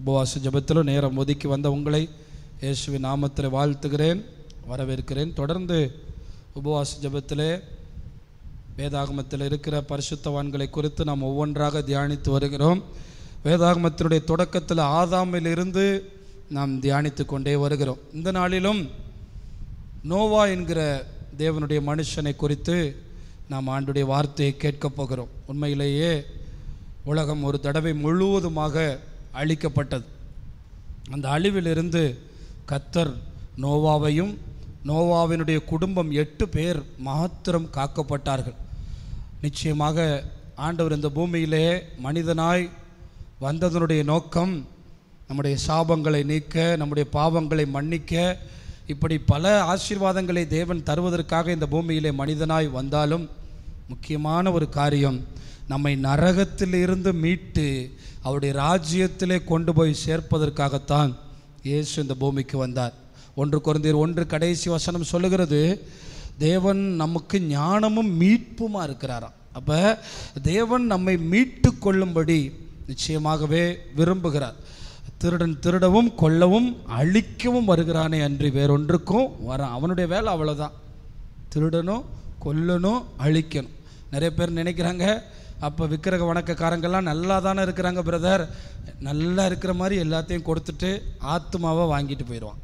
உபவாச ஜெபத்திலும் நேரம் ஒதுக்கி வந்த உங்களை இயேசுவின் நாமத்தில் வாழ்த்துகிறேன் வரவேற்கிறேன் தொடர்ந்து உபவாச ஜெபத்திலே வேதாகமத்தில் இருக்கிற பரிசுத்தவான்களை குறித்து நாம் ஒவ்வொன்றாக தியானித்து வருகிறோம் வேதாகமத்தினுடைய தொடக்கத்தில் ஆதாமிலிருந்து நாம் தியானித்து கொண்டே வருகிறோம் இந்த நாளிலும் நோவா என்கிற தேவனுடைய மனுஷனை குறித்து நாம் ஆண்டுடைய வார்த்தையை கேட்கப் போகிறோம் உண்மையிலேயே உலகம் ஒரு தடவை முழுவதுமாக அழிக்கப்பட்டது அந்த அழிவிலிருந்து கத்தர் நோவாவையும் நோவாவினுடைய குடும்பம் எட்டு பேர் மாத்திரம் காக்கப்பட்டார்கள் நிச்சயமாக ஆண்டவர் இந்த பூமியிலே மனிதனாய் வந்ததனுடைய நோக்கம் நம்முடைய சாபங்களை நீக்க நம்முடைய பாவங்களை மன்னிக்க இப்படி பல ஆசீர்வாதங்களை தேவன் தருவதற்காக இந்த பூமியிலே மனிதனாய் வந்தாலும் முக்கியமான ஒரு காரியம் நம்மை நரகத்தில் இருந்து மீட்டு அவருடைய ராஜ்யத்திலே கொண்டு போய் சேர்ப்பதற்காகத்தான் இயேசு இந்த பூமிக்கு வந்தார் ஒன்று குறைந்தீர் ஒன்று கடைசி வசனம் சொல்லுகிறது தேவன் நமக்கு ஞானமும் மீட்புமா இருக்கிறாராம் அப்போ தேவன் நம்மை மீட்டு கொள்ளும்படி நிச்சயமாகவே விரும்புகிறார் திருடன் திருடவும் கொல்லவும் அழிக்கவும் வருகிறானே அன்றி வேறொன்றுக்கும் வரான் அவனுடைய வேலை அவ்வளோதான் திருடணும் கொல்லணும் அழிக்கணும் நிறைய பேர் நினைக்கிறாங்க அப்போ விக்கிரக வணக்கக்காரங்கெல்லாம் நல்லா தானே இருக்கிறாங்க பிரதர் நல்லா இருக்கிற மாதிரி எல்லாத்தையும் கொடுத்துட்டு ஆத்மாவை வாங்கிட்டு போயிடுவான்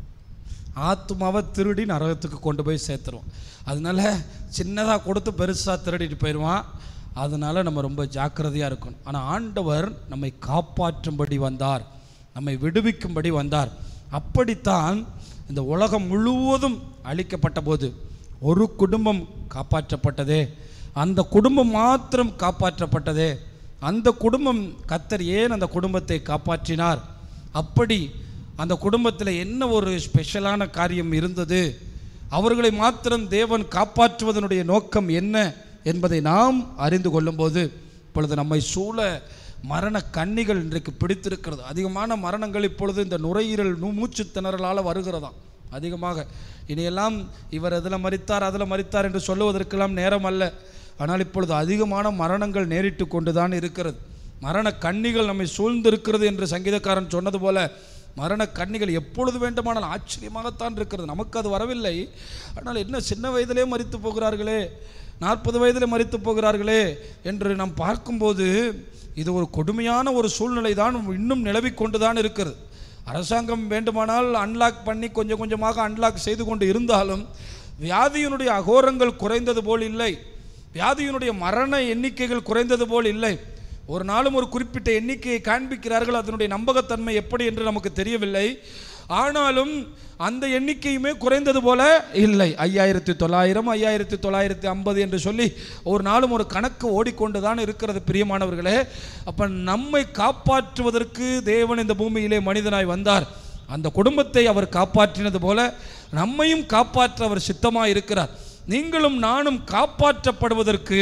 ஆத்மாவை திருடி நரகத்துக்கு கொண்டு போய் சேர்த்துருவான் அதனால சின்னதாக கொடுத்து பெருசாக திருடிட்டு போயிடுவான் அதனால் நம்ம ரொம்ப ஜாக்கிரதையாக இருக்கணும் ஆனால் ஆண்டவர் நம்மை காப்பாற்றும்படி வந்தார் நம்மை விடுவிக்கும்படி வந்தார் அப்படித்தான் இந்த உலகம் முழுவதும் அழிக்கப்பட்ட போது ஒரு குடும்பம் காப்பாற்றப்பட்டதே அந்த குடும்பம் மாத்திரம் காப்பாற்றப்பட்டதே அந்த குடும்பம் கத்தர் ஏன் அந்த குடும்பத்தை காப்பாற்றினார் அப்படி அந்த குடும்பத்தில் என்ன ஒரு ஸ்பெஷலான காரியம் இருந்தது அவர்களை மாத்திரம் தேவன் காப்பாற்றுவதனுடைய நோக்கம் என்ன என்பதை நாம் அறிந்து கொள்ளும்போது இப்பொழுது நம்மை சூழ மரண கண்ணிகள் இன்றைக்கு பிடித்திருக்கிறது அதிகமான மரணங்கள் இப்பொழுது இந்த நுரையீரல் நூ மூச்சு திணறலால் வருகிறதாம் அதிகமாக இனியெல்லாம் இவர் அதில் மறித்தார் அதில் மறித்தார் என்று சொல்லுவதற்கெல்லாம் நேரம் அல்ல ஆனால் இப்பொழுது அதிகமான மரணங்கள் நேரிட்டு கொண்டு தான் இருக்கிறது மரண கண்ணிகள் நம்மை சூழ்ந்திருக்கிறது என்று சங்கீதக்காரன் சொன்னது போல மரண கண்ணிகள் எப்பொழுது வேண்டுமானால் ஆச்சரியமாகத்தான் இருக்கிறது நமக்கு அது வரவில்லை ஆனால் என்ன சின்ன வயதிலே மறித்து போகிறார்களே நாற்பது வயதிலே மறித்து போகிறார்களே என்று நாம் பார்க்கும்போது இது ஒரு கொடுமையான ஒரு சூழ்நிலை தான் இன்னும் நிலவி கொண்டு தான் இருக்கிறது அரசாங்கம் வேண்டுமானால் அன்லாக் பண்ணி கொஞ்சம் கொஞ்சமாக அன்லாக் செய்து கொண்டு இருந்தாலும் வியாதியினுடைய அகோரங்கள் குறைந்தது போல் இல்லை வியாதியினுடைய மரண எண்ணிக்கைகள் குறைந்தது போல் இல்லை ஒரு நாளும் ஒரு குறிப்பிட்ட எண்ணிக்கையை காண்பிக்கிறார்கள் அதனுடைய நம்பகத்தன்மை எப்படி என்று நமக்கு தெரியவில்லை ஆனாலும் அந்த எண்ணிக்கையுமே குறைந்தது போல இல்லை ஐயாயிரத்தி தொள்ளாயிரம் ஐயாயிரத்தி தொள்ளாயிரத்தி ஐம்பது என்று சொல்லி ஒரு நாளும் ஒரு கணக்கு ஓடிக்கொண்டு தான் இருக்கிறது பிரியமானவர்களே அப்போ நம்மை காப்பாற்றுவதற்கு தேவன் இந்த பூமியிலே மனிதனாய் வந்தார் அந்த குடும்பத்தை அவர் காப்பாற்றினது போல நம்மையும் காப்பாற்ற அவர் சித்தமாக இருக்கிறார் நீங்களும் நானும் காப்பாற்றப்படுவதற்கு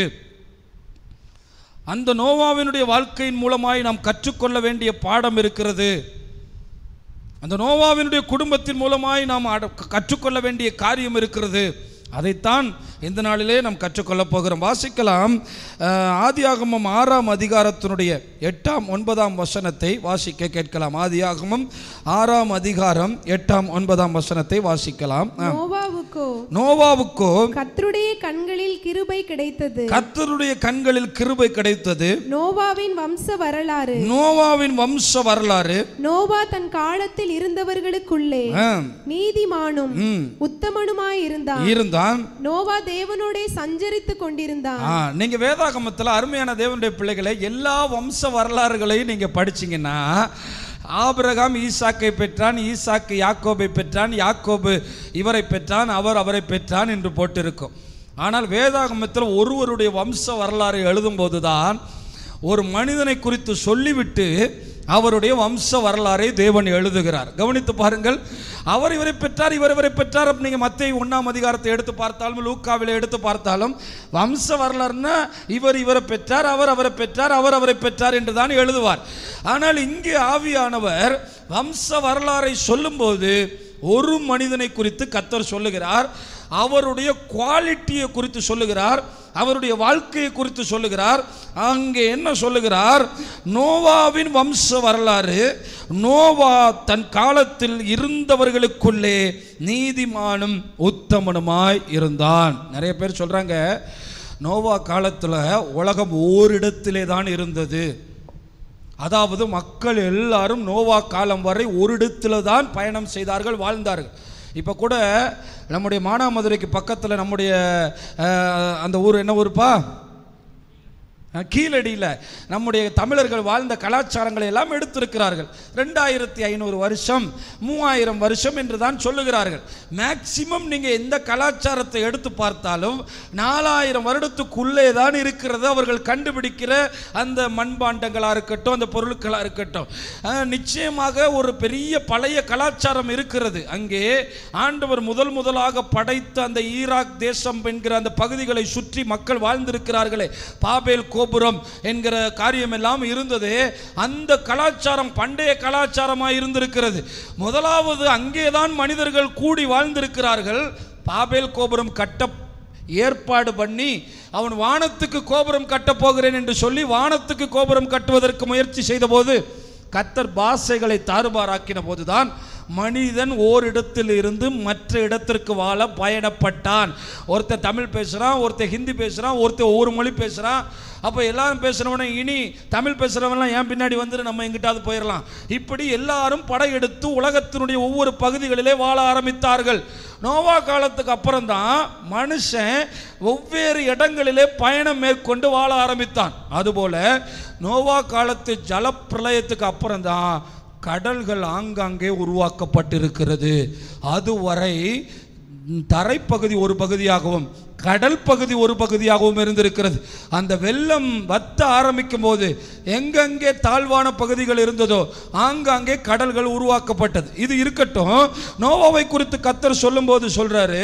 அந்த நோவாவினுடைய வாழ்க்கையின் மூலமாய் நாம் கற்றுக்கொள்ள வேண்டிய பாடம் இருக்கிறது அந்த நோவாவினுடைய குடும்பத்தின் மூலமாய் நாம் அட- கற்றுக்கொள்ள வேண்டிய காரியம் இருக்கிறது அதைத்தான் இந்த நாளிலே நாம் கற்றுக்கொள்ளப் போகிறோம் வாசிக்கலாம் அஹ், ஆதியாகமம் ஆறாம் அதிகாரத்தினுடைய எட்டாம் ஒன்பதாம் வசனத்தை வாசிக்க கேட்கலாம் ஆதியாகமம் ஆறாம் அதிகாரம் எட்டாம் ஒன்பதாம் வசனத்தை வாசிக்கலாம் அஹ், நோவாவுக்கோ நோவாவுக்கோ கர்த்தருடைய கண்களில் கிருபை கிடைத்தது கர்த்தருடைய கண்களில் கிருபை கிடைத்தது நோவாவின் வம்ச வரலாறு நோவாவின் வம்ச வரலாறு நோவா தன் காலத்தில் இருந்தவர்களுக்குள்ளே அஹ், நீதிமானும் ம், உத்தமனுமாய் இருந்தான் இருந்தான் நோவா தேவனோடே சஞ்சரித்துக் கொண்டிருந்தான் ஆ, நீங்க வேதாகமத்தில் அருமையான தேவனுடைய பிள்ளைகளை எல்லா வம்ச வரலாறுகளையும் நீங்க படிச்சீங்கன்னா ஆபிரகாம் ஈசாக்கை பெற்றான் ஈசாக்கு யாக்கோபை பெற்றான் யாக்கோபு இவரை பெற்றான் அவர் அவரை பெற்றான் என்று போட்டிருக்கும் ஆனால் வேதாகமத்தில் ஒருவருடைய வம்ச வரலாறு எழுதும்போது தான் ஒரு மனிதனை குறித்து சொல்லிவிட்டு அவருடைய வம்ச வரலாறை தேவன் எழுதுகிறார் கவனித்து பாருங்கள் அவர் இவரை பெற்றார் இவர் இவரை பெற்றார் அப்ப நீங்க மத்திய ஒன்றாம் அதிகாரத்தை எடுத்து பார்த்தாலும் லூக்காவில் எடுத்து பார்த்தாலும் வம்ச வரலாறுனா இவர் இவரை பெற்றார் அவர் அவரை பெற்றார் அவர் அவரை பெற்றார் என்று தான் எழுதுவார் ஆனால் இங்கே ஆவியானவர் வம்ச வரலாறை சொல்லும்போது ஒரு மனிதனை குறித்து கத்தர் சொல்லுகிறார் அவருடைய குவாலிட்டியை குறித்து சொல்லுகிறார் அவருடைய வாழ்க்கையை குறித்து சொல்லுகிறார் அங்கே என்ன சொல்லுகிறார் நோவாவின் வம்ச வரலாறு நோவா தன் காலத்தில் இருந்தவர்களுக்குள்ளே நீதிமானும் உத்தமனுமாய் இருந்தான் நிறைய பேர் சொல்றாங்க நோவா காலத்தில் உலகம் ஓரிடத்திலே தான் இருந்தது அதாவது மக்கள் எல்லாரும் நோவா காலம் வரை ஒரு இடத்துல தான் பயணம் செய்தார்கள் வாழ்ந்தார்கள் இப்போ கூட நம்முடைய மானாமதுரைக்கு பக்கத்தில் நம்முடைய அஹ், அந்த ஊர் என்ன ஊருப்பா அஹ், கீழடியில் நம்முடைய தமிழர்கள் வாழ்ந்த கலாச்சாரங்களை எல்லாம் எடுத்திருக்கிறார்கள் ரெண்டாயிரத்தி ஐநூறு வருஷம் மூவாயிரம் வருஷம் என்று தான் சொல்லுகிறார்கள் மேக்சிமம் நீங்கள் எந்த கலாச்சாரத்தை எடுத்து பார்த்தாலும் நாலாயிரம் வருடத்துக்குள்ளே தான் இருக்கிறது அவர்கள் கண்டுபிடிக்கிற அந்த மண்பாண்டங்களாக இருக்கட்டும் அந்த பொருட்களாக இருக்கட்டும் அஹ், நிச்சயமாக ஒரு பெரிய பழைய கலாச்சாரம் இருக்கிறது அங்கே ஆண்டவர் முதல் முதலாக படைத்த அந்த ஈராக் தேசம் என்கிற அந்த பகுதிகளை சுற்றி மக்கள் வாழ்ந்திருக்கிறார்களே பாபேல் கோபுரம் என்கிற காரியம் எல்லாம் இருந்தது அந்த கலாச்சாரம் பண்டைய கலாச்சாரமாக இருந்திருக்கிறது முதலாவது அங்கேதான் மனிதர்கள் கூடி வாழ்ந்திருக்கிறார்கள் பாபேல் கோபுரம் கட்ட ஏற்பாடு பண்ணி அவன் வானத்துக்கு கோபுரம் கட்டப் போகிறேன் என்று சொல்லி வானத்துக்கு கோபுரம் கட்டுவதற்கு முயற்சி செய்தபோது கத்தர் பாஷைகளை தாறுபாறாக்கின போதுதான் மனிதன் ஓரிடத்தில் இருந்து மற்ற இடத்திற்கு வாழ பயணப்பட்டான் ஒருத்தன் தமிழ் பேசுகிறான் ஒருத்தன் ஹிந்தி பேசுகிறான் ஒருத்தன் ஒவ்வொரு மொழி பேசுகிறான் அப்போ எல்லாரும் பேசுகிறவன இனி தமிழ் பேசுகிறவன்லாம் ஏன் பின்னாடி வந்துட்டு நம்ம எங்கிட்டாவது போயிடலாம் இப்படி எல்லாரும் படையெடுத்து உலகத்தினுடைய ஒவ்வொரு பகுதிகளிலே வாழ ஆரம்பித்தார்கள் நோவா காலத்துக்கு அப்புறம் தான் மனுஷன் ஒவ்வேறு இடங்களிலே பயணம் மேற்கொண்டு வாழ ஆரம்பித்தான் அதுபோல நோவா காலத்து ஜலப்பிரளயத்துக்கு அப்புறம் தான் கடல்கள் ஆங்காங்கே உருவாக்கப்பட்டிருக்கிறது அதுவரை தரைப்பகுதி ஒரு பகுதியாகவும் கடல் பகுதி ஒரு பகுதியாகவும் இருந்திருக்கிறது அந்த வெள்ளம் வத்த ஆரம்பிக்கும் போது எங்கெங்கே தாழ்வான பகுதிகள் இருந்ததோ ஆங்காங்கே கடல்கள் உருவாக்கப்பட்டது இது இருக்கட்டும் நோவாவை குறித்து கத்தர் சொல்லும்போது சொல்றாரு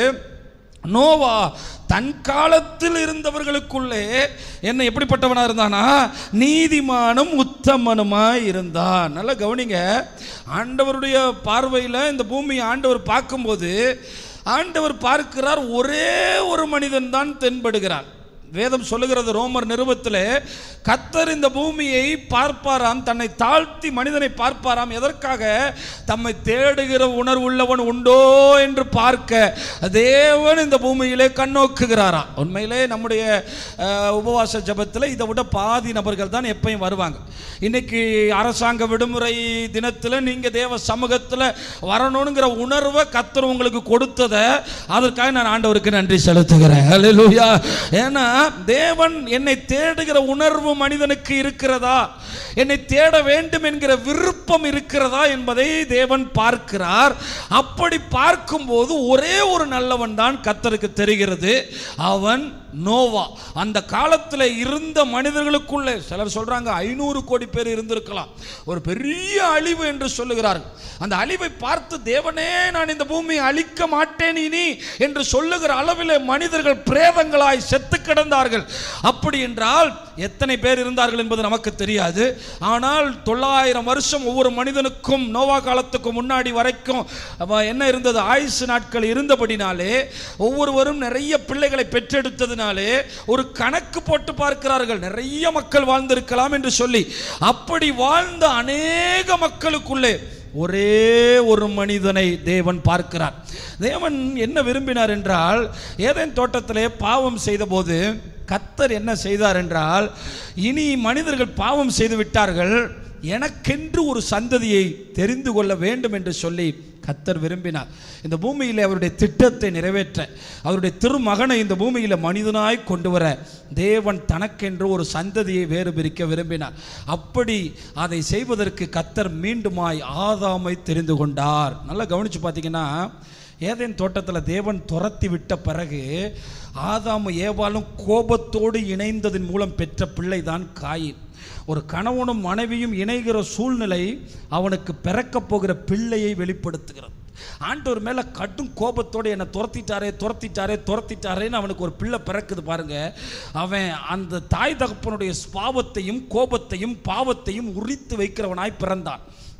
நோவா தன் காலத்தில் இருந்தவர்களுக்குள்ளே என்ன எப்படிப்பட்டவனா இருந்தானா நீதிமானும் உத்தமனுமாய் இருந்தான் நல்லா கவனிங்க ஆண்டவருடைய பார்வையில் இந்த பூமியை ஆண்டவர் பார்க்கும்போது ஆண்டவர் பார்க்கிறார் ஒரே ஒரு மனிதன் தான் தென்படுகிறார் வேதம் சொல்லுகிறது ரோமர் நிருபத்திலே கத்தர் இந்த பூமியை பார்ப்பாராம் தன்னை தாழ்த்தி மனிதனை பார்ப்பாராம் எதற்காக தம்மை தேடுகிற உணர்வுள்ளவன் உண்டோ என்று பார்க்க தேவன் இந்த பூமியிலே கண்ணோக்குகிறாராம் உண்மையிலே நம்முடைய அஹ், உபவாச ஜபத்தில் இதை விட பாதி நபர்கள் தான் எப்பயும் வருவாங்க இன்னைக்கு அரசாங்க விடுமுறை தினத்தில் நீங்கள் தேவ சமூகத்தில் வரணுங்கிற உணர்வை கத்தர் உங்களுக்கு கொடுத்ததை அதற்காக நான் ஆண்டவருக்கு நன்றி செலுத்துகிறேன் ஹalleluya ஏன்னா தேவன் என்னை தேடுகிற உணர்வு மனிதனுக்கு இருக்கிறதா என்னை தேட வேண்டும் என்கிற விருப்பம் இருக்கிறதா என்பதை தேவன் பார்க்கிறார் அப்படி பார்க்கும்போது ஒரே ஒரு நல்லவன் தான் கத்தருக்கு தெரிகிறது அவன் நோவா அந்த காலத்தில் இருந்த மனிதர்களுக்குள்ளே சிலர் சொல்றாங்க ஐநூறு கோடி பேர் இருந்திருக்கலாம் ஒரு பெரிய அழிவு என்று சொல்லுகிறார்கள் அந்த அழிவை பார்த்து தேவனே நான் இந்த பூமியை அழிக்க மாட்டேன் இனி என்று சொல்லுகிற அளவில் மனிதர்கள் பிரேதங்களாய் செத்து கிடந்தார்கள் அப்படி என்றால் எத்தனை பேர் இருந்தார்கள் என்பது நமக்கு தெரியாது ஆனால் தொள்ளாயிரம் வருஷம் ஒவ்வொரு மனிதனுக்கும் நோவா காலத்துக்கு முன்னாடி வரைக்கும் அவ என்ன இருந்தது ஆயுசு நாட்கள் இருந்தபடினாலே ஒவ்வொருவரும் நிறைய பிள்ளைகளை பெற்றெடுத்ததினாலே ஒரு கணக்கு போட்டு பார்க்கிறார்கள் நிறைய மக்கள் வாழ்ந்திருக்கலாம் என்று சொல்லி அப்படி வாழ்ந்த அநேக மக்களுக்குள்ளே ஒரே ஒரு மனிதனை தேவன் பார்க்கிறார் தேவன் என்ன விரும்பினார் என்றால் ஏதேன் தோட்டத்திலே பாவம் செய்தபோது கத்தர் என்ன செய்தார் என்றால் இனி மனிதர்கள் பாவம் செய்து விட்டார்கள் எனக்கென்று ஒரு சந்ததியை தெரிந்து கொள்ள வேண்டும் என்று சொல்லி கத்தர் விரும்பினார் இந்த பூமியில் அவருடைய திட்டத்தை நிறைவேற்ற அவருடைய திருமகனை இந்த பூமியில் மனிதனாய் கொண்டு வர தேவன் தனக்கென்று ஒரு சந்ததியை வேறு பிரிக்க விரும்பினார் அப்படி அதை செய்வதற்கு கத்தர் மீண்டுமாய் ஆதாமை தெரிந்து கொண்டார் நல்லா கவனிச்சு பார்த்தீங்கன்னா ஏதேன் தோட்டத்தில் தேவன் துரத்தி விட்ட பிறகு ஆதாமும் ஏவாளும் கோபத்தோடு இணைந்ததன் மூலம் பெற்ற பிள்ளை தான் காயின் ஒரு கணவனும் மனைவியும் இணைகிற சூழ்நிலை அவனுக்கு பிறக்கப் போகிற பிள்ளையை வெளிப்படுத்துகிறது ஆண்டவர் மேலே கடும் கோபத்தோடு என்னை துரத்திட்டாரே துரத்திட்டாரே துரத்திட்டாரேன்னு அவனுக்கு ஒரு பிள்ளை பிறக்குது பாருங்க அவன் அந்த தாய் தகப்பனுடைய ஸ்பாவத்தையும் கோபத்தையும் பாவத்தையும் உரித்து வைக்கிறவனாய் பிறந்தான்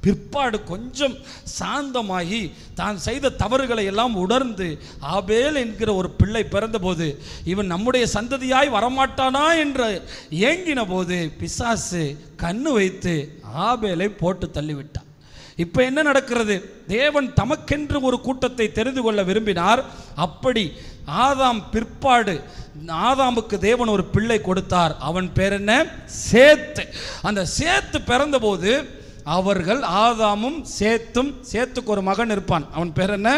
பிற்பாடு கொஞ்சம் சாந்தமாகி தான் செய்த தவறுகளை எல்லாம் உணர்ந்து ஆபேல் என்கிற ஒரு பிள்ளை பிறந்தபோது இவன் நம்முடைய சந்ததியாய் வரமாட்டானா என்று ஏங்கின போது பிசாசு கண்ணு வைத்து ஆபேலை போட்டு தள்ளிவிட்டான் இப்போ என்ன நடக்கிறது தேவன் தமக்கென்று ஒரு கூட்டத்தை தெரிந்து கொள்ள விரும்பினார் அப்படி ஆதாம் பிற்பாடு ஆதாமுக்கு தேவன் ஒரு பிள்ளை கொடுத்தார் அவன் பேர் என்ன சேத்து அந்த சேத்து பிறந்தபோது அவர்கள் ஆதாமும் சேத்தும் சேத்துக்கு ஒரு மகன் இருப்பான் அவன் பேர் என்ன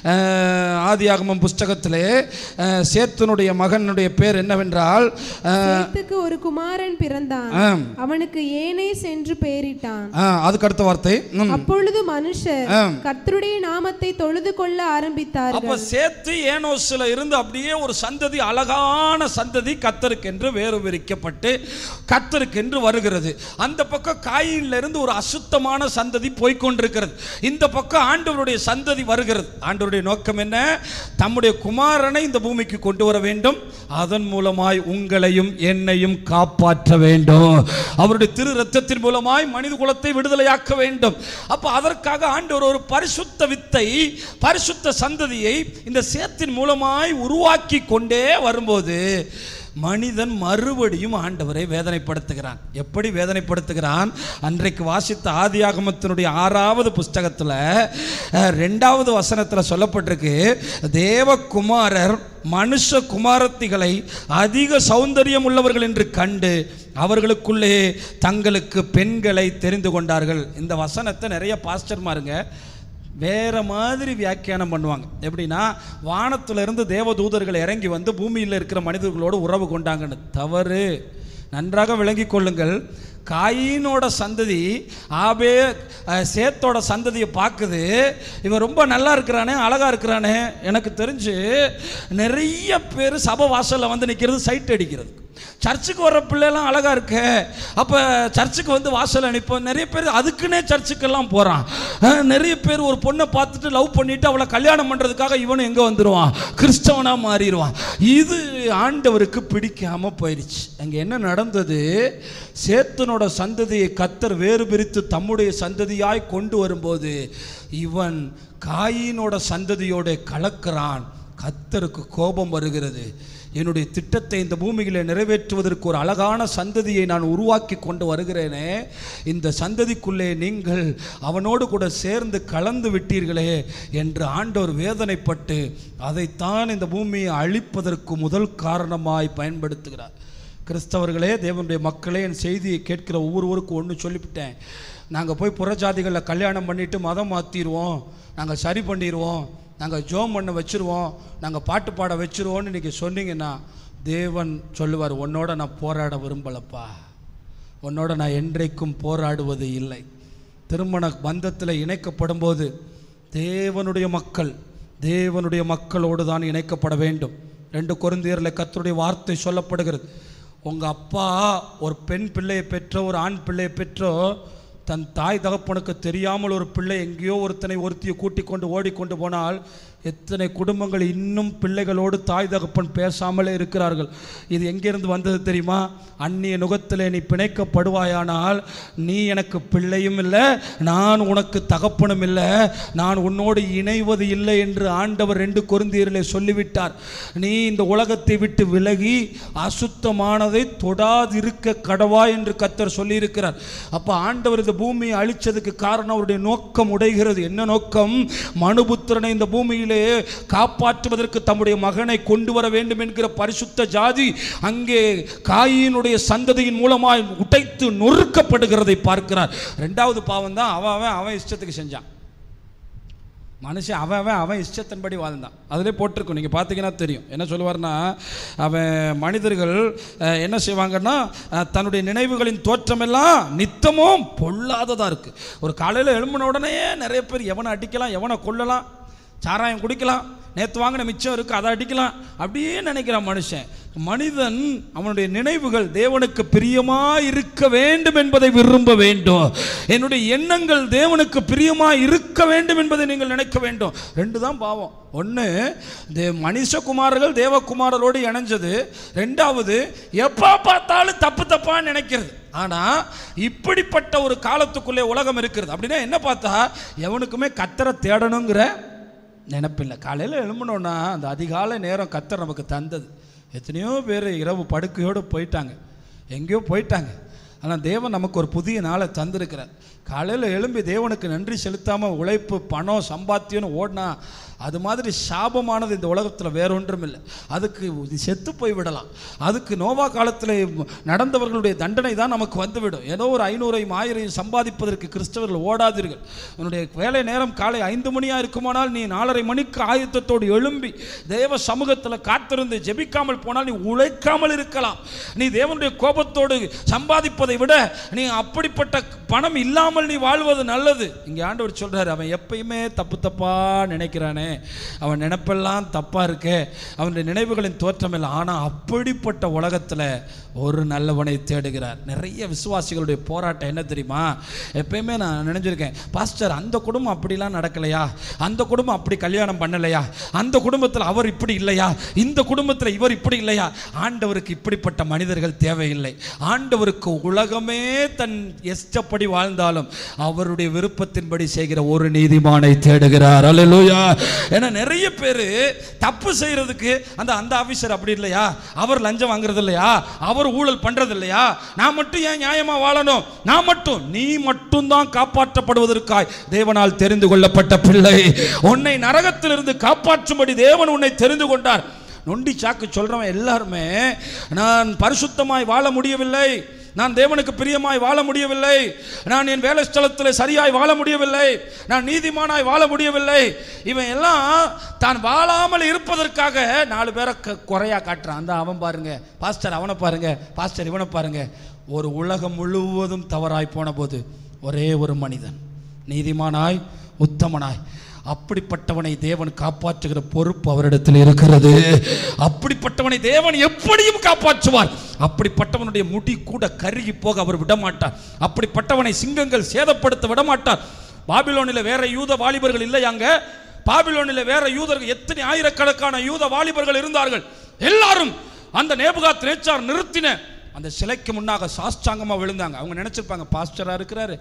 அஹ், ஆதியாகமம் புஸ்தகத்திலே அஹ், சேத்துனுடைய மகனுடைய பேர் என்னவென்றால் அஹ், சேத்துக்கு ஒரு குமாரன் பிறந்தான் ஆம். அவனுக்கு ஏனே சென்று பெயரிட்டான் அஹ், அதுக்கு அடுத்த வார்த்தை ம். அப்பொழுது மனுஷர் ஆம். கர்த்தருடைய நாமத்தை தொழுது கொள்ள ஆரம்பித்தார்கள் அப்ப சேத்து ஏனோஸ்ல இருந்து அப்படியே ஒரு சந்ததி அழகான சந்ததி கத்தருக்கென்று வேறு விரிக்கப்பட்டு கத்தருக்கென்று வருகிறது அந்த பக்கம் காயின்ல இருந்து ஒரு அசுத்தமான சந்ததி போய்க்கொண்டிருக்கிறது இந்த பக்கம் ஆண்டவருடைய சந்ததி வருகிறது ஆண்டவருடைய நோக்கம் என்ன தம்முடைய குமாரனை இந்த பூமிக்கு கொண்டு வர வேண்டும் அதன் மூலமாய் உங்களையும் என்னையும் காப்பாற்ற வேண்டும் அவருடைய திரு ரத்தத்தின் மூலமாய் மனித குலத்தை விடுதலையாக்க வேண்டும் அப்ப அதற்காக ஆண்டவர் ஒரு பரிசுத்த வித்தை பரிசுத்த சந்ததியை இந்த சேத்தின் மூலமாய் உருவாக்கி கொண்டே வரும்போது மனிதன் மறுபடியும் ஆண்டவரை வேதனைப்படுத்துகிறான் எப்படி வேதனைப்படுத்துகிறான் அன்றைக்கு வாசித்த ஆதியாகமத்தினுடைய ஆறாவது புஸ்தகத்தில் அஹ், ரெண்டாவது வசனத்தில் சொல்லப்பட்டிருக்கு தேவகுமாரர் மனுஷ குமாரத்திகளை அதிக சௌந்தரியம் உள்ளவர்கள் என்று கண்டு அவர்களுக்குள்ளே தங்களுக்கு பெண்களை தெரிந்து கொண்டார்கள் இந்த வசனத்தை நிறைய பாஸ்டர்மாருங்க வேற மாதிரி வியாக்கியானம் பண்ணுவாங்க எப்படின்னா வானத்துல இருந்து தேவதூதர்கள் இறங்கி வந்து பூமியில் இருக்கிற மனிதர்களோடு உறவு கொண்டாங்கன்னு தவறு நன்றாக விளங்கிக் கொள்ளுங்கள் காயினோட சந்ததி ஆபே அஹ், சேத்தோட சந்ததியை பார்க்குது இவன் ரொம்ப நல்லா இருக்கிறானே அழகா இருக்கிறானே எனக்கு தெரிஞ்சு நிறைய பேர் சபை வாசல்ல வந்து நிற்கிறது சைட் அடிக்கிறது சர்ச்சுக்கு வர்ற பிள்ளைலாம் அழகா இருக்க அப்போ சர்ச்சுக்கு வந்து வாசல் அனுப்போம் நிறைய பேர் அதுக்குன்னே சர்ச்சுக்கெல்லாம் போகிறான் நிறைய பேர் ஒரு பொண்ணை பார்த்துட்டு லவ் பண்ணிட்டு அவளை கல்யாணம் பண்ணுறதுக்காக இவனும் எங்கே வந்துடுவான் கிறிஸ்தவனாக மாறிடுவான் இது ஆண்டவருக்கு பிடிக்காம போயிடுச்சு அங்கே என்ன நடந்தது சேத்தனோட சந்ததியை கத்தர் வேறு பிரித்து தம்முடைய சந்ததியாய் கொண்டு வரும்போது இவன் காயினோட சந்ததியோட கலக்கிறான் கத்தருக்கு கோபம் வருகிறது என்னுடைய திட்டத்தை இந்த பூமியிலே நிறைவேற்றுவதற்கு ஒரு அழகான சந்ததியை நான் உருவாக்கி கொண்டு வருகிறேனே இந்த சந்ததிக்குள்ளே நீங்கள் அவனோடு கூட சேர்ந்து கலந்து விட்டீர்களே என்று ஆண்டவர் வேதனைப்பட்டு அதைத்தான் இந்த பூமியை அழிப்பதற்கு முதல் காரணமாய் பயன்படுத்துகிறார் கிறிஸ்தவர்களே தேவனுடைய மக்களே என் செய்தியை கேட்கிற ஒவ்வொருவருக்கும் ஒன்று சொல்லிவிட்டேன் நாங்கள் போய் புறஜாதிகளில் கல்யாணம் பண்ணிட்டு மதம் மாற்றிடுவோம் நாங்கள் சரி பண்ணிடுவோம் நாங்கள் ஜோம் பண்ண வச்சிருவோம் நாங்கள் பாட்டு பாட வச்சிருவோம்னு நீங்கள் சொன்னீங்கன்னா தேவன் சொல்லுவார் உன்னோட நான் போராட விரும்பலப்பா உன்னோட நான் என்றைக்கும் போராடுவது இல்லை திருமண பந்தத்தில் இணைக்கப்படும் போது தேவனுடைய மக்கள் தேவனுடைய மக்களோடு தான் இணைக்கப்பட வேண்டும் ரெண்டு கொருந்தியரில் கர்த்தருடைய வார்த்தை சொல்லப்படுகிறது உங்கள் அப்பா ஒரு பெண் பிள்ளையை பெற்றோ ஒரு ஆண் பிள்ளையை பெற்றோ தன் தாய் தகப்பனுக்கு தெரியாமல் ஒரு பிள்ளை எங்கேயோ ஒருத்தனை ஒருத்தியை கூட்டிக் கொண்டு ஓடிக்கொண்டு போனால் எத்தனை குடும்பங்கள் இன்னும் பிள்ளைகளோடு தாய் தகப்பன் பேசாமலே இருக்கிறார்கள் இது எங்கிருந்து வந்தது தெரியுமா அந்நிய நுகத்திலே நீ பிணைக்கப்படுவாயானால் நீ எனக்கு பிள்ளையும் இல்லை நான் உனக்கு தகப்பனும் இல்லை நான் உன்னோடு இணைவது இல்லை என்று ஆண்டவர் ரெண்டு கொருந்தியரிலே சொல்லிவிட்டார் நீ இந்த உலகத்தை விட்டு விலகி அசுத்தமானதை தொடாதிருக்க கடவா என்று கத்தர் சொல்லியிருக்கிறார் அப்போ ஆண்டவர் இந்த பூமியை அழிச்சதுக்கு காரணம் அவருடைய நோக்கம் உடைகிறது என்ன நோக்கம் மனுபுத்திரனை இந்த பூமியிலே காப்பாற்றுவதற்கு தம்முடைய மகனை கொண்டு வர வேண்டும் என்கிற பரிசுத்த ஜாதி அங்கே காயினுடைய சந்ததியின் மூலமாய் உடைத்து நொறுக்கப்படுகிறதை பார்க்கிறார் ரெண்டாவது பாவம் தான் அவன் அவன் அவன் இஷ்டத்துக்கு செஞ்சான் மனுஷன் அவன் அவன் அவன் இஷ்டத்தின்படி வாழ்ந்தான் அதிலே போட்டிருக்கும் நீங்கள் பார்த்தீங்கன்னா தெரியும் என்ன சொல்லுவார்னா அவன் மனிதர்கள் அஹ், என்ன செய்வாங்கன்னா அஹ், தன்னுடைய நினைவுகளின் தோற்றமெல்லாம் நித்தமும் பொல்லாததாக இருக்குது ஒரு காலையில் எழும்பின உடனே நிறைய பேர் எவனை அடிக்கலாம் எவனை கொல்லலாம் சாராயம் குடிக்கலாம் நேற்று வாங்கின மிச்சம் இருக்குது அதை அடிக்கலாம் அப்படியே நினைக்கிறான் மனுஷன் மனிதன் அவனுடைய நினைவுகள் தேவனுக்கு பிரியமா இருக்க வேண்டும் என்பதை விரும்ப வேண்டும் என்னுடைய எண்ணங்கள் தேவனுக்கு பிரியமா இருக்க வேண்டும் என்பதை நீங்கள் நினைக்க வேண்டும் ரெண்டு தான் பாவம் ஒன்று தே மனுஷகுமாரர்கள் தேவகுமாரரோடு இணைஞ்சது ரெண்டாவது எப்போ பார்த்தாலும் தப்பு தப்பா நினைக்கிறது ஆனால் இப்படிப்பட்ட ஒரு காலத்துக்குள்ளே உலகம் இருக்கிறது அப்படின்னா என்ன பார்த்தா எவனுக்குமே கத்தரை தேடணுங்கிற நினப்பில்லை காலையில் எழும்பணுன்னா அந்த அதிகாலை நேரம் கத்தர் நமக்கு தந்தது எத்தனையோ பேர் இரவு படுக்கையோடு போயிட்டாங்க எங்கேயோ போயிட்டாங்க ஆனால் தேவன் நமக்கு ஒரு புதிய நாளை தந்திருக்கிறார் காலையில் எழும்பி தேவனுக்கு நன்றி செலுத்தாமல் உழைப்பு பணம் சம்பாத்தியம்னு ஓடினா அது மாதிரி சாபமானது இந்த உலகத்தில் வேற ஒன்றும் இல்லை அதுக்கு இது செத்து போய் விடலாம் அதுக்கு நோவா காலத்தில் நடந்தவர்களுடைய தண்டனை தான் நமக்கு வந்துவிடும் ஏதோ ஒரு ஐநூறையும் ஆயிரம் சம்பாதிப்பதற்கு கிறிஸ்தவர்கள் ஓடாதீர்கள் உன்னுடைய வேலை நேரம் காலை ஐந்து மணியாக இருக்குமானால் நீ நாலரை மணிக்கு ஆயத்தத்தோடு எழும்பி தேவ சமூகத்தில் காத்திருந்து ஜெபிக்காமல் போனால் நீ உழைக்காமல் இருக்கலாம் நீ தேவனுடைய கோபத்தோடு சம்பாதிப்பதை விட நீ அப்படிப்பட்ட பணம் இல்லாமல் நீ வாழ்வது நல்லது இங்கே ஆண்டவர் சொல்றாரு அவன் எப்பயுமே தப்பு தப்பா நினைக்கிறானே அவன் நினைப்பெல்லாம் தப்பா இருக்கே அவனுடைய நினைவுகளின் தோற்றம் இல்லை ஆனால் அப்படிப்பட்ட உலகத்தில் ஒரு நல்லவனை தேடுகிறார் நிறைய விசுவாசிகளுடைய போராட்டம் என்ன தெரியுமா எப்பயுமே நான் நினைஞ்சிருக்கேன் பாஸ்டர் அந்த குடும்பம் அப்படிலாம் நடக்கலையா அந்த குடும்பம் அப்படி கல்யாணம் பண்ணலையா அந்த குடும்பத்தில் அவர் இப்படி இல்லையா இந்த குடும்பத்தில் இவர் இப்படி இல்லையா ஆண்டவருக்கு இப்படிப்பட்ட மனிதர்கள் தேவையில்லை ஆண்டவருக்கு உலகமே தன் எஸ்டப்படி வாழ்ந்தாலும் அவருடைய விருப்பத்தின்படி செய்கிற ஒரு நீதிமானை தேடுகிறார் அல்லேலூயா ஏன்னா நிறைய பேர் தப்பு செய்யறதுக்கு அந்த அந்த ஆபீசர் அப்படி இல்லையா அவர் லஞ்சம் வாங்குறது இல்லையா அவர் ஊழல் பண்றது இல்லையா நான் மட்டும் ஏன் நியாயமா வாழணும் நான் மட்டும் நீ மட்டும் தான் காப்பாற்றப்படுவதற்காய் தேவனால் தெரிந்து கொள்ளப்பட்ட பிள்ளை உன்னை நரகத்திலிருந்து காப்பாற்றும்படி தேவன் உன்னை தெரிந்து கொண்டார் நொண்டி சாக்கு சொல்றவன் எல்லாருமே நான் பரிசுத்தமாய் வாழ முடியவில்லை நான் தேவனுக்கு பிரியமாய் வாழ முடியவில்லை நான் என் வேலை ஸ்தலத்தில் சரியாய் வாழ முடியவில்லை நான் நீதிமானாய் வாழ முடியவில்லை இவன் எல்லாம் தான் வாழாமல் இருப்பதற்காக நாலு பேரை க- குறையா காட்டுறான் அந்த அவன் பாருங்க பாஸ்டர் அவனை பாருங்க பாஸ்டர் இவனை பாருங்க ஒரு உலகம் முழுவதும் தவறாய் போன போது ஒரே ஒரு மனிதன் நீதிமானாய் உத்தமனாய் அப்படிப்பட்டவனை தேவன் காப்பாற்றுகிற பொறுப்பு அவரிடத்தில் இருக்கிறது அப்படிப்பட்டவனை தேவன் எப்படியும் காப்பாற்றுவார் அப்படிப்பட்டவனுடைய முடி கூட கருகி போக அவர் விடமாட்டார் அப்படிப்பட்டவனை சிங்கங்கள் சேதப்படுத்த விடமாட்டார் பாபிலோனில் வேற யூத வாலிபர்கள் இல்லையாங்க பாபிலோனில் வேற யூதர்கள் எத்தனை ஆயிரக்கணக்கான யூத வாலிபர்கள் இருந்தார்கள் எல்லாரும் அந்த நேபுகாத் நேச்சார் நிறுத்தின அந்த சிலைக்கு முன்னாக சாஷ்டாங்கமா விழுந்தாங்க அவங்க நினைச்சிருப்பாங்க பாஸ்டரா இருக்கிறாரு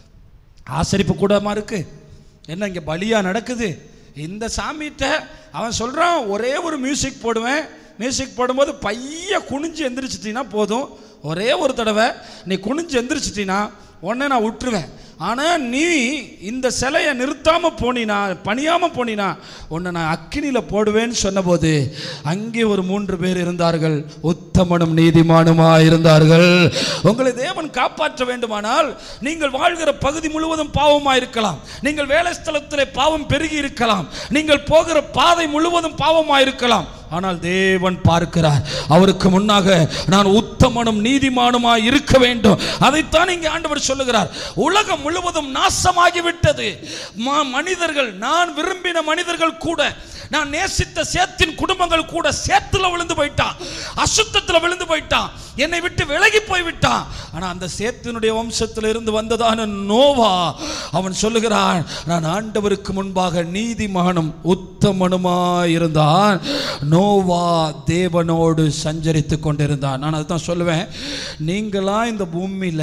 ஆசரிப்பு கூடமா இருக்கு என்ன இங்கே பலியா நடக்குது இந்த சாமிகிட்ட அவன் சொல்கிறான் ஒரே ஒரு மியூசிக் போடுவேன் மியூசிக் போடும்போது பைய குனிஞ்சு எந்திரிச்சிட்டினா போதும் ஒரே ஒரு தடவை நீ குனிஞ்சு எந்திரிச்சிட்டினா உடனே நான் விட்டுருவேன் ஆனால் நீ இந்த சிலையை நிறுத்தாம போனினா பணியாம போனினா உன்னை நான் அக்கினியில் போடுவேன்னு சொன்னபோது அங்கே ஒரு மூன்று பேர் இருந்தார்கள் உத்தமனும் நீதிமானுமா இருந்தார்கள் உங்களை தேவன் காப்பாற்ற வேண்டுமானால் நீங்கள் வாழ்கிற பகுதி முழுவதும் பாவமாக இருக்கலாம் நீங்கள் வேலை ஸ்தலத்திலே பாவம் பெருகி இருக்கலாம் நீங்கள் போகிற பாதை முழுவதும் பாவமாக இருக்கலாம் ஆனால் தேவன் பார்க்கிறார் அவருக்கு முன்னாக நான் உத்தமனும் நீதிமானுமாய் இருக்க வேண்டும் அதைத்தான் இங்கே ஆண்டவர் சொல்லுகிறார் உலகம் முழுவதும் நாசமாகி விட்டது ம- மனிதர்கள் நான் விரும்பின மனிதர்கள் கூட நான் நேசித்த சேத்தின் குடும்பங்கள் கூட சேத்துல விழுந்து போயிட்டான் அசுத்தத்துல விழுந்து போயிட்டான் என்னை விட்டு விலகி போய் விட்டான் ஆனா அந்த சேத்தினுடைய வம்சத்தில் இருந்து வந்ததான நோவா அவன் சொல்லுகிறான் நான் ஆண்டவருக்கு முன்பாக நீதிமானும் உத்தமனுமாய் இருந்தான் நோவா தேவனோடு சஞ்சரித்து கொண்டிருந்தான் நான் அதுதான் சொல்லுவேன் நீங்களா இந்த பூமியில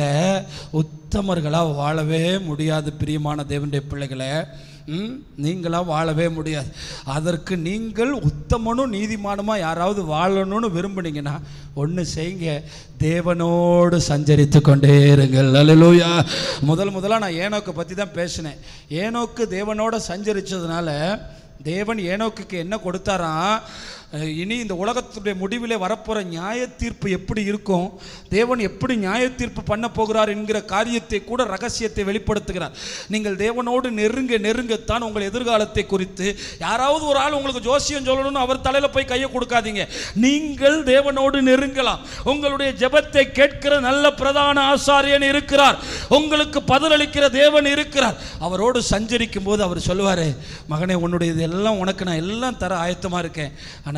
உத்தமர்களா வாழவே முடியாது பிரியமான தேவனுடைய பிள்ளைகளை ம், நீங்களா வாழவே முடியாது அதற்கு நீங்கள் உத்தமனும் நீதிமானுமா யாராவது வாழணும்னு விரும்புனீங்கன்னா ஒன்று செய்யுங்க தேவனோடு சஞ்சரித்து கொண்டே இருங்கள் அல்லேலூயா முதல் முதலாக நான் ஏனோக்கை பற்றி தான் பேசினேன் ஏனோக்கு தேவனோட சஞ்சரித்ததுனால தேவன் ஏனோக்குக்கு என்ன கொடுத்தாராம் அஹ் இனி இந்த உலகத்துடைய முடிவிலே வரப்போகிற நியாய தீர்ப்பு எப்படி இருக்கும் தேவன் எப்படி நியாய தீர்ப்பு பண்ண போகிறார் என்கிற காரியத்தை கூட ரகசியத்தை வெளிப்படுத்துகிறார் நீங்கள் தேவனோடு நெருங்க நெருங்கத்தான் உங்கள் எதிர்காலத்தை குறித்து யாராவது ஒரு ஆள் உங்களுக்கு ஜோசியம் சொல்லணும்னு அவர் தலையில் போய் கையை கொடுக்காதீங்க நீங்கள் தேவனோடு நெருங்கலாம் உங்களுடைய ஜெபத்தை கேட்கிற நல்ல பிரதான ஆசாரியன் இருக்கிறார் உங்களுக்கு பதிலளிக்கிற தேவன் இருக்கிறார் அவரோடு சஞ்சரிக்கும் போது அவர் சொல்லுவார் மகனே உன்னுடைய இதெல்லாம் உனக்கு நான் எல்லாம் தர ஆயத்தமாக இருக்கேன் ஆனால்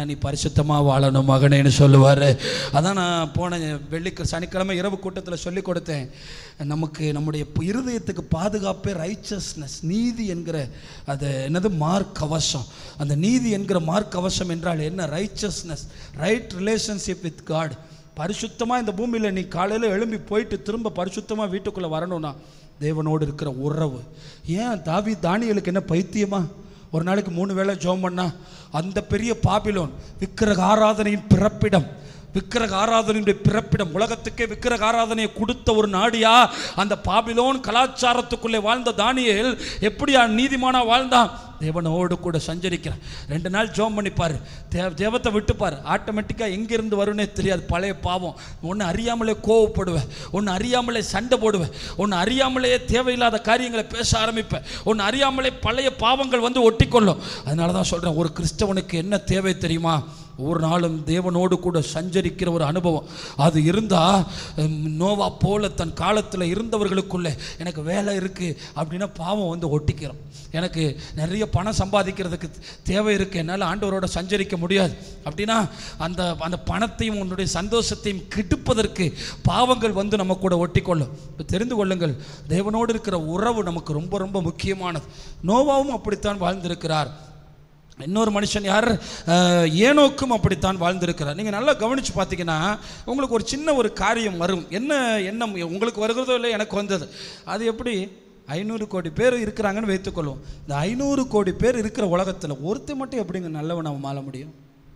ஏன்னா நீ பரிசுத்தமாக வாழணும் மகனேன்னு சொல்லுவார் அதான் நான் போன வெள்ளிக்கு சனிக்கிழமை இரவு கூட்டத்தில் சொல்லி கொடுத்தேன் நமக்கு நம்முடைய பு- இருதயத்துக்கு பாதுகாப்பே ரைச்சஸ்னஸ் நீதி என்கிற அது என்னது மார்க் கவசம் அந்த நீதி என்கிற மார்க் கவசம் என்றால் என்ன righteousness right relationship with God பரிசுத்தமாக இந்த பூமியில் நீ காலையில் எழும்பி போயிட்டு திரும்ப பரிசுத்தமாக வீட்டுக்குள்ளே வரணும்னா தேவனோடு இருக்கிற உறவு ஏன் தாவி தானியலுக்கு என்ன பைத்தியமா ஒரு நாளைக்கு மூணு வேளை ஜெபம் பண்ணா அந்த பெரிய பாபிலோன் விக்கிரக ஆராதனையின் பிறப்பிடம் விக்கிரக ஆராதனையுடைய பிறப்பிடம் உலகத்துக்கே விக்கிரக ஆராதனையை கொடுத்த ஒரு நாடியா அந்த பாபிலோன் கலாச்சாரத்துக்குள்ளே வாழ்ந்த தானியேல் எப்படியா நீதிமானா வாழ்ந்தான் தேவனோடு கூட சஞ்சரிக்கிறேன் ரெண்டு நாள் ஜோம் பண்ணிப்பார் தே தேவத்தை விட்டுப்பார் ஆட்டோமேட்டிக்காக எங்கேருந்து வரும்னே தெரியாது பழைய பாவம் ஒன்று அறியாமலே கோவப்படுவேன் ஒன்று அறியாமலே சண்டை போடுவேன் ஒன்று அறியாமலே தேவையில்லாத காரியங்களை பேச ஆரம்பிப்பேன் ஒன்று அறியாமலே பழைய பாவங்கள் வந்து ஒட்டிக்கொள்ளும் அதனால தான் சொல்கிறேன் ஒரு கிறிஸ்தவனுக்கு என்ன தேவை தெரியுமா ஒரு நாளும் தேவனோடு கூட சஞ்சரிக்கிற ஒரு அனுபவம் அது இருந்தால் நோவா போல தன் காலத்தில் இருந்தவர்களுக்குள்ளே எனக்கு வேலை இருக்குது அப்படின்னா பாவம் வந்து ஒட்டிக்கிறோம் எனக்கு நிறைய பணம் சம்பாதிக்கிறதுக்கு தேவை இருக்குது என்னால் ஆண்டவரோட சஞ்சரிக்க முடியாது அப்படின்னா அந்த அந்த பணத்தையும் உன்னுடைய சந்தோஷத்தையும் கெடுப்பதற்கு பாவங்கள் வந்து நம்ம கூட ஒட்டிக்கொள்ளும் இப்போ தெரிந்து கொள்ளுங்கள் தேவனோடு இருக்கிற உறவு நமக்கு ரொம்ப ரொம்ப முக்கியமானது நோவாவும் அப்படித்தான் வாழ்ந்திருக்கிறார் இன்னொரு மனுஷன் யார் அஹ், ஏனோக்கும் அப்படித்தான் வாழ்ந்திருக்கிறார் நீங்கள் நல்லா கவனித்து பார்த்தீங்கன்னா உங்களுக்கு ஒரு சின்ன ஒரு காரியம் வரும் என்ன என்ன உங்களுக்கு வருகிறதோ இல்லை எனக்கு வந்தது அது எப்படி ஐநூறு கோடி பேர் இருக்கிறாங்கன்னு வைத்துக்கொள்வோம் இந்த ஐநூறு கோடி பேர் இருக்கிற உலகத்தில் ஒருத்தன் மட்டும் எப்படிங்க நல்லவன் அவன் வாழ முடியும்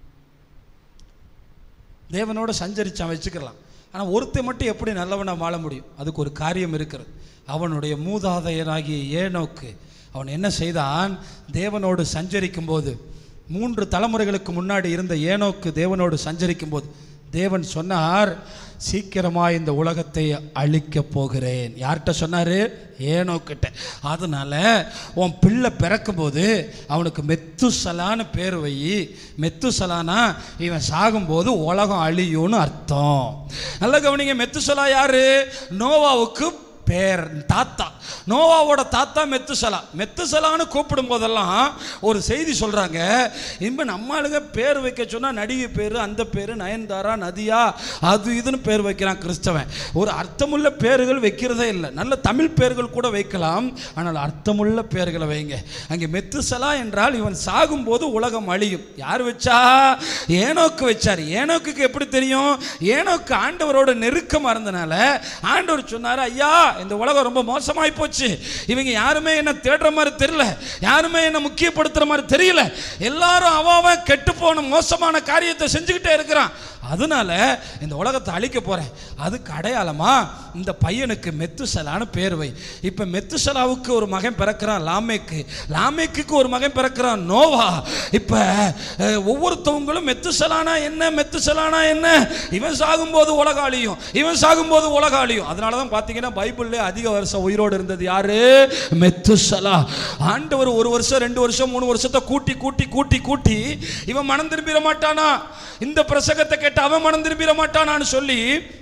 தேவனோட சஞ்சரிச்சான் வச்சுக்கலாம் ஆனால் ஒருத்தன் மட்டும் எப்படி நல்லவனா வாழ முடியும் அதுக்கு ஒரு காரியம் இருக்கிறது அவனுடைய மூதாதையனாகிய ஏனோக்கு அவன் என்ன செய்தான் தேவனோடு சஞ்சரிக்கும் போது மூன்று தலைமுறைகளுக்கு முன்னாடி இருந்த ஏனோக்கு தேவனோடு சஞ்சரிக்கும் போது தேவன் சொன்னார் சீக்கிரமாக இந்த உலகத்தை அழிக்கப் போகிறேன் யார்கிட்ட சொன்னார் ஏனோக்கிட்ட அதனால உன் பிள்ளை பிறக்கும்போது அவனுக்கு மெத்துசலான்னு பேர் வை மெத்துசலானா இவன் சாகும்போது உலகம் அழியும்னு அர்த்தம் நல்ல கவனிங்க மெத்துசலா யாரு நோவாவுக்கு பேர் தாத்தா நோவாவோட தாத்தா மெத்துசலா மெத்துசலான்னு கூப்பிடும் போதெல்லாம் ஒரு செய்தி சொல்கிறாங்க இனிமே நம்ம ஆளுங்க பேர் வைக்க சொன்னால் நடிகை பேர் அந்த பேர் நயன்தாரா நதியா அது இதுன்னு பேர் வைக்கிறான் கிறிஸ்தவன் ஒரு அர்த்தமுள்ள பேர்கள் வைக்கிறதே இல்லை நல்ல தமிழ் பேர்கள் கூட வைக்கலாம் ஆனால் அர்த்தமுள்ள பேர்களை வைங்க அங்கே மெத்துசலா என்றால் இவன் சாகும்போது உலகம் அழியும் யார் வச்சா ஏனோக்கு வச்சார் ஏனோக்குக்கு எப்படி தெரியும் ஏனோக்கு ஆண்டவரோட நெருக்கமாக இருந்தனால ஆண்டவர் சொன்னார் ஐயா இந்த உலகம் ரொம்ப மோசமாய் போச்சு இவங்க யாருமே என்ன தேடுற மாதிரி தெரியல யாருமே என்ன முக்கியப்படுத்துற மாதிரி தெரியல எல்லாரும் அவன் அவன் கெட்டு போன மோசமான காரியத்தை செஞ்சுக்கிட்டே இருக்கிறான் அதனால இந்த உலகத்தை அழிக்க போறேன் அதுக்கு அடையாளமா இந்த பையனுக்கு மெத்துசலான்னு பேர் வை இப்ப மெத்துசலாவுக்கு ஒரு மகன் பிறக்கிறான் லாமேக்கு லாமேக்கு ஒரு மகன் பிறக்கிறான் நோவா இப்ப அஹ், ஒவ்வொருத்தவங்களும் மெத்துசலானா என்ன மெத்துசலானா என்ன இவன் சாகும்போது உலகம் அழியும் இவன் சாகும்போது உலகம் அழியும் அதனால தான் பார்த்தீங்கன்னா பைபிள்ல அதிக வருஷம் உயிரோடு இருந்தது யாரு மெத்துசலா ஆண்டவர் ஒரு வருஷம் ரெண்டு வருஷம் மூணு வருஷத்தை கூட்டி கூட்டி கூட்டி கூட்டி இவன் மனம் திரும்பிட மாட்டானா இந்த பிரசங்கத்தை கேட்டு அவன் மனம் திரும்பிட மாட்டானான்னு சொல்லி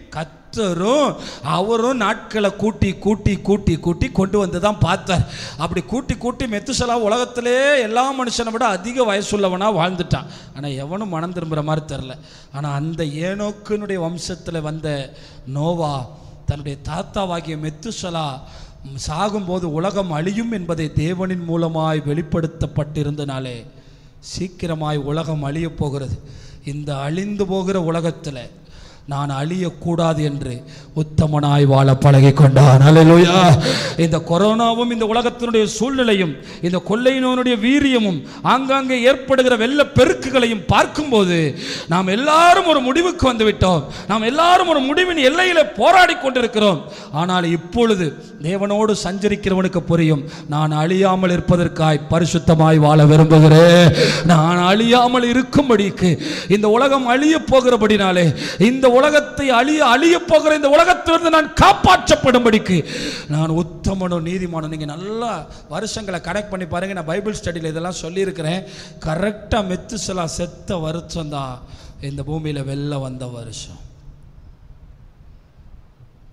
கத்தரும் அவரும் நாட்களை கூட்டி கூட்டி கூட்டி கூட்டி கொண்டு வந்து தான் பார்த்தார் அப்படி கூட்டி கூட்டி மெத்துசலா உலகத்திலே எல்லா மனுஷனை விட அதிக வயசுள்ளவனா வாழ்ந்துட்டான் ஆனால் எவனும் மனம் திரும்புகிற மாதிரி தெரில ஆனால் அந்த ஏனோக்கினுடைய வம்சத்தில் வந்த நோவா தன்னுடைய தாத்தாவாகிய மெத்துசலா சாகும்போது உலகம் அழியும் என்பதை தேவனின் மூலமாய் வெளிப்படுத்தப்பட்டிருந்தனாலே சீக்கிரமாய் உலகம் அழியப் போகிறது இந்த அழிந்து போகிற உலகத்தில் நான் அழியக்கூடாது என்று உத்தமனாய் வாழ பழகி கொண்டான் அல்லேலூயா இந்த கொரோனாவும் இந்த உலகத்தினுடைய சூழ்நிலையும் இந்த கொள்ளை நோயினுடைய வீரியமும் ஆங்காங்கே ஏற்படுகிற வெள்ள பெருக்குகளையும் பார்க்கும்போது நாம் எல்லாரும் ஒரு முடிவுக்கு வந்து விட்டோம் நாம் எல்லாரும் ஒரு முடிவின் எல்லையில போராடி கொண்டிருக்கிறோம் ஆனால் இப்பொழுது தேவனோடு சஞ்சரிக்கிறவனுக்கு புரியும் நான் அழியாமல் இருப்பதற்காய் பரிசுத்தமாய் வாழ விரும்புகிறேன் நான் அழியாமல் இருக்கும்படிக்கு இந்த உலகம் அழிய போகிறபடினாலே இந்த உலகத்தை அழிய அழிய போகிற இந்த உலகத்திலிருந்து நான் காப்பாற்றப்படும்படிக்கு நான் உத்தமனும் நீதிமானும் நீங்க நல்லா வருஷங்களை கனெக்ட் பண்ணி பாருங்க நான் பைபிள் ஸ்டடியில் இதெல்லாம் சொல்லியிருக்கிறேன் கரெக்டாக மெத்துசலா செத்த வருஷம் தான் இந்த பூமியில் வெளில வந்த வருஷம்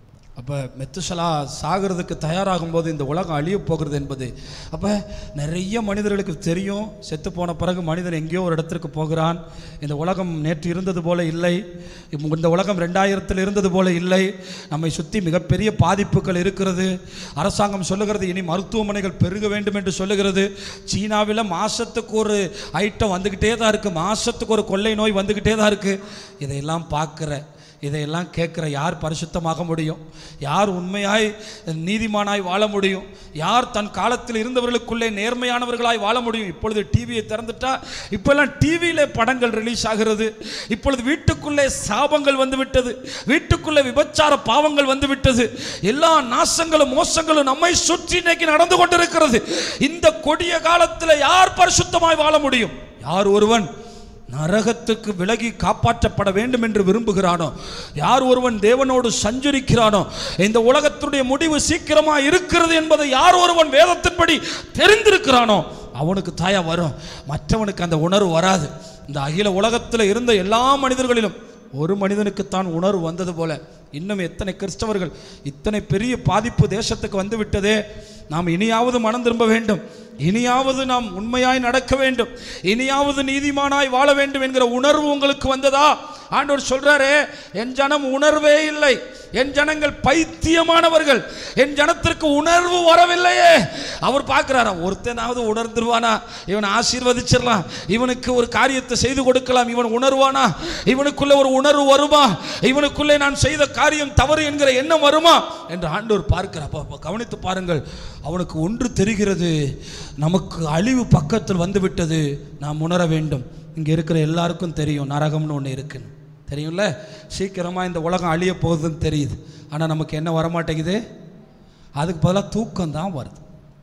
அப்போ மெத்துசலா சாகிறதுக்கு தயாராகும் போது இந்த உலகம் அழிய போகிறது என்பது அப்போ நிறைய மனிதர்களுக்கு தெரியும் செத்து போன பிறகு மனிதன் எங்கேயோ ஒரு இடத்திற்கு போகிறான் இந்த உலகம் நேற்று இருந்தது போல இல்லை இப்ப இந்த உலகம் ரெண்டாயிரத்தில் இருந்தது போல இல்லை நம்மை சுற்றி மிகப்பெரிய பாதிப்புகள் இருக்கிறது அரசாங்கம் சொல்லுகிறது இனி மருத்துவமனைகள் பெருக வேண்டும் என்று சொல்லுகிறது சீனாவில் மாசத்துக்கு ஒரு ஐட்டம் வந்துக்கிட்டே தான் இருக்குது மாசத்துக்கு ஒரு கொள்ளை நோய் வந்துக்கிட்டே தான் இருக்குது இதையெல்லாம் பார்க்குற இதையெல்லாம் கேட்குற யார் பரிசுத்தமாக முடியும் யார் உண்மையாய் நீதிமானாய் வாழ முடியும் யார் தன் காலத்தில் இருந்தவர்களுக்குள்ளே நேர்மையானவர்களாய் வாழ முடியும் இப்பொழுது டிவியை திறந்துட்டா இப்போல்லாம் டிவியில படங்கள் ரிலீஸ் ஆகிறது இப்பொழுது வீட்டுக்குள்ளே சாபங்கள் வந்து விட்டது வீட்டுக்குள்ளே விபச்சார பாவங்கள் வந்து விட்டது எல்லா நாசங்களும் மோசங்களும் நம்மை சுற்றி இன்னைக்கு நடந்து கொண்டிருக்கிறது இந்த கொடிய காலத்தில் யார் பரிசுத்தமாய் வாழ முடியும் யார் ஒருவன் நரகத்துக்கு விலகி காப்பாற்றப்பட வேண்டும் என்று விரும்புகிறானோ யார் ஒருவன் தேவனோடு சஞ்சரிக்கிறானோ இந்த உலகத்தினுடைய முடிவு சீக்கிரமா இருக்கிறது என்பதை யார் ஒருவன் வேதத்தின்படி தெரிந்திருக்கிறானோ அவனுக்கு தாயா வரும் மற்றவனுக்கு அந்த உணர்வு வராது இந்த அகில உலகத்தில் இருந்த எல்லா மனிதர்களிலும் ஒரு மனிதனுக்குத்தான் உணர்வு வந்தது போல இன்னும் எத்தனை கிறிஸ்தவர்கள் இத்தனை பெரிய பாதிப்பு தேசத்துக்கு வந்து விட்டதே நாம் இனியாவது மனம் திரும்ப வேண்டும் இனியாவது நாம் உண்மையாய் நடக்க வேண்டும் இனியாவது நீதிமானாய் வாழ வேண்டும் என்கிற உணர்வு உங்களுக்கு வந்ததா ஆண்டவர் சொல்றாரே என் ஜனம் உணர்வே இல்லை என் ஜனங்கள் பைத்தியமானவர்கள் என் ஜனத்திற்கு உணர்வு வரவில்லையே அவர் பார்க்கிறாரா ஒருத்தனாவது உணர்ந்துருவானா இவன் ஆசீர்வதிச்சிடலாம் இவனுக்கு ஒரு காரியத்தை செய்து கொடுக்கலாம் இவன் உணர்வானா இவனுக்குள்ள ஒரு உணர்வு வருமா இவனுக்குள்ளே நான் செய்த காரியம் தவறு என்கிற எண்ணம் வருமா என்று ஆண்டவர் பார்க்கிறார் அப்ப- அப்ப கவனித்து பாருங்கள் அவனுக்கு ஒன்று தெரிகிறது நமக்கு அழிவு பக்கத்தில் வந்து விட்டது நாம் உணர வேண்டும் இங்கே இருக்கிற எல்லாருக்கும் தெரியும் நரகம்னு ஒன்று இருக்குன்னு தெரியும்ல சீக்கிரமாக இந்த உலகம் அழிய போகுதுன்னு தெரியுது ஆனால் நமக்கு என்ன வரமாட்டேங்குது அதுக்கு பதிலாக தூக்கம் தான் வருது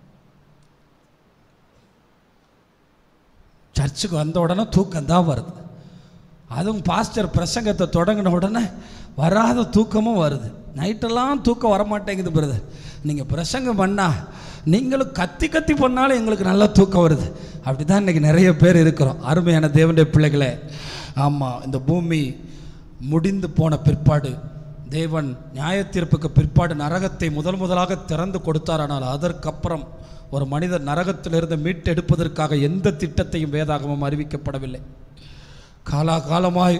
சர்ச்சுக்கு வந்த உடனே தூக்கம் தான் வருது அதுவும் பாஸ்டர் பிரசங்கத்தை தொடங்கின உடனே வராத தூக்கமும் வருது நைட்டெல்லாம் தூக்கம் வரமாட்டேங்குது பிரதர் நீங்கள் பிரசங்கம் பண்ணா நீங்களும் கத்தி கத்தி பண்ணாலும் எங்களுக்கு நல்லா தூக்கம் வருது அப்படி தான் இன்றைக்கி நிறைய பேர் இருக்கிறோம் அருமையான தேவனுடைய பிள்ளைகளே ஆமாம் இந்த பூமி முடிந்து போன பிற்பாடு தேவன் நியாயத்தீர்ப்புக்கு பிற்பாடு நரகத்தை முதல் முதலாக திறந்து கொடுத்தாரானால் அதற்கப்புறம் ஒரு மனிதர் நரகத்திலிருந்து மீட்டெடுப்பதற்காக எந்த திட்டத்தையும் வேதாகமம் அறிவிக்கப்படவில்லை காலாகாலமாய்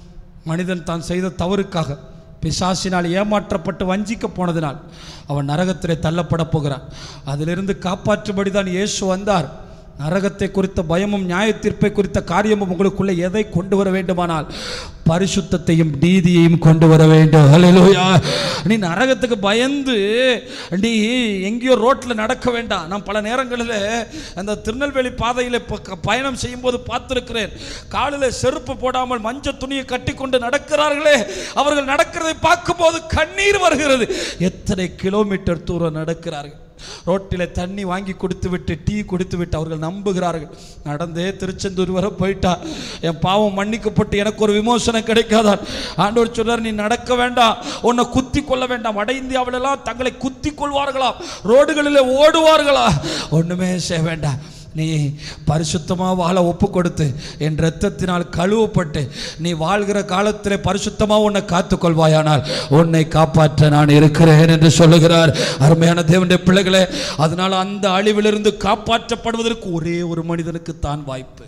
மனிதன் தான் செய்த தவறுக்காக பிசாசினால் ஏமாற்றப்பட்டு வஞ்சிக்க போனதினால் அவன் நரகத்திலே தள்ளப்பட போகிறான் அதிலிருந்து காப்பாற்றும்படி தான் இயேசு வந்தார் நரகத்தை குறித்த பயமும் நியாய தீர்ப்பை குறித்த காரியமும் உங்களுக்குள்ளே எதை கொண்டு வர வேண்டுமானால் பரிசுத்தத்தையும் நீதியையும் கொண்டு வர வேண்டும் ஹalleluya நீ நரகத்துக்கு பயந்து நீ எங்கேயோ ரோட்டில் நடக்க வேண்டாம் நான் பல நேரங்களில் அந்த திருநெல்வேலி பாதையில் ப- பயணம் செய்யும்போது பார்த்திருக்கிறேன் காலில் செருப்பு போடாமல் மஞ்சள் துணியை கட்டி கொண்டு நடக்கிறார்களே அவர்கள் நடக்கிறதை பார்க்கும்போது கண்ணீர் வருகிறது எத்தனை கிலோமீட்டர் தூரம் நடக்கிறார்கள் ரோட்டில் தண்ணி வாங்கி கொடுத்து விட்டு டீ கொடுத்து விட்டு அவர்கள் நம்புகிறார்கள் நடந்தே திருச்செந்தூர் வரை போயிட்டா என் பாவம் மன்னிக்கப்பட்டு எனக்கு ஒரு விமோசனம் கிடைக்காதான் ஆண்டவர் சொல்றார் நீ நடக்க வேண்டாம் உன்னை குத்தி கொள்ள வேண்டாம் வட இந்தியாவிலெல்லாம் தங்களை குத்தி கொள்வார்களா ரோடுகளில் ஓடுவார்களா ஒண்ணுமே செய்ய வேண்டாம் நீ பரிசுத்தமாக வாழ ஒப்பு கொடுத்து என் இரத்தத்தினால் கழுவப்பட்டு நீ வாழ்கிற காலத்தில் பரிசுத்தமாக உன்னை காத்துக்கொள்வாயானால் உன்னை காப்பாற்ற நான் இருக்கிறேன் என்று சொல்லுகிறார் அருமையான தேவனுடைய பிள்ளைகளே அதனால் அந்த அழிவிலிருந்து காப்பாற்றப்படுவதற்கு ஒரே ஒரு மனிதனுக்கு தான் வாய்ப்பு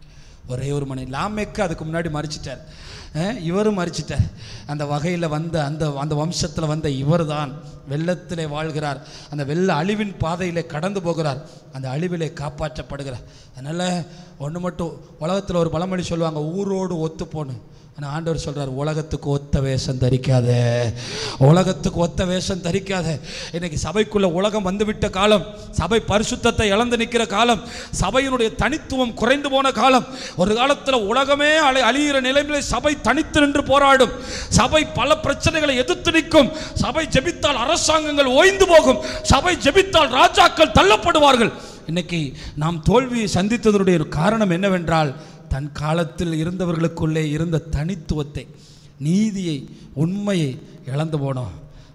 ஒரே ஒரு மணி லாமேக்கு அதுக்கு முன்னாடி மறிச்சிட்டார் அஹ், இவரும் மறிச்சிட்டார் அந்த வகையில் வந்த அந்த அந்த வம்சத்தில் வந்த இவர் தான் வெள்ளத்திலே வாழ்கிறார் அந்த வெள்ள அழிவின் பாதையிலே கடந்து போகிறார் அந்த அழிவிலே காப்பாற்றப்படுகிறார் அதனால் ஒன்று மட்டும் உலகத்தில் ஒரு பழமொழி சொல்லுவாங்க ஊரோடு ஒத்து போன்னு ஆனால் ஆண்டவர் சொல்றார் உலகத்துக்கு ஒத்த வேஷம் தரிக்காத உலகத்துக்கு ஒத்த வேஷம் தரிக்காத இன்னைக்கு சபைக்குள்ள உலகம் வந்துவிட்ட காலம் சபை பரிசுத்தத்தை இழந்து நிற்கிற காலம் சபையினுடைய தனித்துவம் குறைந்து போன காலம் ஒரு காலத்தில் உலகமே அழி அழிகிற நிலைமையில சபை தனித்து நின்று போராடும் சபை பல பிரச்சனைகளை எதிர்த்து நிற்கும் சபை ஜெபித்தால் அரசாங்கங்கள் ஓய்ந்து போகும் சபை ஜெபித்தால் ராஜாக்கள் தள்ளப்படுவார்கள் இன்னைக்கு நாம் தோல்வியை சந்தித்ததனுடைய ஒரு காரணம் என்னவென்றால் தன் காலத்தில் இருந்தவர்களுக்குள்ளே இருந்த தனித்துவத்தை நீதியை உண்மையை இழந்து போனோம்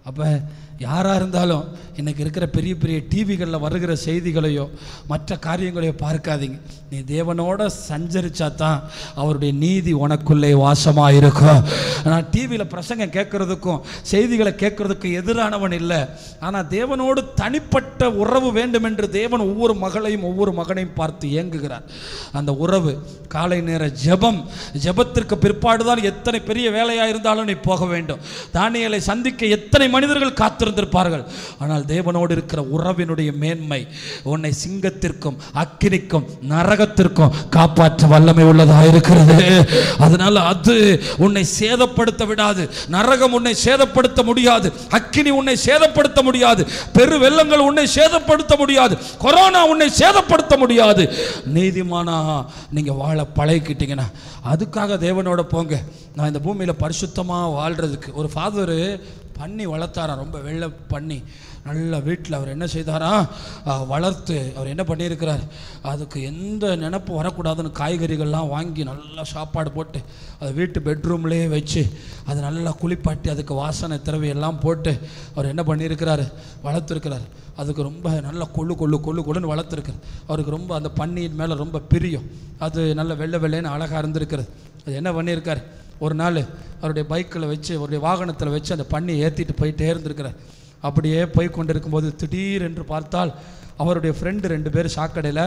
அப்போ யாராக இருந்தாலும் இன்னைக்கு இருக்கிற பெரிய பெரிய டிவிகளில் வருகிற செய்திகளையோ மற்ற காரியங்களையோ பார்க்காதீங்க நீ தேவனோட சஞ்சரிச்சா தான் அவருடைய நீதி உனக்குள்ளே வாசமாக இருக்கும் நான் டிவியில் பிரசங்கம் கேட்கறதுக்கும் செய்திகளை கேட்கறதுக்கும் எதிரானவன் இல்லை ஆனால் தேவனோடு தனிப்பட்ட உறவு வேண்டும் என்று தேவன் ஒவ்வொரு மகளையும் ஒவ்வொரு மகனையும் பார்த்து ஏங்குகிறார் அந்த உறவு காலை நேர ஜெபம் ஜெபத்திற்கு பிற்பாடு தான் எத்தனை பெரிய வேலையாக இருந்தாலும் நீ போக வேண்டும் தானியலை சந்திக்க எத்தனை மனிதர்கள் காத்திருந்திருப்பார்கள் ஆனால் தேவனோடு இருக்கிற உறவினுடைய மேன்மை உன்னை சிங்கத்திற்கும் அக்கினிக்கும் நரகத்திற்கும் காப்பாற்ற வல்லமை உள்ளதாக இருக்கிறது அதனால அது உன்னை சேதப்படுத்த விடாது நரகம் உன்னை சேதப்படுத்த முடியாது அக்கினி உன்னை சேதப்படுத்த முடியாது பெரு வெள்ளங்கள் உன்னை சேதப்படுத்த முடியாது கொரோனா உன்னை சேதப்படுத்த முடியாது நீதிமானா நீங்க வாழ பழகிக்கிட்டீங்கன்னா அதுக்காக தேவனோட போங்க நான் இந்த பூமியில் பரிசுத்தமாக வாழ்றதுக்கு ஒரு ஃபாதரு பண்ணி வளர்த்தாராம் ரொம்ப வெள்ளை பண்ணி நல்ல வீட்டில் அவர் என்ன செய்தாரா அஹ், வளர்த்து அவர் என்ன பண்ணியிருக்கிறார் அதுக்கு எந்த நினப்பு வரக்கூடாதுன்னு காய்கறிகள்லாம் வாங்கி நல்லா சாப்பாடு போட்டு அதை வீட்டு பெட்ரூம்லேயே வச்சு அது நல்லா குளிப்பாட்டி அதுக்கு வாசனை திரவி எல்லாம் போட்டு அவர் என்ன பண்ணியிருக்கிறாரு வளர்த்துருக்கிறார் அதுக்கு ரொம்ப நல்லா கொள்ளு கொள்ளு கொள்ளு கொள்ளுன்னு வளர்த்துருக்கார் அவருக்கு ரொம்ப அந்த பன்னியின் மேலே ரொம்ப பிரியம் அது நல்ல வெள்ளை வெள்ளைன்னு அழகாக இருந்திருக்கிறது அது என்ன பண்ணியிருக்கார் ஒரு நாள் அவருடைய பைக்கில் வச்சு அவருடைய வாகனத்தில் வச்சு அந்த பண்ணி ஏற்றிட்டு போயிட்டே இருந்திருக்கிறார் அப்படியே போய் கொண்டிருக்கும்போது திடீர் என்று பார்த்தால் அவருடைய ஃப்ரெண்டு ரெண்டு பேர் சாக்கடையில்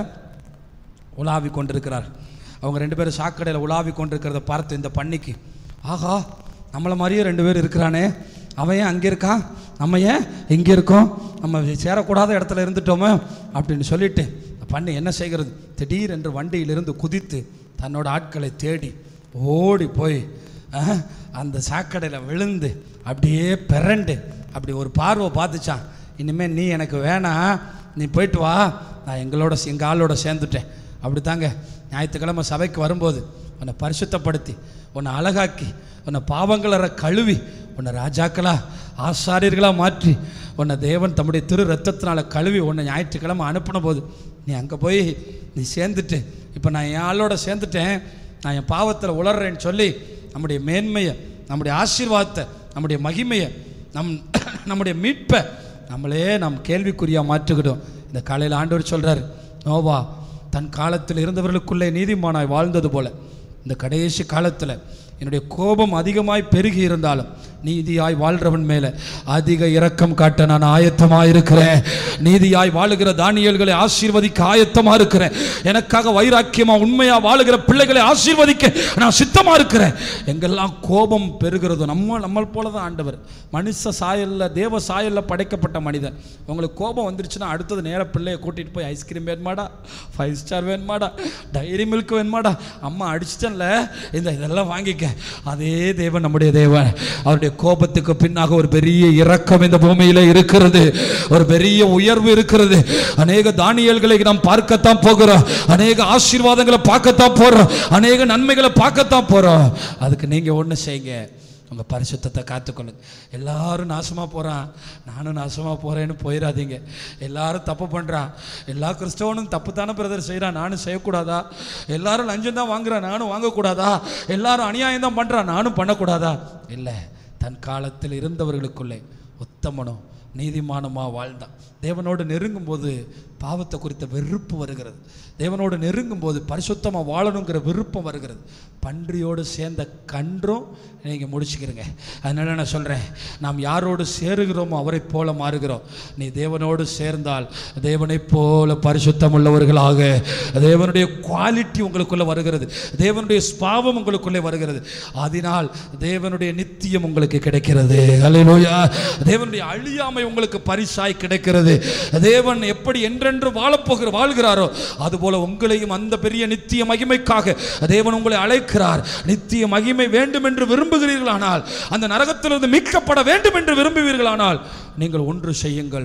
உலாவி கொண்டிருக்கிறார் அவங்க ரெண்டு பேரும் சாக்கடையில் உலாவி கொண்டிருக்கிறத பார்த்து இந்த பண்ணிக்கு ஆஹா நம்மளை மாதிரியே ரெண்டு பேர் இருக்கிறானே அவன் ஏன் அங்கே இருக்கான் நம்ம ஏன் இங்கே இருக்கோம் நம்ம சேரக்கூடாத இடத்துல இருந்துட்டோமே அப்படின்னு சொல்லிட்டு இந்த பண்ணி என்ன செய்கிறது திடீர் என்று வண்டியிலிருந்து குதித்து தன்னோட ஆட்களை தேடி ஓடி போய் அஹ், அந்த சாக்கடையில் விழுந்து அப்படியே பிறண்டு அப்படி ஒரு பார்வை பார்த்துச்சான் இனிமேல் நீ எனக்கு வேணாம் நீ போயிட்டு வா நான் எங்களோட எங்கள் ஆளோட சேர்ந்துட்டேன் அப்படி தாங்க ஞாயிற்றுக்கிழமை சபைக்கு வரும்போது உன்னை பரிசுத்தப்படுத்தி உன்னை அழகாக்கி உன்னை பாவங்களற கழுவி உன்னை ராஜாக்களா ஆசாரியர்களாக மாற்றி உன்னை தேவன் தம்முடைய திரு ரத்தத்தினால கழுவி உன்னை ஞாயிற்றுக்கிழமை அனுப்பின போது நீ அங்கே போய் நீ சேர்ந்துட்டு இப்போ நான் என் ஆளோட சேர்ந்துட்டேன் நான் என் பாவத்தில் உளர்றேன்னு சொல்லி நம்முடைய மேன்மையை நம்முடைய ஆசீர்வாதத்தை நம்முடைய மகிமையை நம் நம்முடைய மீட்பை நம்மளே நம் கேள்விக்குறியாக மாற்றுக்கிட்டோம் இந்த காலையில் ஆண்டவர் சொல்கிறார் நோவா தன் காலத்தில் இருந்தவர்களுக்குள்ளே நீதிமானாய் வாழ்ந்தது போல இந்த கடைசி காலத்தில் என்னுடைய கோபம் அதிகமாய் பெருகி இருந்தாலும் நீதியாய் வாழ்றவன் மேலே அதிக இரக்கம் காட்ட நான் ஆயத்தமாக இருக்கிறேன் நீதியாய் வாழுகிற தானியல்களை ஆசீர்வதிக்க ஆயத்தமாக இருக்கிறேன் எனக்காக வைராக்கியமா உண்மையா வாழுகிற பிள்ளைகளை ஆசீர்வதிக்க நான் சித்தமா இருக்கிறேன் எங்கெல்லாம் கோபம் பெருகிறதோ நம்ம நம்ம போல தான் ஆண்டவர் மனுஷ சாயல்ல தேவ சாயல்ல படைக்கப்பட்ட மனிதன் உங்களுக்கு கோபம் வந்துருச்சுன்னா அடுத்தது நேர பிள்ளையை கூட்டிட்டு போய் ஐஸ்கிரீம் வேணுமாடா ஃபைவ் ஸ்டார் வேணுமாடா டைரி மில்க் வேணுமாடா அம்மா அடிச்சிட்டேன்ல இந்த இதெல்லாம் வாங்கிக்க அதே தேவன் நம்முடைய தேவன் அவருடைய கோபத்துக்கு பின்னாக ஒரு பெரிய இரக்கம் இந்த பூமியில இருக்கிறது ஒரு பெரிய உயர்வு இருக்கிறது அநேக தானியல்களை நாம் பார்க்கத்தான் போகிறோம் அநேக ஆசீர்வாதங்களை பார்க்கத்தான் போறோம் அநேக நன்மைகளை பார்க்கத்தான் போறோம் அதுக்கு நீங்க ஒண்ணு செய்யுங்க உங்க பரிசுத்தத்தை காத்துக்கொள்ளுங்க எல்லாரும் நாசமா போறான் நானும் நாசமா போறேன்னு போயிடாதீங்க எல்லாரும் தப்பு பண்றான் எல்லா கிறிஸ்தவனும் தப்பு தானே பிரதர் செய்கிறான் நானும் செய்யக்கூடாதா எல்லாரும் லஞ்சம் தான் வாங்குறான் நானும் வாங்கக்கூடாதா எல்லாரும் அநியாயம் தான் பண்றான் நானும் பண்ணக்கூடாதா இல்லை தன் காலத்தில் இருந்தவர்களுக்குள்ளே உத்தமனும் நீதிமானமா வாழ்ந்தான் தேவனோடு நெருங்கும் போது பாவத்தை குறித்த வெறுப்பு வருகிறது தேவனோடு நெருங்கும் போது பரிசுத்தமாக வாழணுங்கிற விருப்பம் வருகிறது பன்றியோடு சேர்ந்த கன்றும் நீங்கள் முடிச்சுக்கிறீங்க அதனால நான் சொல்கிறேன் நாம் யாரோடு சேருகிறோமோ அவரை போல மாறுகிறோம் நீ தேவனோடு சேர்ந்தால் தேவனைப் போல பரிசுத்தம் உள்ளவர்களாக தேவனுடைய குவாலிட்டி உங்களுக்குள்ளே வருகிறது தேவனுடைய ஸ்பாவம் உங்களுக்குள்ளே வருகிறது அதனால் தேவனுடைய நித்தியம் உங்களுக்கு கிடைக்கிறது அல்லேலூயா தேவனுடைய அழியாமை உங்களுக்கு பரிசாய் கிடைக்கிறது தேவன் எப்படி என்றென்று வாழப்போகிற வாழ்கிறாரோ அதுபோல உங்களையும் அந்த பெரிய நித்திய மகிமைக்காக தேவன் உங்களை அழைக்கிறார் நித்திய மகிமை வேண்டும் என்று விரும்புகிறீர்களானால் அந்த நரகத்திலிருந்து மீட்கப்பட வேண்டும் என்று விரும்புவீர்களானால் நீங்கள் ஒன்று செய்யுங்கள்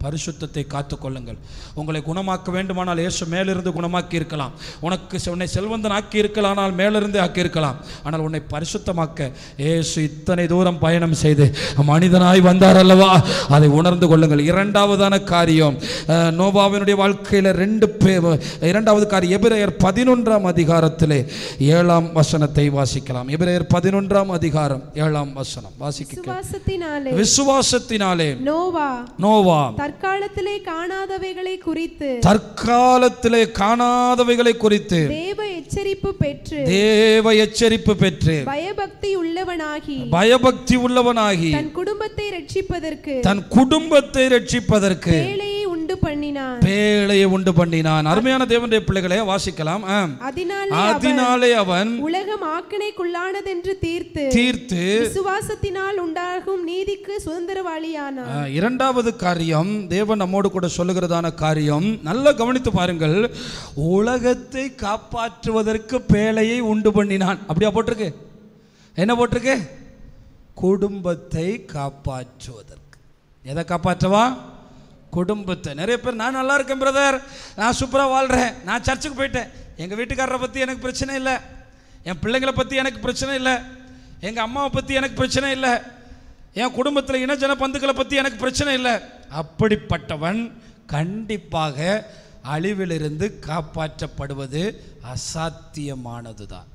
பரிசுத்தத்தை காத்துக்கொள்ளுங்கள் உங்களை குணமாக்க வேண்டுமானால் இயேசு மேலிருந்து குணமாக்கி இருக்கலாம் உனக்கு செ- உன்னை செல்வந்தன் ஆக்கி இருக்கலானால் மேலிருந்து ஆக்கி இருக்கலாம் ஆனால் உன்னை பரிசுத்தமாக்க இயேசு இத்தனை தூரம் பயணம் செய்து மனிதனாய் வந்தார் அல்லவா அதை உணர்ந்து கொள்ளுங்கள் இரண்டாவதான காரியம் அஹ், நோவாவினுடைய வாழ்க்கையில் ரெண்டு பே இரண்டாவது காரியம் எபிரேயர் பதினொன்றாம் அதிகாரத்திலே ஏழாம் வசனத்தை வாசிக்கலாம் எபிரேயர் பதினொன்றாம் அதிகாரம் ஏழாம் வசனம் வாசிக்க விசுவாசத்தினாலே விசுவாசத்தினாலே நோவா நோவா தற்காலத்திலே காணாதவைகளை குறித்து தற்காலத்திலே காணாதவைகளை குறித்து தேவ எச்சரிப்பு பெற்று தேவ எச்சரிப்பு பெற்று பயபக்தி உள்ளவனாகி பயபக்தி உள்ளவனாகி தன் குடும்பத்தை ரட்சிப்பதற்கு தன் குடும்பத்தை ரட்சிப்பதற்கு வேலையை உண்டு பண்ணினான் பேழையை உண்டு பண்ணினான் அருமையான தேவனுடைய பிள்ளைகளை வாசிக்கலாம் ஆம். அதனாலே அதனாலே அவன் உலகம் ஆக்கினைக்குள்ளானதென்று தீர்த்து தீர்த்து விசுவாசத்தினால் உண்டாகும் நீதிக்கு சுதந்திரவாளியானான் ஆ, இரண்டாவது காரியம் தேவன் நம்மோடு கூட சொல்லுகிறதான காரியம் நல்லா கவனித்து பாருங்கள் உலகத்தை காப்பாற்றுவதற்கு பேழையை உண்டு பண்ணினான் அப்படியா போட்டிருக்கு என்ன போட்டிருக்கு குடும்பத்தை காப்பாற்றுவதற்கு எதை காப்பாற்றவா குடும்பத்தை நிறைய பேர் நான் நல்லா இருக்கேன் பிரதர் நான் சூப்பராக வாழ்கிறேன் நான் சர்ச்சுக்கு போயிட்டேன் எங்கள் வீட்டுக்காரரை பற்றி எனக்கு பிரச்சனை இல்லை என் பிள்ளைங்களை பற்றி எனக்கு பிரச்சனை இல்லை எங்கள் அம்மாவை பற்றி எனக்கு பிரச்சனை இல்லை என் குடும்பத்தில் இனஜன பந்துக்களை பற்றி எனக்கு பிரச்சனை இல்லை அப்படிப்பட்டவன் கண்டிப்பாக அழிவிலிருந்து காப்பாற்றப்படுவது அசாத்தியமானது தான்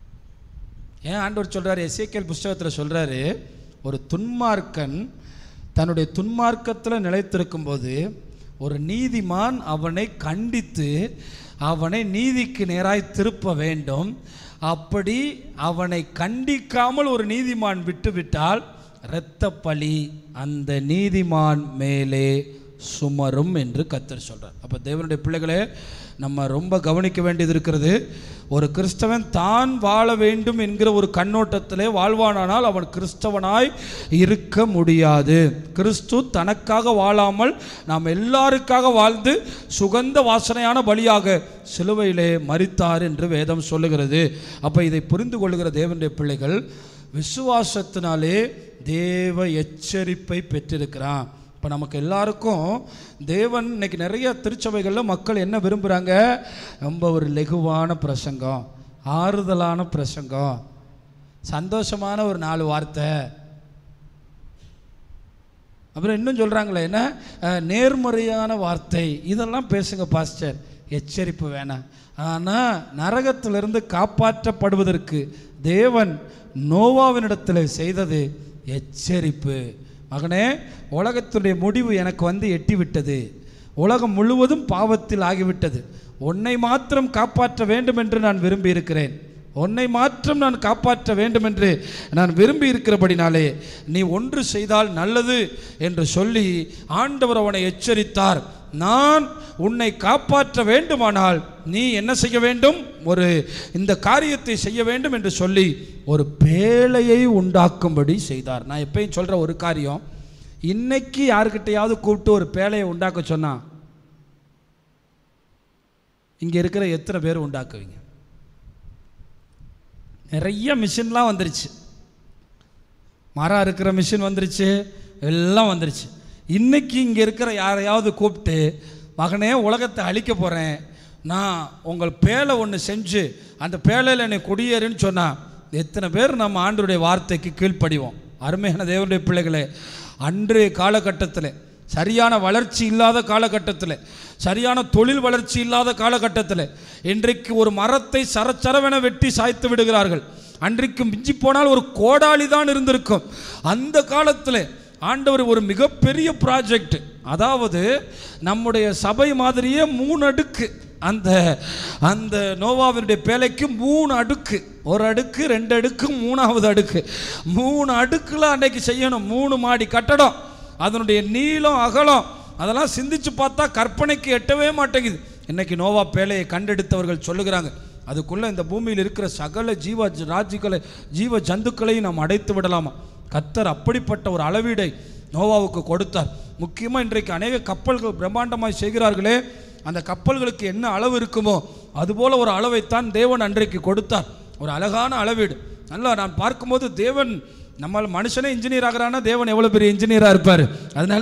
ஏன் ஆண்டவர் சொல்றாரு எசேக்கியேல் புஸ்தகத்தில் சொல்றாரு ஒரு துன்மார்க்கன் தன்னுடைய துன்மார்க்கத்தில் நிலைத்திருக்கும்போது ஒரு நீதிமான் அவனை கண்டித்து அவனை நீதிக்கு நேராய் திருப்ப வேண்டும் அப்படி அவனை கண்டிக்காமல் ஒரு நீதிமான் விட்டுவிட்டால் இரத்த பழி அந்த நீதிமான் மேலே சுமரும் என்று கத்தர் சொல்றார் அப்போ தேவனுடைய பிள்ளைகளே நம்ம ரொம்ப கவனிக்க வேண்டியது இருக்கிறது ஒரு கிறிஸ்தவன் தான் வாழ வேண்டும் என்கிற ஒரு கண்ணோட்டத்திலே வாழ்வானானால் அவன் கிறிஸ்தவனாய் இருக்க முடியாது கிறிஸ்து தனக்காக வாழாமல் நாம் எல்லாருக்காக வாழ்ந்து சுகந்த வாசனையான பலியாக சிலுவையிலே மரித்தார் என்று வேதம் சொல்லுகிறது அப்போ இதை புரிந்து கொள்ளுகிற தேவனுடைய பிள்ளைகள் விசுவாசத்தினாலே தேவ எச்சரிப்பை பெற்றிருக்கிறான் இப்போ நமக்கு எல்லாருக்கும் தேவன் இன்னைக்கு நிறைய திருச்சபைகளில் மக்கள் என்ன விரும்புகிறாங்க ரொம்ப ஒரு லெகுவான பிரசங்கம் ஆறுதலான பிரசங்கம் சந்தோஷமான ஒரு நாலு வார்த்தை அப்புறம் இன்னும் சொல்கிறாங்களே என்ன அஹ், நேர்மறையான வார்த்தை இதெல்லாம் பேசுங்க பாஸ்டர் எச்சரிப்பு வேணாம் ஆனால் நரகத்திலிருந்து காப்பாற்றப்படுவதற்கு தேவன் நோவாவினிடத்தில் செய்தது எச்சரிப்பு மகனே உலகத்துடைய முடிவு எனக்கு வந்து எட்டி விட்டது உலகம் முழுவதும் பாவத்தில் ஆகிவிட்டது உன்னை மாத்திரம் காப்பாற்ற வேண்டும் என்று நான் விரும்பி இருக்கிறேன் உன்னை மாத்திரம் நான் காப்பாற்ற வேண்டும் என்று நான் விரும்பி இருக்கிறபடினாலே நீ ஒன்று செய்தால் நல்லது என்று சொல்லி ஆண்டவர் அவனை எச்சரித்தார் நான் உன்னை காப்பாற்ற வேண்டுமானால் நீ என்ன செய்ய வேண்டும் ஒரு இந்த காரியத்தை செய்ய வேண்டும் என்று சொல்லி ஒரு பேழையை உண்டாக்கும்படி செய்தார் நான் எப்பயும் சொல்கிற ஒரு காரியம் இன்னைக்கு யாருக்கிட்டையாவது கூப்பிட்டு ஒரு பேழையை உண்டாக்க சொன்னா இங்கே இருக்கிற எத்தனை பேர் உண்டாக்குவீங்க நிறைய மிஷின்லாம் வந்துருச்சு மரம் இருக்கிற மிஷின் வந்துருச்சு எல்லாம் வந்துருச்சு இன்னைக்கு இங்கே இருக்கிற யாரையாவது கூப்பிட்டு மகனே உலகத்தை அழிக்க போகிறேன் நான் உங்கள் பேலை ஒன்று செஞ்சு அந்த பேழையில் என்னை குடியேறுன்னு சொன்னால் எத்தனை பேர் நம்ம ஆண்டருடைய வார்த்தைக்கு கீழ்ப்படிவோம் அருமையான தேவனுடைய பிள்ளைகளே அன்றைய காலகட்டத்தில் சரியான வளர்ச்சி இல்லாத காலகட்டத்தில் சரியான தொழில் வளர்ச்சி இல்லாத காலகட்டத்தில் இன்றைக்கு ஒரு மரத்தை சரச்சரவென வெட்டி சாய்த்து விடுகிறார்கள் அன்றைக்கு மிஞ்சி போனால் ஒரு கோடாலி தான் இருந்திருக்கும் அந்த காலத்தில் ஆண்டவர் ஒரு மிகப்பெரிய ப்ராஜெக்ட் அதாவது நம்முடைய சபை மாதிரியே மூணு அடுக்கு அந்த அந்த நோவாவினுடைய பேலைக்கு மூணு அடுக்கு ஒரு அடுக்கு ரெண்டு அடுக்கு மூணாவது அடுக்கு மூணு அடுக்கில் அன்னைக்கு செய்யணும் மூணு மாடி கட்டடம் அதனுடைய நீளம் அகலம் அதெல்லாம் சிந்திச்சு பார்த்தா கற்பனைக்கு எட்டவே மாட்டேங்குது இன்னைக்கு நோவா பேழையை கண்டெடுத்தவர்கள் சொல்லுகிறாங்க அதுக்குள்ள இந்த பூமியில் இருக்கிற சகல ஜீவ ராஜ்யங்களை ஜீவ ஜந்துக்களையும் நாம் அடைத்து விடலாமா கத்தர் அப்படிப்பட்ட ஒரு அளவீடை நோவாவுக்கு கொடுத்தார் முக்கியமாக இன்றைக்கு அநேக கப்பல்கள் பிரம்மாண்டமாய் செய்கிறார்களே அந்த கப்பல்களுக்கு என்ன அளவு இருக்குமோ அதுபோல ஒரு அளவைத்தான் தேவன் அன்றைக்கு கொடுத்தார் ஒரு அழகான அளவீடு நல்லா நான் பார்க்கும்போது தேவன் நம்ம மனுஷனே இன்ஜினியர் ஆகிறானா தேவன் எவ்வளோ பெரிய இன்ஜினியராக இருப்பார் அதனால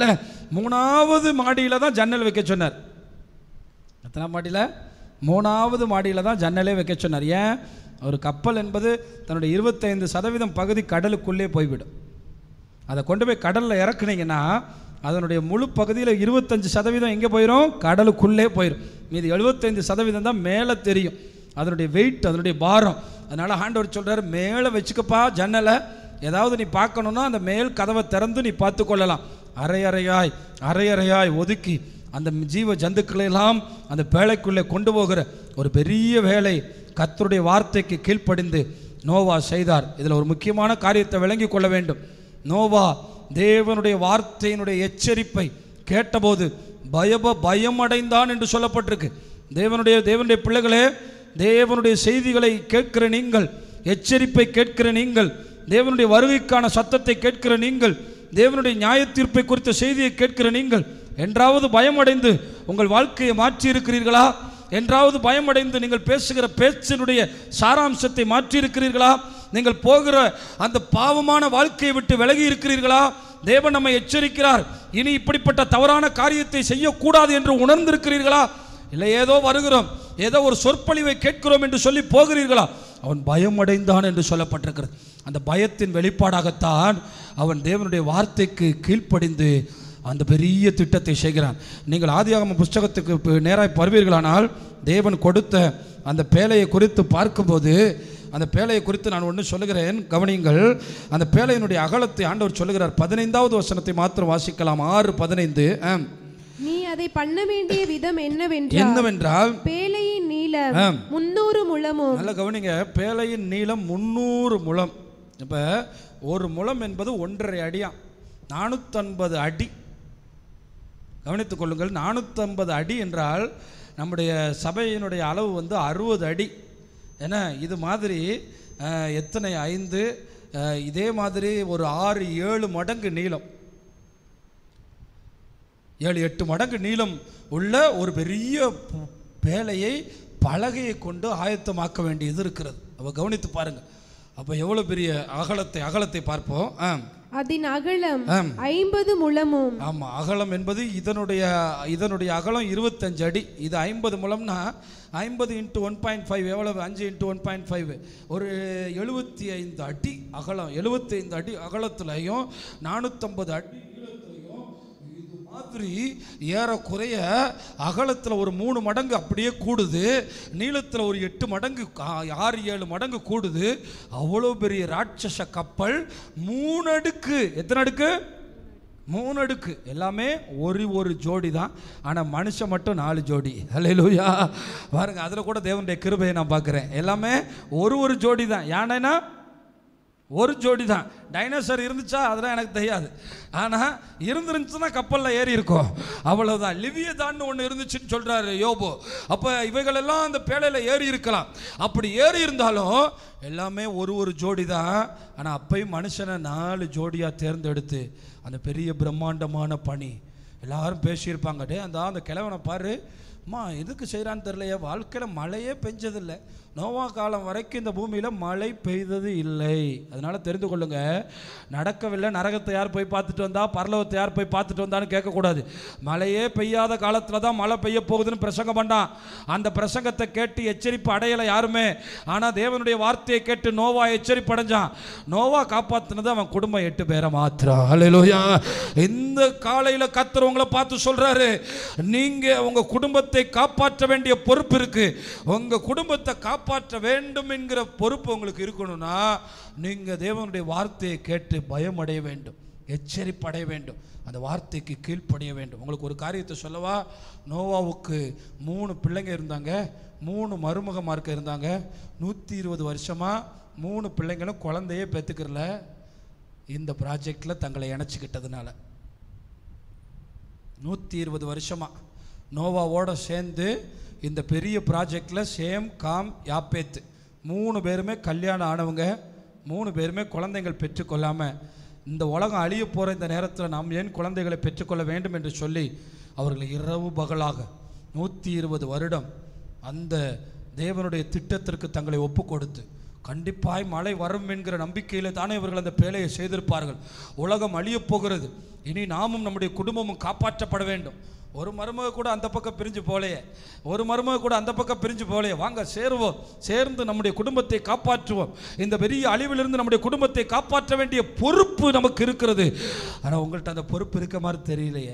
மூணாவது மாடியில் தான் ஜன்னல் வைக்க சொன்னார் எத்தனாம் மாடியில் மூணாவது மாடியில் தான் ஜன்னலே வைக்க சொன்னார் ஏன் ஒரு கப்பல் என்பது தன்னுடைய இருபத்தைந்து சதவீதம் பகுதி கடலுக்குள்ளே போய்விடும் அதை கொண்டு போய் கடலில் இறக்குனீங்கன்னா அதனுடைய முழு பகுதியில் இருபத்தஞ்சு சதவீதம் எங்கே போயிடும் கடலுக்குள்ளே போயிடும் மீதி எழுபத்தைந்து சதவீதம் தான் மேலே தெரியும் அதனுடைய வெயிட் அதனுடைய பாரம் அதனால் ஆண்டவர் சொல்கிறார் மேலே வச்சுக்கப்பா ஜன்னலை ஏதாவது நீ பார்க்கணுன்னா அந்த மேல் கதவை திறந்து நீ பார்த்து கொள்ளலாம் அரை அறையாய் அரை அறையாய் ஒதுக்கி அந்த ஜீவ ஜந்துக்களை எல்லாம் அந்த பேழைக்குள்ளே கொண்டு போகிற ஒரு பெரிய வேலை கர்த்தருடைய வார்த்தைக்கு கீழ்ப்படிந்து நோவா செய்தார் இதில் ஒரு முக்கியமான காரியத்தை விளங்கி கொள்ள வேண்டும் நோவா தேவனுடைய வார்த்தையினுடைய எச்சரிப்பை கேட்டபோது பயப பயமடைந்தான் என்று சொல்லப்பட்டிருக்கு தேவனுடைய தேவனுடைய பிள்ளைகளே தேவனுடைய செய்திகளை கேட்கிற நீங்கள் எச்சரிப்பை கேட்கிற நீங்கள் தேவனுடைய வருகைக்கான சத்தத்தை கேட்கிற நீங்கள் தேவனுடைய நியாய தீர்ப்பை குறித்த செய்தியை கேட்கிற நீங்கள் என்றாவது பயமடைந்து உங்கள் வாழ்க்கையை மாற்றி இருக்கிறீர்களா என்றாவது பயமடைந்து நீங்கள் பேசுகிற பேச்சினுடைய சாராம்சத்தை மாற்றி இருக்கிறீர்களா நீங்கள் போகிற அந்த பாவமான வாழ்க்கையை விட்டு விலகி இருக்கிறீர்களா தேவன் நம்மை எச்சரிக்கிறார் இனி இப்படிப்பட்ட தவறான காரியத்தை செய்யக்கூடாது என்று உணர்ந்திருக்கிறீர்களா இல்லை ஏதோ வருகிறோம் ஏதோ ஒரு சொற்பொழிவை கேட்கிறோம் என்று சொல்லி போகிறீர்களா அவன் பயமடைந்தான் என்று சொல்லப்பட்டிருக்கிறது அந்த பயத்தின் வெளிப்பாடாகத்தான் அவன் தேவனுடைய வார்த்தைக்கு கீழ்ப்படிந்து அந்த பெரிய திட்டத்தை செய்கிறான் நீங்கள் ஆதியாகம புஸ்தகத்துக்கு ப- நேராய் வருவீர்களானால் தேவன் கொடுத்த அந்த பேழையை குறித்து பார்க்கும்போது அந்த பேழையை குறித்து நான் ஒன்று சொல்லுகிறேன் கவனியுங்கள் அந்த பேழையினுடைய அகலத்தை ஆண்டவர் சொல்லுகிறார் பதினைந்தாவது வசனத்தை மாத்திரம் வாசிக்கலாம் ஆறு பதினைந்து ஆம். நீ அதை பண்ண வேண்டிய விதம் என்னவென்றால் என்னவென்றால் பேழையின் நீளம் ஆம். முன்னூறு முழமும் நல்ல கவனிங்க பேழையின் நீளம் முந்நூறு முழம் இப்போ ஒரு முழம் என்பது ஒன்றரை அடியாம் நானூற்றம்பது அடி கவனித்துக் கொள்ளுங்கள் நானூற்றம்பது அடி என்றால் நம்முடைய சபையினுடைய அளவு வந்து அறுபது அடி ஏன்னா இது மாதிரி அஹ், எத்தனை ஐந்து அஹ், இதே மாதிரி ஒரு ஆறு ஏழு மடங்கு நீளம் ஏழு எட்டு மடங்கு நீளம் உள்ள ஒரு பெரிய பு- பேழையை பலகையை கொண்டு ஆயத்தமாக்க வேண்டியது இருக்கிறது அப்போ கவனித்து பாருங்க அப்போ எவ்வளோ பெரிய அகலத்தை அகலத்தை பார்ப்போம் ஆ அதன் அகலம் ஆம். ஐம்பது முழமும் ஆமாம் அகலம் என்பது இதனுடைய இதனுடைய அகலம் இருபத்தஞ்சு அடி இது ஐம்பது முழம்னா ஐம்பது இன்ட்டு ஒன் பாயிண்ட் ஃபைவ் எவ்வளவு அஞ்சு இன்ட்டு ஒன் பாயிண்ட் ஃபைவ் ஒரு எழுபத்தி ஐந்து அடி அகலம் எழுபத்தி ஐந்து அடி அகலத்துலையும் நானூற்றம்பது அடி நீளத்துலையும் இது மாதிரி ஏறக்குறைய அகலத்தில் ஒரு மூணு மடங்கு அப்படியே கூடுது நீளத்தில் ஒரு எட்டு மடங்கு ஆ- ஆறு ஏழு மடங்கு கூடுது அவ்வளோ பெரிய ராட்சச கப்பல் மூணு அடுக்கு எத்தனை அடுக்கு மூணு அடுக்கு எல்லாமே ஒரு ஒரு ஜோடி தான் ஆனால் மனுஷன் மட்டும் நாலு ஜோடி ஹalleluya பாருங்க அதில் கூட தேவனுடைய கிருபையை நான் பார்க்குறேன் எல்லாமே ஒரு ஒரு ஜோடி தான் யானைனா ஒரு ஜோடி தான் டைனோசர் இருந்துச்சா அதெல்லாம் எனக்கு தெரியாது ஆனால் இருந்துருந்துச்சுன்னா கப்பலில் ஏறி இருக்கும் அவ்வளவுதான் லிவியதான்னு ஒன்று இருந்துச்சுன்னு சொல்கிறாரு யோபோ அப்போ இவைகளெல்லாம் அந்த பேழையில் ஏறி இருக்கலாம் அப்படி ஏறி இருந்தாலும் எல்லாமே ஒரு ஒரு ஜோடி தான் ஆனால் அப்பயும் மனுஷனை நாலு ஜோடியாக தேர்ந்தெடுத்து அந்த பெரிய பிரம்மாண்டமான பணி எல்லாரும் பேசியிருப்பாங்க டே அந்த அந்த கிழவனை பாரு அம்மா எதுக்கு செய்கிறான்னு தெரியலையே வாழ்க்கையில் மழையே பெஞ்சதில்லை நோவா காலம் வரைக்கும் இந்த பூமியில் மழை பெய்தது இல்லை அதனால தெரிந்து கொள்ளுங்க நடக்கவில்லை நரகத்தை யார் போய் பார்த்துட்டு வந்தா பரலோகத்தை யார் போய் பார்த்துட்டு வந்தான்னு கேட்கக்கூடாது மழையே பெய்யாத காலத்தில் தான் மழை பெய்ய போகுதுன்னு பிரசங்கம் பண்ணான் அந்த பிரசங்கத்தை கேட்டு எச்சரிப்பு அடையலை யாருமே ஆனால் தேவனுடைய வார்த்தையை கேட்டு நோவா எச்சரிப்பு அடைஞ்சான் நோவா காப்பாற்றினது அவன் குடும்பம் எட்டு பேரை மாத்திரம் ஹalleluya இந்த காலையில் கத்தர் உங்களை பார்த்து சொல்றாரு நீங்க உங்க குடும்பத்தை காப்பாற்ற வேண்டிய பொறுப்பு இருக்கு உங்க குடும்பத்தை காப்பாற்ற வேண்டும் என்கிற பொறுப்பு உங்களுக்கு இருக்கணும்னா நீங்க தேவனுடைய வார்த்தையை கேட்டு பயம் அடைய வேண்டும் எச்சரிப்படைய வேண்டும் அந்த வார்த்தைக்கு கீழ்ப்படிய வேண்டும் உங்களுக்கு ஒரு காரியத்தை சொல்லவா நோவாவுக்கு மூணு பிள்ளைங்க இருந்தாங்க மூணு மருமகமார்க்க இருந்தாங்க நூற்றி இருபது வருஷமா மூணு பிள்ளைங்களும் குழந்தையே பெற்றுக்கிறல இந்த ப்ராஜெக்டில் தங்களை இணைச்சிக்கிட்டதுனால நூற்றி இருபது வருஷமா நோவாவோட சேர்ந்து இந்த பெரிய ப்ராஜெக்டில் சேம் காம் யாப்பேத்து மூணு பேருமே கல்யாணம் ஆனவங்க மூணு பேருமே குழந்தைகள் பெற்றுக்கொள்ளாமல் இந்த உலகம் அழிய போகிற இந்த நேரத்தில் நாம் ஏன் குழந்தைகளை பெற்றுக்கொள்ள வேண்டும் என்று சொல்லி அவர்கள் இரவு பகலாக நூற்றி இருபது வருடம் அந்த தேவனுடைய திட்டத்திற்கு தங்களை ஒப்பு கொடுத்து கண்டிப்பாய் மழை வரும் என்கிற நம்பிக்கையில் தானே இவர்கள் அந்த பேழையை செய்திருப்பார்கள் உலகம் அழியப் போகிறது இனி நாமும் நம்முடைய குடும்பமும் காப்பாற்றப்பட வேண்டும் ஒரு மருமக கூட அந்த பக்கம் பிரிஞ்சு போலையே ஒரு மருமக கூட அந்த பக்கம் பிரிஞ்சு போலையே வாங்க சேருவோம் சேர்ந்து நம்முடைய குடும்பத்தை காப்பாற்றுவோம் இந்த பெரிய அழிவிலிருந்து நம்முடைய குடும்பத்தை காப்பாற்ற வேண்டிய பொறுப்பு நமக்கு இருக்கிறது ஆனால் உங்கள்கிட்ட அந்த பொறுப்பு இருக்க மாதிரி தெரியலையே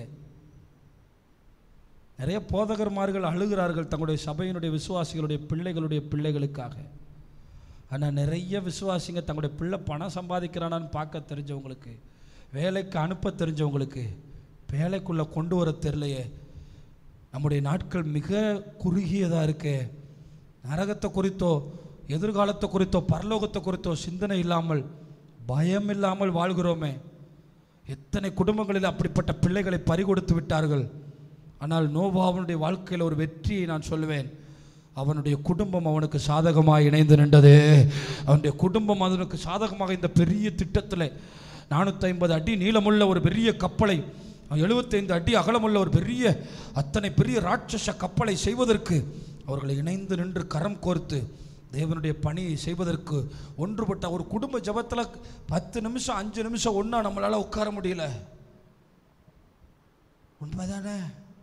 நிறைய போதகர்மார்கள் அழுகிறார்கள் தங்களுடைய சபையினுடைய விசுவாசிகளுடைய பிள்ளைகளுடைய பிள்ளைகளுக்காக ஆனால் நிறைய விசுவாசிங்க தங்களுடைய பிள்ளை பணம் சம்பாதிக்கிறானான்னு பார்க்க தெரிஞ்சவங்களுக்கு வேலைக்கு அனுப்ப தெரிஞ்சவங்களுக்கு வேலைக்குள்ளே கொண்டு வர தெரியலையே நம்முடைய நாட்கள் மிக குறுகியதாக இருக்கே நரகத்தை குறித்தோ எதிர்காலத்தை குறித்தோ பரலோகத்தை குறித்தோ சிந்தனை இல்லாமல் பயம் இல்லாமல் வாழ்கிறோமே எத்தனை குடும்பங்களில் அப்படிப்பட்ட பிள்ளைகளை பறிகொடுத்து விட்டார்கள் ஆனால் நோவாவனுடைய வாழ்க்கையில் ஒரு வெற்றியை நான் சொல்லுவேன் அவனுடைய குடும்பம் அவனுக்கு சாதகமாக இணைந்து நின்றது அவனுடைய குடும்பம் அவனுக்கு சாதகமாக இந்த பெரிய திட்டத்தில் நானூற்றி ஐம்பது அடி நீளமுள்ள ஒரு பெரிய கப்பலை எழுபத்தைந்து அடி அகலமுள்ள ஒரு பெரிய அத்தனை பெரிய ராட்சச கப்பலை செய்வதற்கு அவர்களை இணைந்து நின்று கரம் கோர்த்து தேவனுடைய பணியை செய்வதற்கு ஒன்றுபட்ட ஒரு குடும்ப ஜபத்தில் பத்து நிமிஷம் அஞ்சு நிமிஷம் ஒன்றா நம்மளால் உட்கார முடியல உண்மைதானே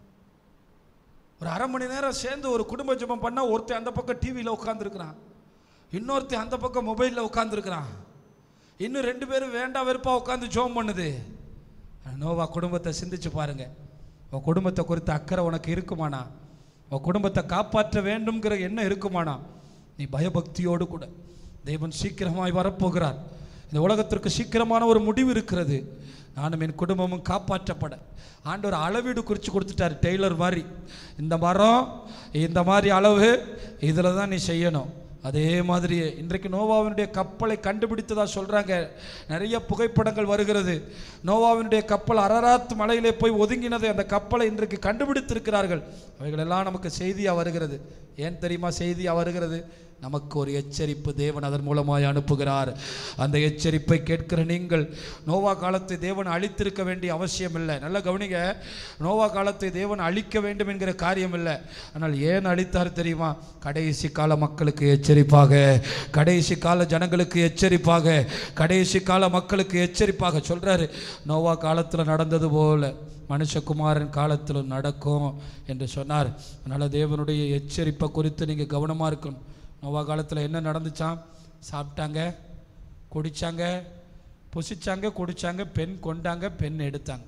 ஒரு அரை மணி நேரம் சேர்ந்து ஒரு குடும்ப ஜெபம் பண்ணால் ஒருத்தன் அந்த பக்கம் டிவியில் உட்காந்துருக்கிறான் இன்னொருத்தன் அந்த பக்கம் மொபைலில் உட்காந்துருக்கிறான் இன்னும் ரெண்டு பேரும் வேண்டாம் வெறுப்பாக உட்காந்து ஜோம் பண்ணுது நோவா குடும்பத்தை சிந்திச்சு பாருங்க உன் குடும்பத்தை குறித்த அக்கறை உனக்கு இருக்குமானா உன் குடும்பத்தை காப்பாற்ற வேண்டும்ங்கிற எண்ணம் இருக்குமானா நீ பயபக்தியோடு கூட தேவன் சீக்கிரமாய் வரப்போகிறார் இந்த உலகத்திற்கு சீக்கிரமான ஒரு முடிவு இருக்கிறது நானும் என் குடும்பமும் காப்பாற்றப்பட ஆண்டவர் அளவீடு குறித்து கொடுத்துட்டார் டெய்லர் மாதிரி இந்த மரம் இந்த மாதிரி அளவு இதில் தான் நீ செய்யணும் அதே மாதிரி இன்றைக்கு நோவாவினுடைய கப்பலை கண்டுபிடித்ததா சொல்கிறாங்க நிறைய புகைப்படங்கள் வருகிறது நோவாவினுடைய கப்பல் அரராத் மலையிலே போய் ஒதுங்கினது அந்த கப்பலை இன்றைக்கு கண்டுபிடித்திருக்கிறார்கள் அவைகளெல்லாம் நமக்கு செய்தியாக வருகிறது ஏன் தெரியுமா செய்தியாக வருகிறது நமக்கு ஒரு எச்சரிப்பு தேவன் அதன் மூலமாய் அனுப்புகிறார் அந்த எச்சரிப்பை கேட்கிற நீங்கள் நோவா காலத்தை தேவன் அழித்திருக்க வேண்டிய அவசியம் இல்லை நல்ல கவனிங்க நோவா காலத்தை தேவன் அழிக்க வேண்டும் என்கிற காரியம் இல்லை ஆனால் ஏன் அழித்தார் தெரியுமா கடைசி கால மக்களுக்கு எச்சரிப்பாக கடைசி கால ஜனங்களுக்கு எச்சரிப்பாக கடைசி கால மக்களுக்கு எச்சரிப்பாக சொல்றாரு நோவா காலத்தில் நடந்தது போல மனுஷகுமாரன் காலத்தில் நடக்கும் என்று சொன்னார் அதனால் தேவனுடைய எச்சரிப்பை குறித்து நீங்கள் கவனமாக இருக்கணும் நோவா காலத்தில் என்ன நடந்துச்சாம் சாப்பிட்டாங்க குடித்தாங்க புசிச்சாங்க குடித்தாங்க பெண் கொண்டாங்க பெண் எடுத்தாங்க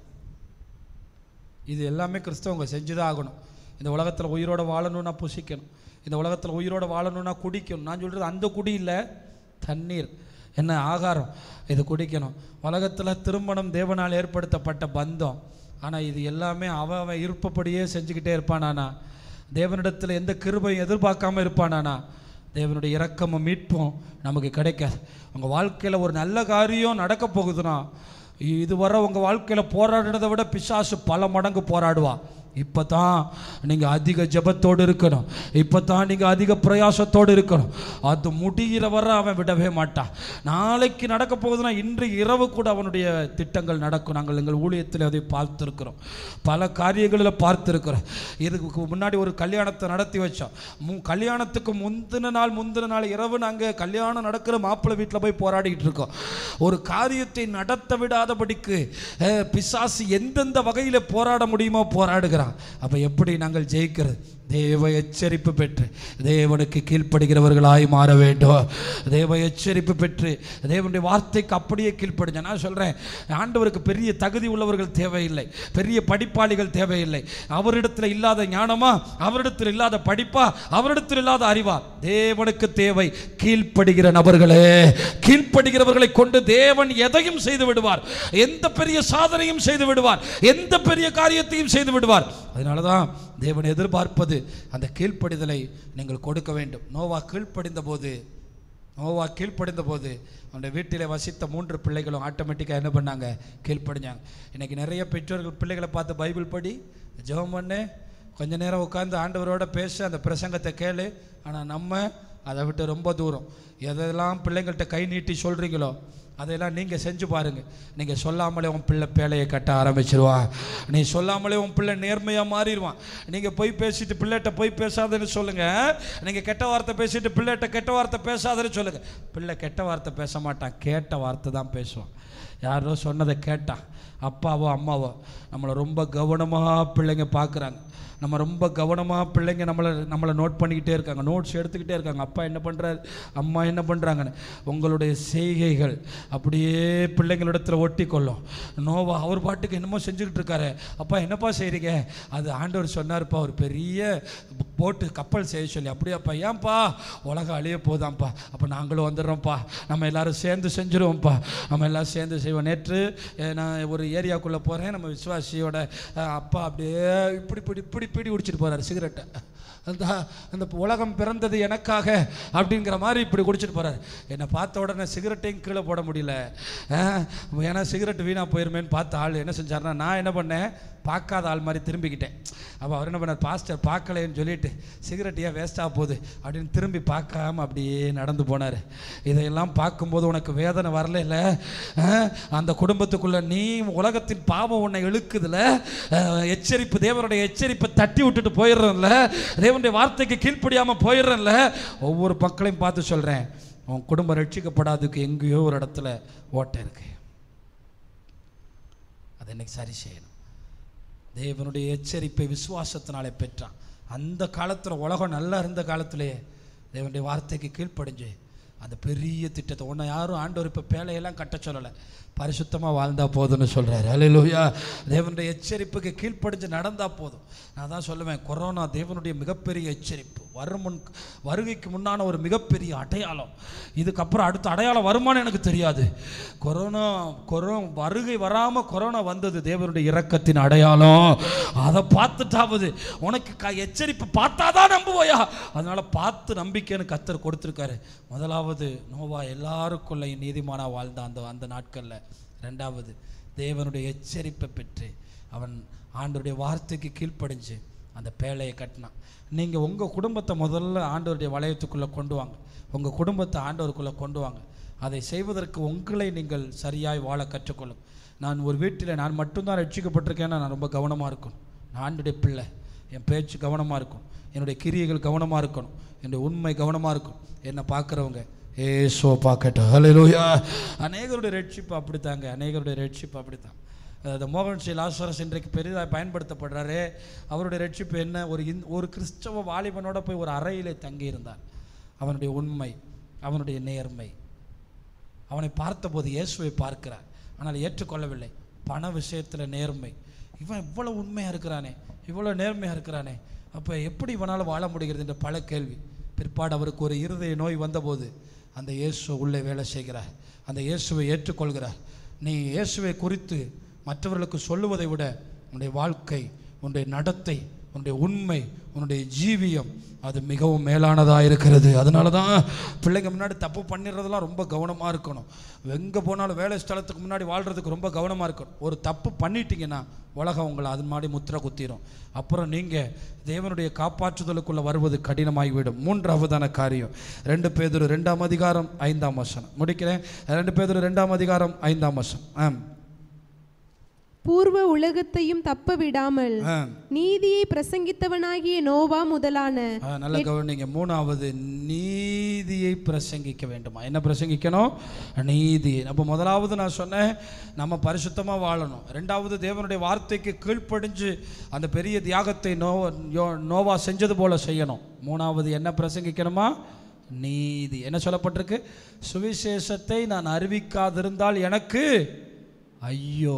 இது எல்லாமே கிறிஸ்தவங்க செஞ்சுதான் ஆகணும் இந்த உலகத்தில் உயிரோட வாழணும்னா புசிக்கணும் இந்த உலகத்தில் உயிரோட வாழணும்னா குடிக்கணும் நான் சொல்கிறது அந்த குடி இல்லை தண்ணீர் என்ன ஆகாரம் இது குடிக்கணும் உலகத்தில் திருமணம் தேவனால் ஏற்படுத்தப்பட்ட பந்தம் ஆனால் இது எல்லாமே அவன் அவன் விருப்பப்படியே செஞ்சுக்கிட்டே இருப்பானானா தேவனிடத்தில் எந்த கிருபையும் எதிர்பார்க்காம இருப்பானானா தேவனுடைய இரக்கமும் மீட்பும் நமக்கு கிடைக்காது உங்கள் வாழ்க்கையில் ஒரு நல்ல காரியம் நடக்க போகுதுன்னா இதுவரை உங்கள் வாழ்க்கையில் போராடினதை விட பிசாசு பல மடங்கு போராடுவா இப்போ தான் நீங்கள் அதிக ஜெபத்தோடு இருக்கணும் இப்போ தான் நீங்கள் அதிக பிரயாசத்தோடு இருக்கணும் அது முடிகிற வரை அவன் விடவே மாட்டான் நாளைக்கு நடக்க போகுதுன்னா இன்று இரவு கூட அவனுடைய திட்டங்கள் நடக்கும் நாங்கள் எங்கள் ஊழியத்தில் அதை பார்த்துருக்கிறோம் பல காரியங்களில் பார்த்துருக்கிறோம் இதுக்கு முன்னாடி ஒரு கல்யாணத்தை நடத்தி வச்சோம் மு கல்யாணத்துக்கு முந்தின நாள் முந்தின நாள் இரவு நாங்கள் கல்யாணம் நடக்கிற மாப்பிள்ளை வீட்டில் போய் போராடிக்கிட்டு இருக்கோம் ஒரு காரியத்தை நடத்த விடாதபடிக்கு அஹ், பிசாசு எந்தெந்த வகையில் போராட முடியுமோ போராடுகிறான் அப்போ எப்படி நாங்கள் ஜெயிக்கிறது தேவ எச்சரிப்பு பெற்று தேவனுக்கு கீழ்ப்படுகிறவர்களாய் மாற வேண்டும் தேவ எச்சரிப்பு பெற்று தேவனுடைய வார்த்தைக்கு அப்படியே கீழ்ப்படுங்க நான் சொல்கிறேன் ஆண்டவருக்கு பெரிய தகுதி உள்ளவர்கள் தேவையில்லை பெரிய படிப்பாளிகள் தேவையில்லை அவரிடத்தில் இல்லாத ஞானமா அவரிடத்தில் இல்லாத படிப்பா அவரிடத்தில் இல்லாத அறிவா தேவனுக்கு தேவை கீழ்ப்படுகிற நபர்களே கீழ்ப்படுகிறவர்களை கொண்டு தேவன் எதையும் செய்து விடுவார் எந்த பெரிய சாதனையும் செய்து விடுவார் எந்த பெரிய காரியத்தையும் செய்து விடுவார் அதனால தான் தேவன் எதிர்பார்ப்பது அந்த கீழ்ப்படிதலை நீங்கள் கொடுக்க வேண்டும் நோவா கீழ்ப்படிந்த போது நோவா கீழ்ப்படிந்த போது அவனுடைய வீட்டிலே வசித்த மூன்று பிள்ளைகளும் ஆட்டோமேட்டிக்காக என்ன பண்ணாங்க கீழ்ப்படிஞ்சாங்க இன்னைக்கு நிறைய பெற்றோர்கள் பிள்ளைகளை பார்த்து பைபிள் படி ஜெபம் பண்ணு கொஞ்ச நேரம் உட்காந்து ஆண்டவரோட பேச அந்த பிரசங்கத்தை கேளு ஆனால் நம்ம அதை விட்டு ரொம்ப தூரம் எதெல்லாம் பிள்ளைங்கள்ட்ட கை நீட்டி சொல்கிறீங்களோ அதையெல்லாம் நீங்கள் செஞ்சு பாருங்க நீங்கள் சொல்லாமலே உன் பிள்ளை பேழையை கட்ட ஆரம்பிச்சிருவா நீ சொல்லாமலே உன் பிள்ளை நேர்மையாக மாறிடுவான் நீங்கள் போய் பேசிட்டு பிள்ளைகிட்ட போய் பேசாதன்னு சொல்லுங்கள் நீங்கள் கெட்ட வார்த்தை பேசிட்டு பிள்ளைகிட்ட கெட்ட வார்த்தை பேசாதன்னு சொல்லுங்கள் பிள்ளை கெட்ட வார்த்தை பேச மாட்டான் கேட்ட வார்த்தை தான் பேசுவான் யாரோ சொன்னதை கேட்டான் அப்பாவோ அம்மாவோ நம்மளை ரொம்ப கவனமாக பிள்ளைங்க பார்க்குறாங்க நம்ம ரொம்ப கவனமாக பிள்ளைங்க நம்மளை நம்மளை நோட் பண்ணிக்கிட்டே இருக்காங்க நோட்ஸ் எடுத்துக்கிட்டே இருக்காங்க அப்பா என்ன பண்ணுறாரு அம்மா என்ன பண்ணுறாங்கன்னு உங்களுடைய செய்கைகள் அப்படியே பிள்ளைங்களிடத்தில் ஒட்டி கொள்ளும் நோவா அவர் பாட்டுக்கு என்னமோ செஞ்சுக்கிட்டு இருக்காரு அப்பா என்னப்பா செய்கிறீங்க அது ஆண்டவர் சொன்னார்ப்பா ஒரு பெரிய போட்டு கப்பல் செய்ய சொல்லி அப்படியாப்பா ஏன்பா உலகம் அழிய போதாம்ப்பா அப்போ நாங்களும் வந்துடுறோம்ப்பா நம்ம எல்லாரும் சேர்ந்து செஞ்சுருவோம்ப்பா நம்ம எல்லாம் சேர்ந்து செய்வோம் நேற்று அஹ், நான் ஒரு ஏரியாக்குள்ளே போகிறேன் நம்ம விசுவாசியோட அஹ், அப்பா அப்படியே இப்படி இப்படி இப்படி பீடி குடிச்சிட்டு போகிறார் சிகரெட்டை அந்த அந்த உலகம் பிறந்தது எனக்காக அப்படிங்கிற மாதிரி இப்படி குடிச்சிட்டு போகிறார் என்னை பார்த்த உடனே சிகரெட்டையும் கீழே போட முடியல அஹ், ஏன்னா சிகரெட் வீணாக போயிருமேன்னு பார்த்த ஆள் என்ன செஞ்சாருன்னா நான் என்ன பண்ணேன் பார்க்காத ஆள் மாதிரி திரும்பிக்கிட்டேன் அப்போ அவர் என்ன பண்ணார் பாஸ்டர் பார்க்கலைன்னு சொல்லிட்டு சிகரெட் ஏன் வேஸ்ட்டாக போகுது அப்படின்னு திரும்பி பார்க்காம அப்படியே நடந்து போனார் இதையெல்லாம் பார்க்கும்போது உனக்கு வேதனை வரல இல்லை அந்த குடும்பத்துக்குள்ள நீ உலகத்தின் பாவம் உன்னை இழுக்குதுல அஹ், எச்சரிப்பு தேவனுடைய எச்சரிப்பை தட்டி விட்டுட்டு போயிடுறேன்ல தேவனுடைய வார்த்தைக்கு கீழ்ப்படியாமல் போயிடுறேன்ல ஒவ்வொரு மக்களையும் பார்த்து சொல்கிறேன் உன் குடும்பம் ரட்சிக்கப்படாததுக்கு எங்கேயோ ஒரு இடத்துல ஓட்டை இருக்கு அதை இன்னைக்கு சரி செய்யணும் தேவனுடைய எச்சரிப்பை விசுவாசத்தினாலே பெற்றான் அந்த காலத்தில் உலகம் நல்லா இருந்த காலத்திலேயே தேவனுடைய வார்த்தைக்கு கீழ்ப்படிஞ்சு அந்த பெரிய திட்டத்தை உன்னை யாரும் ஆண்டவர் இப்போ பேழையெல்லாம் கட்ட சொல்லலை பரிசுத்தமாக வாழ்ந்தா போதும்னு சொல்கிறாரு அல்லேலூயா தேவனுடைய எச்சரிப்புக்கு கீழ்ப்படிஞ்சு நடந்தா போதும் நான் தான் சொல்லுவேன் கொரோனா தேவனுடைய மிகப்பெரிய எச்சரிப்பு வரும் முன் வருகைக்கு முன்னான ஒரு மிகப்பெரிய அடையாளம் இதுக்கப்புறம் அடுத்த அடையாளம் வருமானு எனக்கு தெரியாது கொரோனா கொரோ வருகை வராமல் கொரோனா வந்தது தேவனுடைய இரக்கத்தின் அடையாளம் அதை பார்த்துட்டாவது உனக்கு க எச்சரிப்பு பார்த்தாதான் நம்புவோயா அதனால பார்த்து நம்பிக்கைன்னு கத்தர் கொடுத்துருக்காரு முதலாவது நோவா எல்லாருக்குள்ள நீதிமானா வாழ்ந்த அந்த அந்த நாட்களில் ரெண்டாவது தேவனுடைய எச்சரிப்பை பெற்று அவன் ஆண்டவருடைய வார்த்தைக்கு கீழ்ப்படிஞ்சு அந்த பேழையை கட்டினான் நீங்கள் உங்கள் குடும்பத்தை முதல்ல ஆண்டவருடைய வளையத்துக்குள்ளே கொண்டு வாங்க உங்கள் குடும்பத்தை ஆண்டவருக்குள்ளே கொண்டு வாங்க அதை செய்வதற்கு உங்களை நீங்கள் சரியாய் வாழ கற்றுக்கொள்ளும் நான் ஒரு வீட்டில் நான் மட்டும்தான் ரட்சிக்கப்பட்டிருக்கேன்னா நான் ரொம்ப கவனமாக இருக்கணும் நான் ஆண்டுடைய பிள்ளை என் பேச்சு கவனமாக இருக்கும் என்னுடைய கிரியைகள் கவனமாக இருக்கணும் என்னுடைய உண்மை கவனமாக இருக்கும் என்னை பார்க்குறவங்க ஏசோ பார்க்கட்டும் ஹalleluya அநேகருடைய ரட்சிப்பு அப்படித்தாங்க அநேகருடைய ரட்சிப்பு அப்படித்தான் அந்த மோகன் ஸ்ரீ லாஸ்வரஸ் இன்றைக்கு பெரிதாக பயன்படுத்தப்படுறாரு அவருடைய ரட்சிப்பு என்ன ஒரு இந் ஒரு கிறிஸ்தவ வாலிபனோட போய் ஒரு அறையிலே தங்கியிருந்தார் அவனுடைய உண்மை அவனுடைய நேர்மை அவனை பார்த்தபோது இயேசுவை பார்க்கிறார் ஆனால் ஏற்றுக்கொள்ளவில்லை பண விஷயத்தில் நேர்மை இவன் இவ்வளோ உண்மையாக இருக்கிறானே இவ்வளோ நேர்மையாக இருக்கிறானே அப்போ எப்படி இவனால் வாழ முடிகிறது என்ற பல கேள்வி பிற்பாடு அவருக்கு ஒரு இருதய நோய் வந்தபோது அந்த இயேசு உள்ளே வேலை செய்கிறார் அந்த இயேசுவை ஏற்றுக்கொள்கிறார் நீ இயேசுவை குறித்து மற்றவர்களுக்கு சொல்லுவதை விட உன்னுடைய வாழ்க்கை உன்னுடைய நடத்தை உன்னுடைய உண்மை உன்னுடைய ஜீவியம் அது மிகவும் மேலானதாக இருக்கிறது அதனால தான் பிள்ளைங்க முன்னாடி தப்பு பண்ணிடுறதெல்லாம் ரொம்ப கவனமாக இருக்கணும் எங்கே போனாலும் வேலை ஸ்தலத்துக்கு முன்னாடி வாழ்கிறதுக்கு ரொம்ப கவனமாக இருக்கணும் ஒரு தப்பு பண்ணிட்டீங்கன்னா உலகம் உங்களை அது மாதிரி முத்திரை குத்திரும் அப்புறம் நீங்கள் தேவனுடைய காப்பாற்றுதலுக்குள்ளே வருவது கடினமாகிவிடும் மூன்றாவதான காரியம் ரெண்டு பேதொரு ரெண்டாம் அதிகாரம் ஐந்தாம் வசனம் முடிக்கிறேன் ரெண்டு பேதொரு ரெண்டாம் அதிகாரம் ஐந்தாம் வசனம் ஆம் பூர்வ உலகத்தையும் தப்ப விடாமல் ஆ நீதியை பிரசங்கித்தவனாகிய நோவா முதலான ஆ, நல்ல கவனிங்க மூணாவது நீதியை பிரசங்கிக்க வேண்டுமா என்ன பிரசங்கிக்கணும் நீதி அப்போ முதலாவது நான் சொன்னேன் நம்ம பரிசுத்தமாக வாழணும் ரெண்டாவது தேவனுடைய வார்த்தைக்கு கீழ்ப்படிஞ்சு அந்த பெரிய தியாகத்தை நோ யோ- நோவா செஞ்சது போல செய்யணும் மூணாவது என்ன பிரசங்கிக்கணுமா நீதி என்ன சொல்லப்பட்டிருக்கு சுவிசேஷத்தை நான் அறிவிக்காதிருந்தால் எனக்கு ஐயோ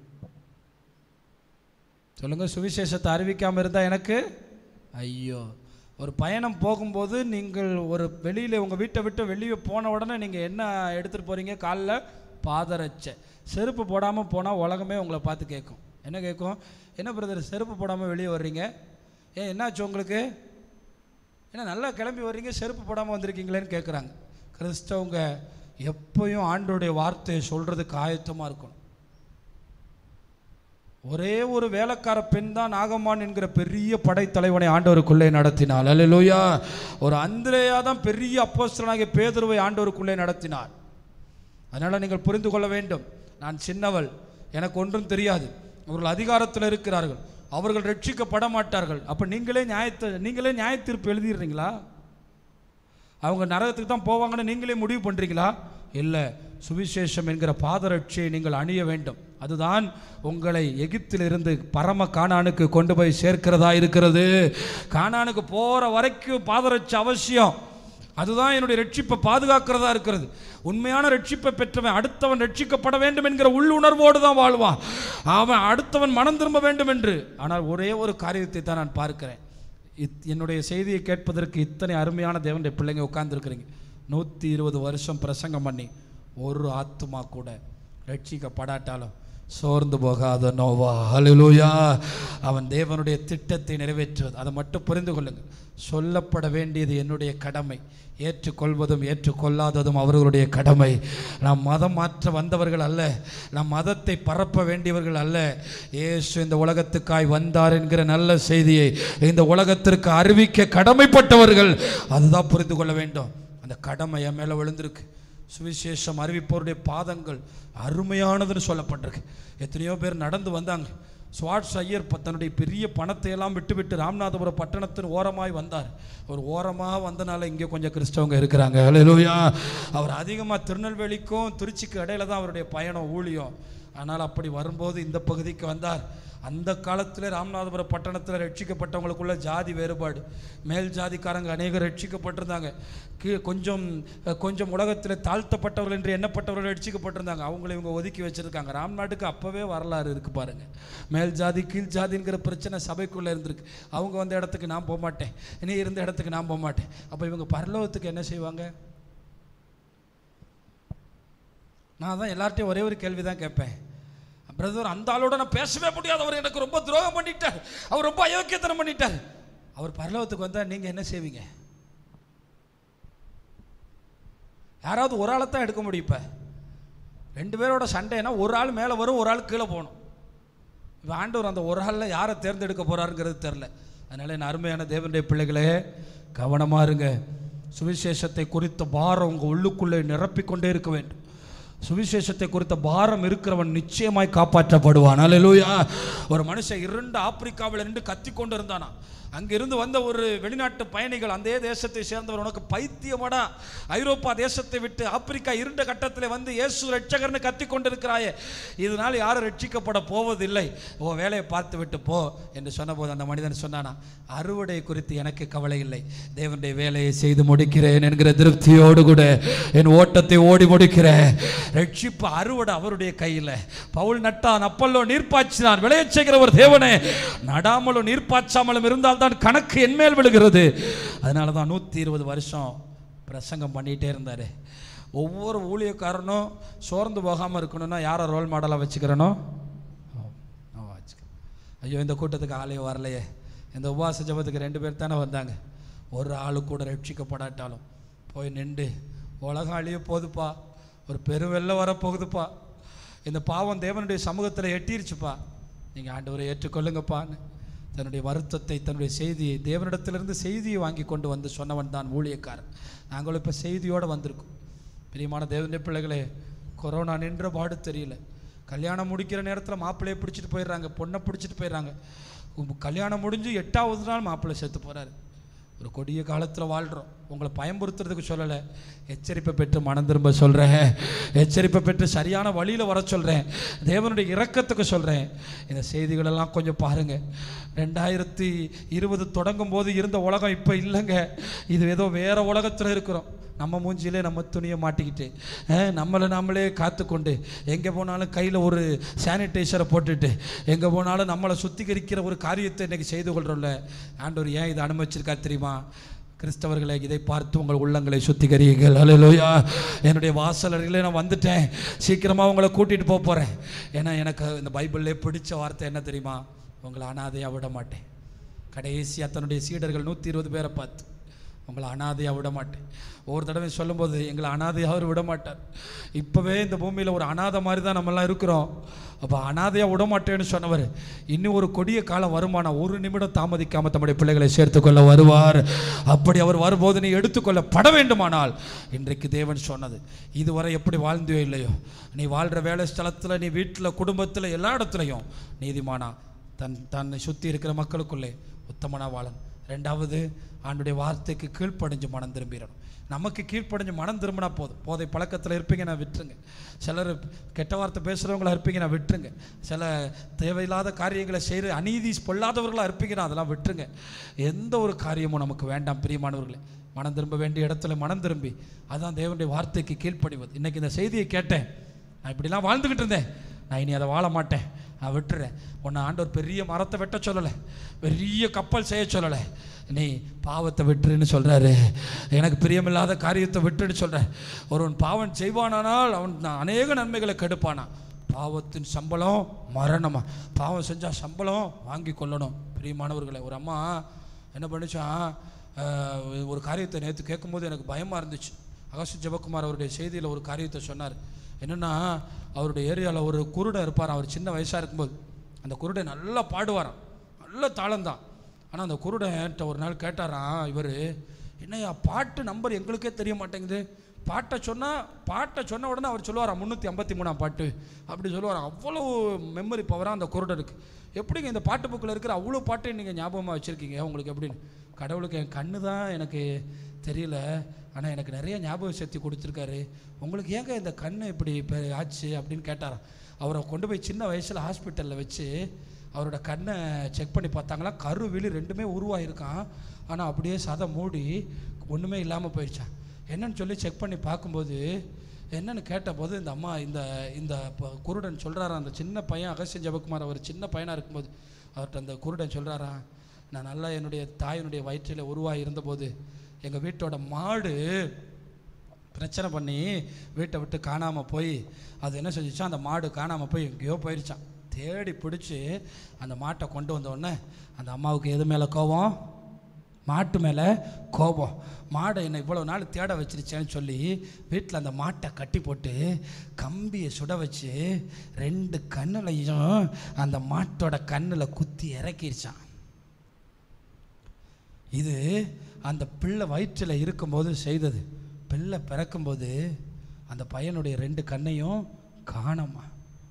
சொல்லுங்க சுவிசேஷத்தை அறிவிக்காமல் இருந்தால் எனக்கு ஐயோ ஒரு பயணம் போகும்போது நீங்கள் ஒரு வெளியில் உங்கள் வீட்டை விட்டு வெளியே போன உடனே நீங்கள் என்ன எடுத்துகிட்டு போகிறீங்க காலில் பாதரட்சை செருப்பு போடாமல் போனால் உலகமே உங்களை பார்த்து கேட்கும் என்ன கேட்கும் என்ன பிரதர் செருப்பு போடாமல் வெளியே வர்றீங்க ஏன் என்னாச்சு உங்களுக்கு ஏன்னா நல்லா கிளம்பி வர்றீங்க செருப்பு போடாமல் வந்திருக்கீங்களேன்னு கேட்குறாங்க கிறிஸ்தவங்க எப்பயும் ஆண்டோடைய வார்த்தையை சொல்கிறதுக்கு ஆயத்தமாக இருக்கணும் ஒரே ஒரு வேலைக்கார பெண் தான் நாகம்மான் என்கிற பெரிய படைத்தலைவனை ஆண்டவருக்குள்ளே நடத்தினாள் அல்லேலூயா ஒரு அந்திரேயா தான் பெரிய அப்போஸ்தலனாகிய பேதுருவை ஆண்டவருக்குள்ளே நடத்தினார் அதனால் நீங்கள் புரிந்து கொள்ள வேண்டும் நான் சின்னவள் எனக்கு ஒன்றும் தெரியாது அவர்கள் அதிகாரத்தில் இருக்கிறார்கள் அவர்கள் ரட்சிக்கப்பட மாட்டார்கள் அப்போ நீங்களே நியாயத்தை நீங்களே நியாய தீர்ப்பு எழுதிடுறீங்களா அவங்க நரகத்துக்கு தான் போவாங்கன்னு நீங்களே முடிவு பண்ணுறீங்களா இல்லை சுவிசேஷம் என்கிற பாதரட்சியை நீங்கள் அணிய வேண்டும் அதுதான் உங்களை எகிப்திலிருந்து பரம கானானுக்கு கொண்டு போய் சேர்க்கிறதா இருக்கிறது கானானுக்கு போகிற வரைக்கும் பாதரட்சி அவசியம் அதுதான் என்னுடைய ரட்சிப்பை பாதுகாக்கிறதா இருக்கிறது உண்மையான ரட்சிப்பை பெற்றவன் அடுத்தவன் ரட்சிக்கப்பட வேண்டும் என்கிற உள்ளுணர்வோடு தான் வாழ்வான் அவன் அடுத்தவன் மனம் திரும்ப வேண்டும் என்று ஆனால் ஒரே ஒரு காரியத்தை தான் நான் பார்க்கிறேன் இத் என்னுடைய செய்தியை கேட்பதற்கு இத்தனை அருமையான தேவனுடைய பிள்ளைங்க உட்கார்ந்துருக்கிறீங்க நூற்றி இருபது வருஷம் பிரசங்கம் பண்ணி ஒரு ஆத்துமா கூட ரட்சிக்கப்படாட்டாலும் சோர்ந்து போகாத நோவா ஹalleluya அவன் தேவனுடைய திட்டத்தை நிறைவேற்றுவது அதை மட்டும் புரிந்து கொள்ளுங்கள் சொல்லப்பட வேண்டியது என்னுடைய கடமை ஏற்றுக்கொள்வதும் ஏற்றுக்கொள்ளாததும் அவர்களுடைய கடமை நாம் மதம் மாற்ற வந்தவர்கள் அல்ல நாம் மதத்தை பரப்ப வேண்டியவர்கள் அல்ல இயேசு இந்த உலகத்துக்காய் வந்தார் என்கிற நல்ல செய்தியை இந்த உலகத்திற்கு அறிவிக்க கடமைப்பட்டவர்கள் அதுதான் புரிந்து கொள்ள வேண்டும் அந்த கடமை என் மேலே விழுந்திருக்கு சுவிசேஷம் அறிவிப்பவருடைய பாதங்கள் அருமையானதுன்னு சொல்லப்பட்டிருக்கு எத்தனையோ பேர் நடந்து வந்தாங்க ஸ்வாட்ஸ் ஐயர் ப- தன்னுடைய பெரிய பணத்தை எல்லாம் விட்டுவிட்டு ராமநாதபுரம் பட்டணத்தின் ஓரமாய் வந்தார் ஒரு ஓரமாக வந்தனால இங்கே கொஞ்சம் கிறிஸ்தவங்க இருக்கிறாங்க ஹalleluya அவர் அதிகமாக திருநெல்வேலிக்கும் திருச்சிக்கு இடையில தான் அவருடைய பயணம் ஊழியம் ஆனால் அப்படி வரும்போது இந்த பகுதிக்கு வந்தார் அந்த காலத்தில் ராமநாதபுரம் பட்டணத்தில் ரட்சிக்கப்பட்டவங்களுக்குள்ள ஜாதி வேறுபாடு மேல் ஜாதிக்காரங்க அநேகர் ரட்சிக்கப்பட்டிருந்தாங்க கீ கொஞ்சம் அஹ், கொஞ்சம் உலகத்தில் தாழ்த்தப்பட்டவர்கள் என்று எண்ணப்பட்டவர்கள் ரட்சிக்கப்பட்டிருந்தாங்க அவங்கள இவங்க ஒதுக்கி வச்சிருக்காங்க ராம்நாட்டுக்கு அப்போவே வரலாறு இருக்கு பாருங்க மேல் ஜாதி கீழ் ஜாதிங்கிற பிரச்சனை சபைக்குள்ளே இருந்திருக்கு அவங்க வந்த இடத்துக்கு நான் போக மாட்டேன் நீ இருந்த இடத்துக்கு நான் போக மாட்டேன் அப்போ இவங்க பரலோகத்துக்கு என்ன செய்வாங்க நான் தான் எல்லார்ட்டையும் ஒரே ஒரு கேள்வி தான் கேட்பேன் பிரதர் அந்த ஆளோட நான் பேசவே முடியாது அவர் எனக்கு ரொம்ப துரோகம் பண்ணிட்டார் அவர் ரொம்ப அயோக்கியத்தனம் பண்ணிட்டார் அவர் பரலோகத்துக்கு வந்தால் நீங்கள் என்ன செய்வீங்க யாராவது ஒரு ஆளை தான் எடுக்க முடியும் இப்போ ரெண்டு பேரோட சண்டைனா ஒரு ஆள் மேலே வரும் ஒரு ஆள் கீழே போகணும் இப்போ ஆண்டவர் அந்த ஒரு ஆளில் யாரை தேர்ந்தெடுக்க போகிறாருங்கிறது தெரில அதனால என் அருமையான தேவனுடைய பிள்ளைகளே கவனமாக இருங்க சுவிசேஷத்தை குறித்த பாரம் உங்கள் உள்ளுக்குள்ளே நிரப்பிக்கொண்டே இருக்க வேண்டும் சுவிசேஷத்தை குறித்த பாரம் இருக்கிறவன் நிச்சயமாய் காப்பாற்றப்படுவான் அல்லேலூயா ஒரு மனுஷன் இருண்ட ஆப்பிரிக்காவில் நின்று கத்தி கொண்டு இருந்தானா அங்கிருந்து வந்த ஒரு வெளிநாட்டு பயணிகள் அந்த தேசத்தை சேர்ந்தவர் உனக்கு பைத்தியமாடா ஐரோப்பா தேசத்தை விட்டு ஆப்பிரிக்கா இருண்ட கட்டத்தில் வந்து இயேசு ரட்சகர்னு கத்தி கொண்டிருக்கிறாயே இதனால் யாரும் ரட்சிக்கப்பட போவதில்லை ஓ வேலையை பார்த்து விட்டு போ என்று சொன்னபோது அந்த மனிதன் சொன்னானா அறுவடை குறித்து எனக்கு கவலை இல்லை தேவனுடைய வேலையை செய்து முடிக்கிறேன் என்கிற திருப்தியோடு கூட என் ஓட்டத்தை ஓடி முடிக்கிறேன் ரட்சிப்பு அறுவடை அவருடைய கையில் பவுல் நட்டான் அப்பல்லோ நீர் பாய்ச்சினான் விளையச் செய்கிறவர் தேவனே நடாமலும் நீர் பாய்ச்சாமலும் இருந்தால் தான் கணக்கு என்மேல் விழுகிறது அதனால தான் நூற்றி இருபது வருஷம் பிரசங்கம் பண்ணிகிட்டே இருந்தார் ஒவ்வொரு ஊழியக்காரனும் சோர்ந்து போகாமல் இருக்கணும்னா யாரை ரோல் மாடலாக வச்சுக்கிறனோ நான் வச்சுக்கிறேன் ஐயோ இந்த கூட்டத்துக்கு ஆளே வரலையே இந்த உபவாச ஜபத்துக்கு ரெண்டு பேர் தானே வந்தாங்க ஒரு ஆளு கூட ரட்சிக்கப்படாட்டாலும் போய் நின்று உலகம் அழிய போகுதுப்பா ஒரு பெருவெல்லம் வரப்போகுதுப்பா இந்த பாவம் தேவனுடைய சமூகத்தில் எட்டிருச்சுப்பா நீங்கள் ஆண்டவரை ஏற்றுக்கொள்ளுங்கப்பான்னு தன்னுடைய வருத்தத்தை தன்னுடைய செய்தியை தேவனிடத்திலிருந்து செய்தியை வாங்கி கொண்டு வந்து சொன்னவன் தான் ஊழியக்காரன் நாங்களும் இப்போ செய்தியோடு வந்திருக்கோம் பிரியமான தேவனுடைய பிள்ளைகளே கொரோனா நின்ற பாடு தெரியல கல்யாணம் முடிக்கிற நேரத்தில் மாப்பிள்ளையை பிடிச்சிட்டு போயிடுறாங்க பொண்ணை பிடிச்சிட்டு போயிடுறாங்க உம் கல்யாணம் முடிஞ்சு எட்டாவது நாள் மாப்பிள்ளை செத்து போகிறாரு ஒரு கொடிய காலத்தில் வாழ்கிறோம் உங்களை பயன்படுத்துறதுக்கு சொல்லலை எச்சரிப்பை பெற்று மனம் திரும்ப சொல்கிறேன் எச்சரிப்பை பெற்று சரியான வழியில் வர சொல்கிறேன் தேவனுடைய இரக்கத்துக்கு சொல்கிறேன் இந்த செய்திகளெல்லாம் கொஞ்சம் பாருங்கள் ரெண்டாயிரத்தி இருபது தொடங்கும் போது இருந்த உலகம் இப்போ இல்லைங்க இது ஏதோ வேறு உலகத்தில் இருக்கிறோம் நம்ம மூஞ்சியிலே நம்ம துணியை மாட்டிக்கிட்டு அஹ், நம்மளை நம்மளே காத்துக்கொண்டு எங்கே போனாலும் கையில் ஒரு சானிடைசரை போட்டுட்டு எங்கே போனாலும் நம்மளை சுத்திகரிக்கிற ஒரு காரியத்தை இன்னைக்கு செய்து கொள்கிறோம்ல ஆண்டவர் ஏன் இதை அனுமதிச்சிருக்கா தெரியுமா கிறிஸ்தவர்களை இதை பார்த்து உங்கள் உள்ளங்களை சுத்திகரியுங்கள் ஹalleluya என்னுடைய வாசல் அருகிலே நான் வந்துட்டேன் சீக்கிரமாக உங்களை கூட்டிகிட்டு போக போகிறேன் ஏன்னா எனக்கு இந்த பைபிள்லே பிடிச்ச வார்த்தை என்ன தெரியுமா உங்களை அனாதையாக விட மாட்டேன் கடைசியாக தன்னுடைய சீடர்கள் நூற்றி இருபது பேரை பார்த்து உங்களை அனாதையாக விட மாட்டேன் ஒவ்வொரு தடவை சொல்லும்போது எங்களை அனாதையாக அவர் விட மாட்டார் இப்போவே இந்த பூமியில் ஒரு அனாதை மாதிரி தான் நம்மலாம் இருக்கிறோம் அப்போ அனாதையாக விட மாட்டேன்னு சொன்னவர் இன்னும் ஒரு கொடிய காலம் வருமானம் ஒரு நிமிடம் தாமதிக்காமல் தம்முடைய பிள்ளைகளை சேர்த்துக்கொள்ள வருவார் அப்படி அவர் வரும்போது நீ எடுத்துக்கொள்ளப்பட வேண்டுமானால் இன்றைக்கு தேவன் சொன்னது இதுவரை எப்படி வாழ்ந்தியோ இல்லையோ நீ வாழ்கிற வேலை ஸ்தலத்தில் நீ வீட்டில் குடும்பத்தில் எல்லா இடத்துலையும் நீதிமானா தன் தன்னை சுற்றி இருக்கிற மக்களுக்குள்ளே உத்தமனா வாழன் ரெண்டாவது ஆண்டுடைய வார்த்தைக்கு கீழ்ப்படிஞ்சு மனம் திரும்பிடணும் நமக்கு கீழ்ப்படிஞ்சு மனம் திரும்பினா போதும் போதை பழக்கத்தில் இருப்பீங்க நான் விட்டுருங்க சிலர் கெட்ட வார்த்தை பேசுகிறவங்களா இருப்பீங்க நான் விட்டுருங்க சில தேவையில்லாத காரியங்களை செய்கிற அநீதி பொல்லாதவர்களாக இருப்பீங்க நான் அதெல்லாம் விட்டுருங்க எந்த ஒரு காரியமும் நமக்கு வேண்டாம் பிரியமானவர்களே மனம் திரும்ப வேண்டிய இடத்துல மனம் திரும்பி அதான் தேவனுடைய வார்த்தைக்கு கீழ்ப்படிவது இன்னைக்கு இந்த செய்தியை கேட்டேன் நான் இப்படிலாம் வாழ்ந்துக்கிட்டு இருந்தேன் நான் இனி அதை வாழ மாட்டேன் நான் விட்டுறேன் உன்னை ஆண்டவர் பெரிய மரத்தை வெட்ட சொல்லலை பெரிய கப்பல் செய்ய சொல்லலை நீ பாவத்தை விட்டுருன்னு சொல்கிறாரு எனக்கு பிரியமில்லாத காரியத்தை விட்டுன்னு சொல்கிறேன் ஒருவன் பாவம் செய்வானானால் அவன் நான் அநேக நன்மைகளை கெடுப்பானா பாவத்தின் சம்பளம் மரணமா பாவம் செஞ்சால் சம்பளம் வாங்கி கொள்ளணும் பிரியமானவர்களை ஒரு அம்மா என்ன பண்ணிச்சான் ஆஹ், ஒரு காரியத்தை நேற்று கேட்கும்போது எனக்கு பயமாக இருந்துச்சு அகசு ஜெபக்குமார் அவருடைய செய்தியில் ஒரு காரியத்தை சொன்னார் என்னென்னா அவருடைய ஏரியாவில் ஒரு குருடன் இருப்பார் அவர் சின்ன வயசாக இருக்கும்போது அந்த குருடை நல்லா பாடுவாராம் நல்ல தாளம்தான் ஆனால் அந்த குருடன்ட்ட ஒரு நாள் கேட்டாராம் இவர் என்னய்யா பாட்டு நம்பர் எங்களுக்கே தெரிய மாட்டேங்குது பாட்டை சொன்னால் பாட்டை சொன்ன உடனே அவர் சொல்லுவாராம் முந்நூற்றி ஐம்பத்தி மூணாம் பாட்டு அப்படி சொல்லுவாராம் அவ்வளோ மெமரி பவராக அந்த குருடருக்கு எப்படிங்க இந்த பாட்டு புக்கில் இருக்கிற அவ்வளோ பாட்டையும் நீங்கள் ஞாபகமாக வச்சுருக்கீங்க உங்களுக்கு எப்படின்னு கடவுளுக்கு என் கண்ணு தான் எனக்கு தெரியல ஆனால் எனக்கு நிறைய ஞாபக சக்தி கொடுத்துருக்காரு உங்களுக்கு ஏங்க இந்த கண்ணு இப்படி இப்போ ஆச்சு அப்படின்னு கேட்டாராம் அவரை கொண்டு போய் சின்ன வயசில் ஹாஸ்பிட்டலில் வச்சு அவரோட கண்ணை செக் பண்ணி பார்த்தாங்களா கரு விழி ரெண்டுமே உருவாயிருக்கான் ஆனால் அப்படியே சதை மூடி ஒன்றுமே இல்லாமல் போயிடுச்சான் என்னன்னு சொல்லி செக் பண்ணி பார்க்கும்போது என்னன்னு கேட்டபோது இந்த அம்மா இந்த இந்த ப- குருடன் சொல்கிறாரா அந்த சின்ன பையன் அகஸ்டின் ஜெபக்குமார் அவர் சின்ன பையனாக இருக்கும்போது அவர்கிட்ட அந்த குருடன் சொல்கிறாரா நான் நல்லா என்னுடைய தாயினுடைய வயிற்றில் உருவாகி இருந்தபோது எங்கள் வீட்டோட மாடு பிரச்சனை பண்ணி வீட்டை விட்டு காணாமல் போய் அது என்ன செஞ்சுச்சா அந்த மாடு காணாமல் போய் எங்கேயோ போயிடுச்சான் தேடி பிடிச்சி அந்த மாட்டை கொண்டு வந்த உடனே அந்த அம்மாவுக்கு எது மேலே கோபம் மாட்டு மேலே கோபம் மாடை என்னை இவ்வளோ நாள் தேட வச்சிருச்சேன்னு சொல்லி வீட்டில் அந்த மாட்டை கட்டி போட்டு கம்பியை சுட வச்சு ரெண்டு கண்ணுலையும் அந்த மாட்டோட கண்ணில் குத்தி இறக்கிருச்சான் இது அந்த பிள்ளை வயிற்றில் இருக்கும்போது செய்தது பிள்ளை பிறக்கும்போது அந்த பையனுடைய ரெண்டு கண்ணையும் காணோமா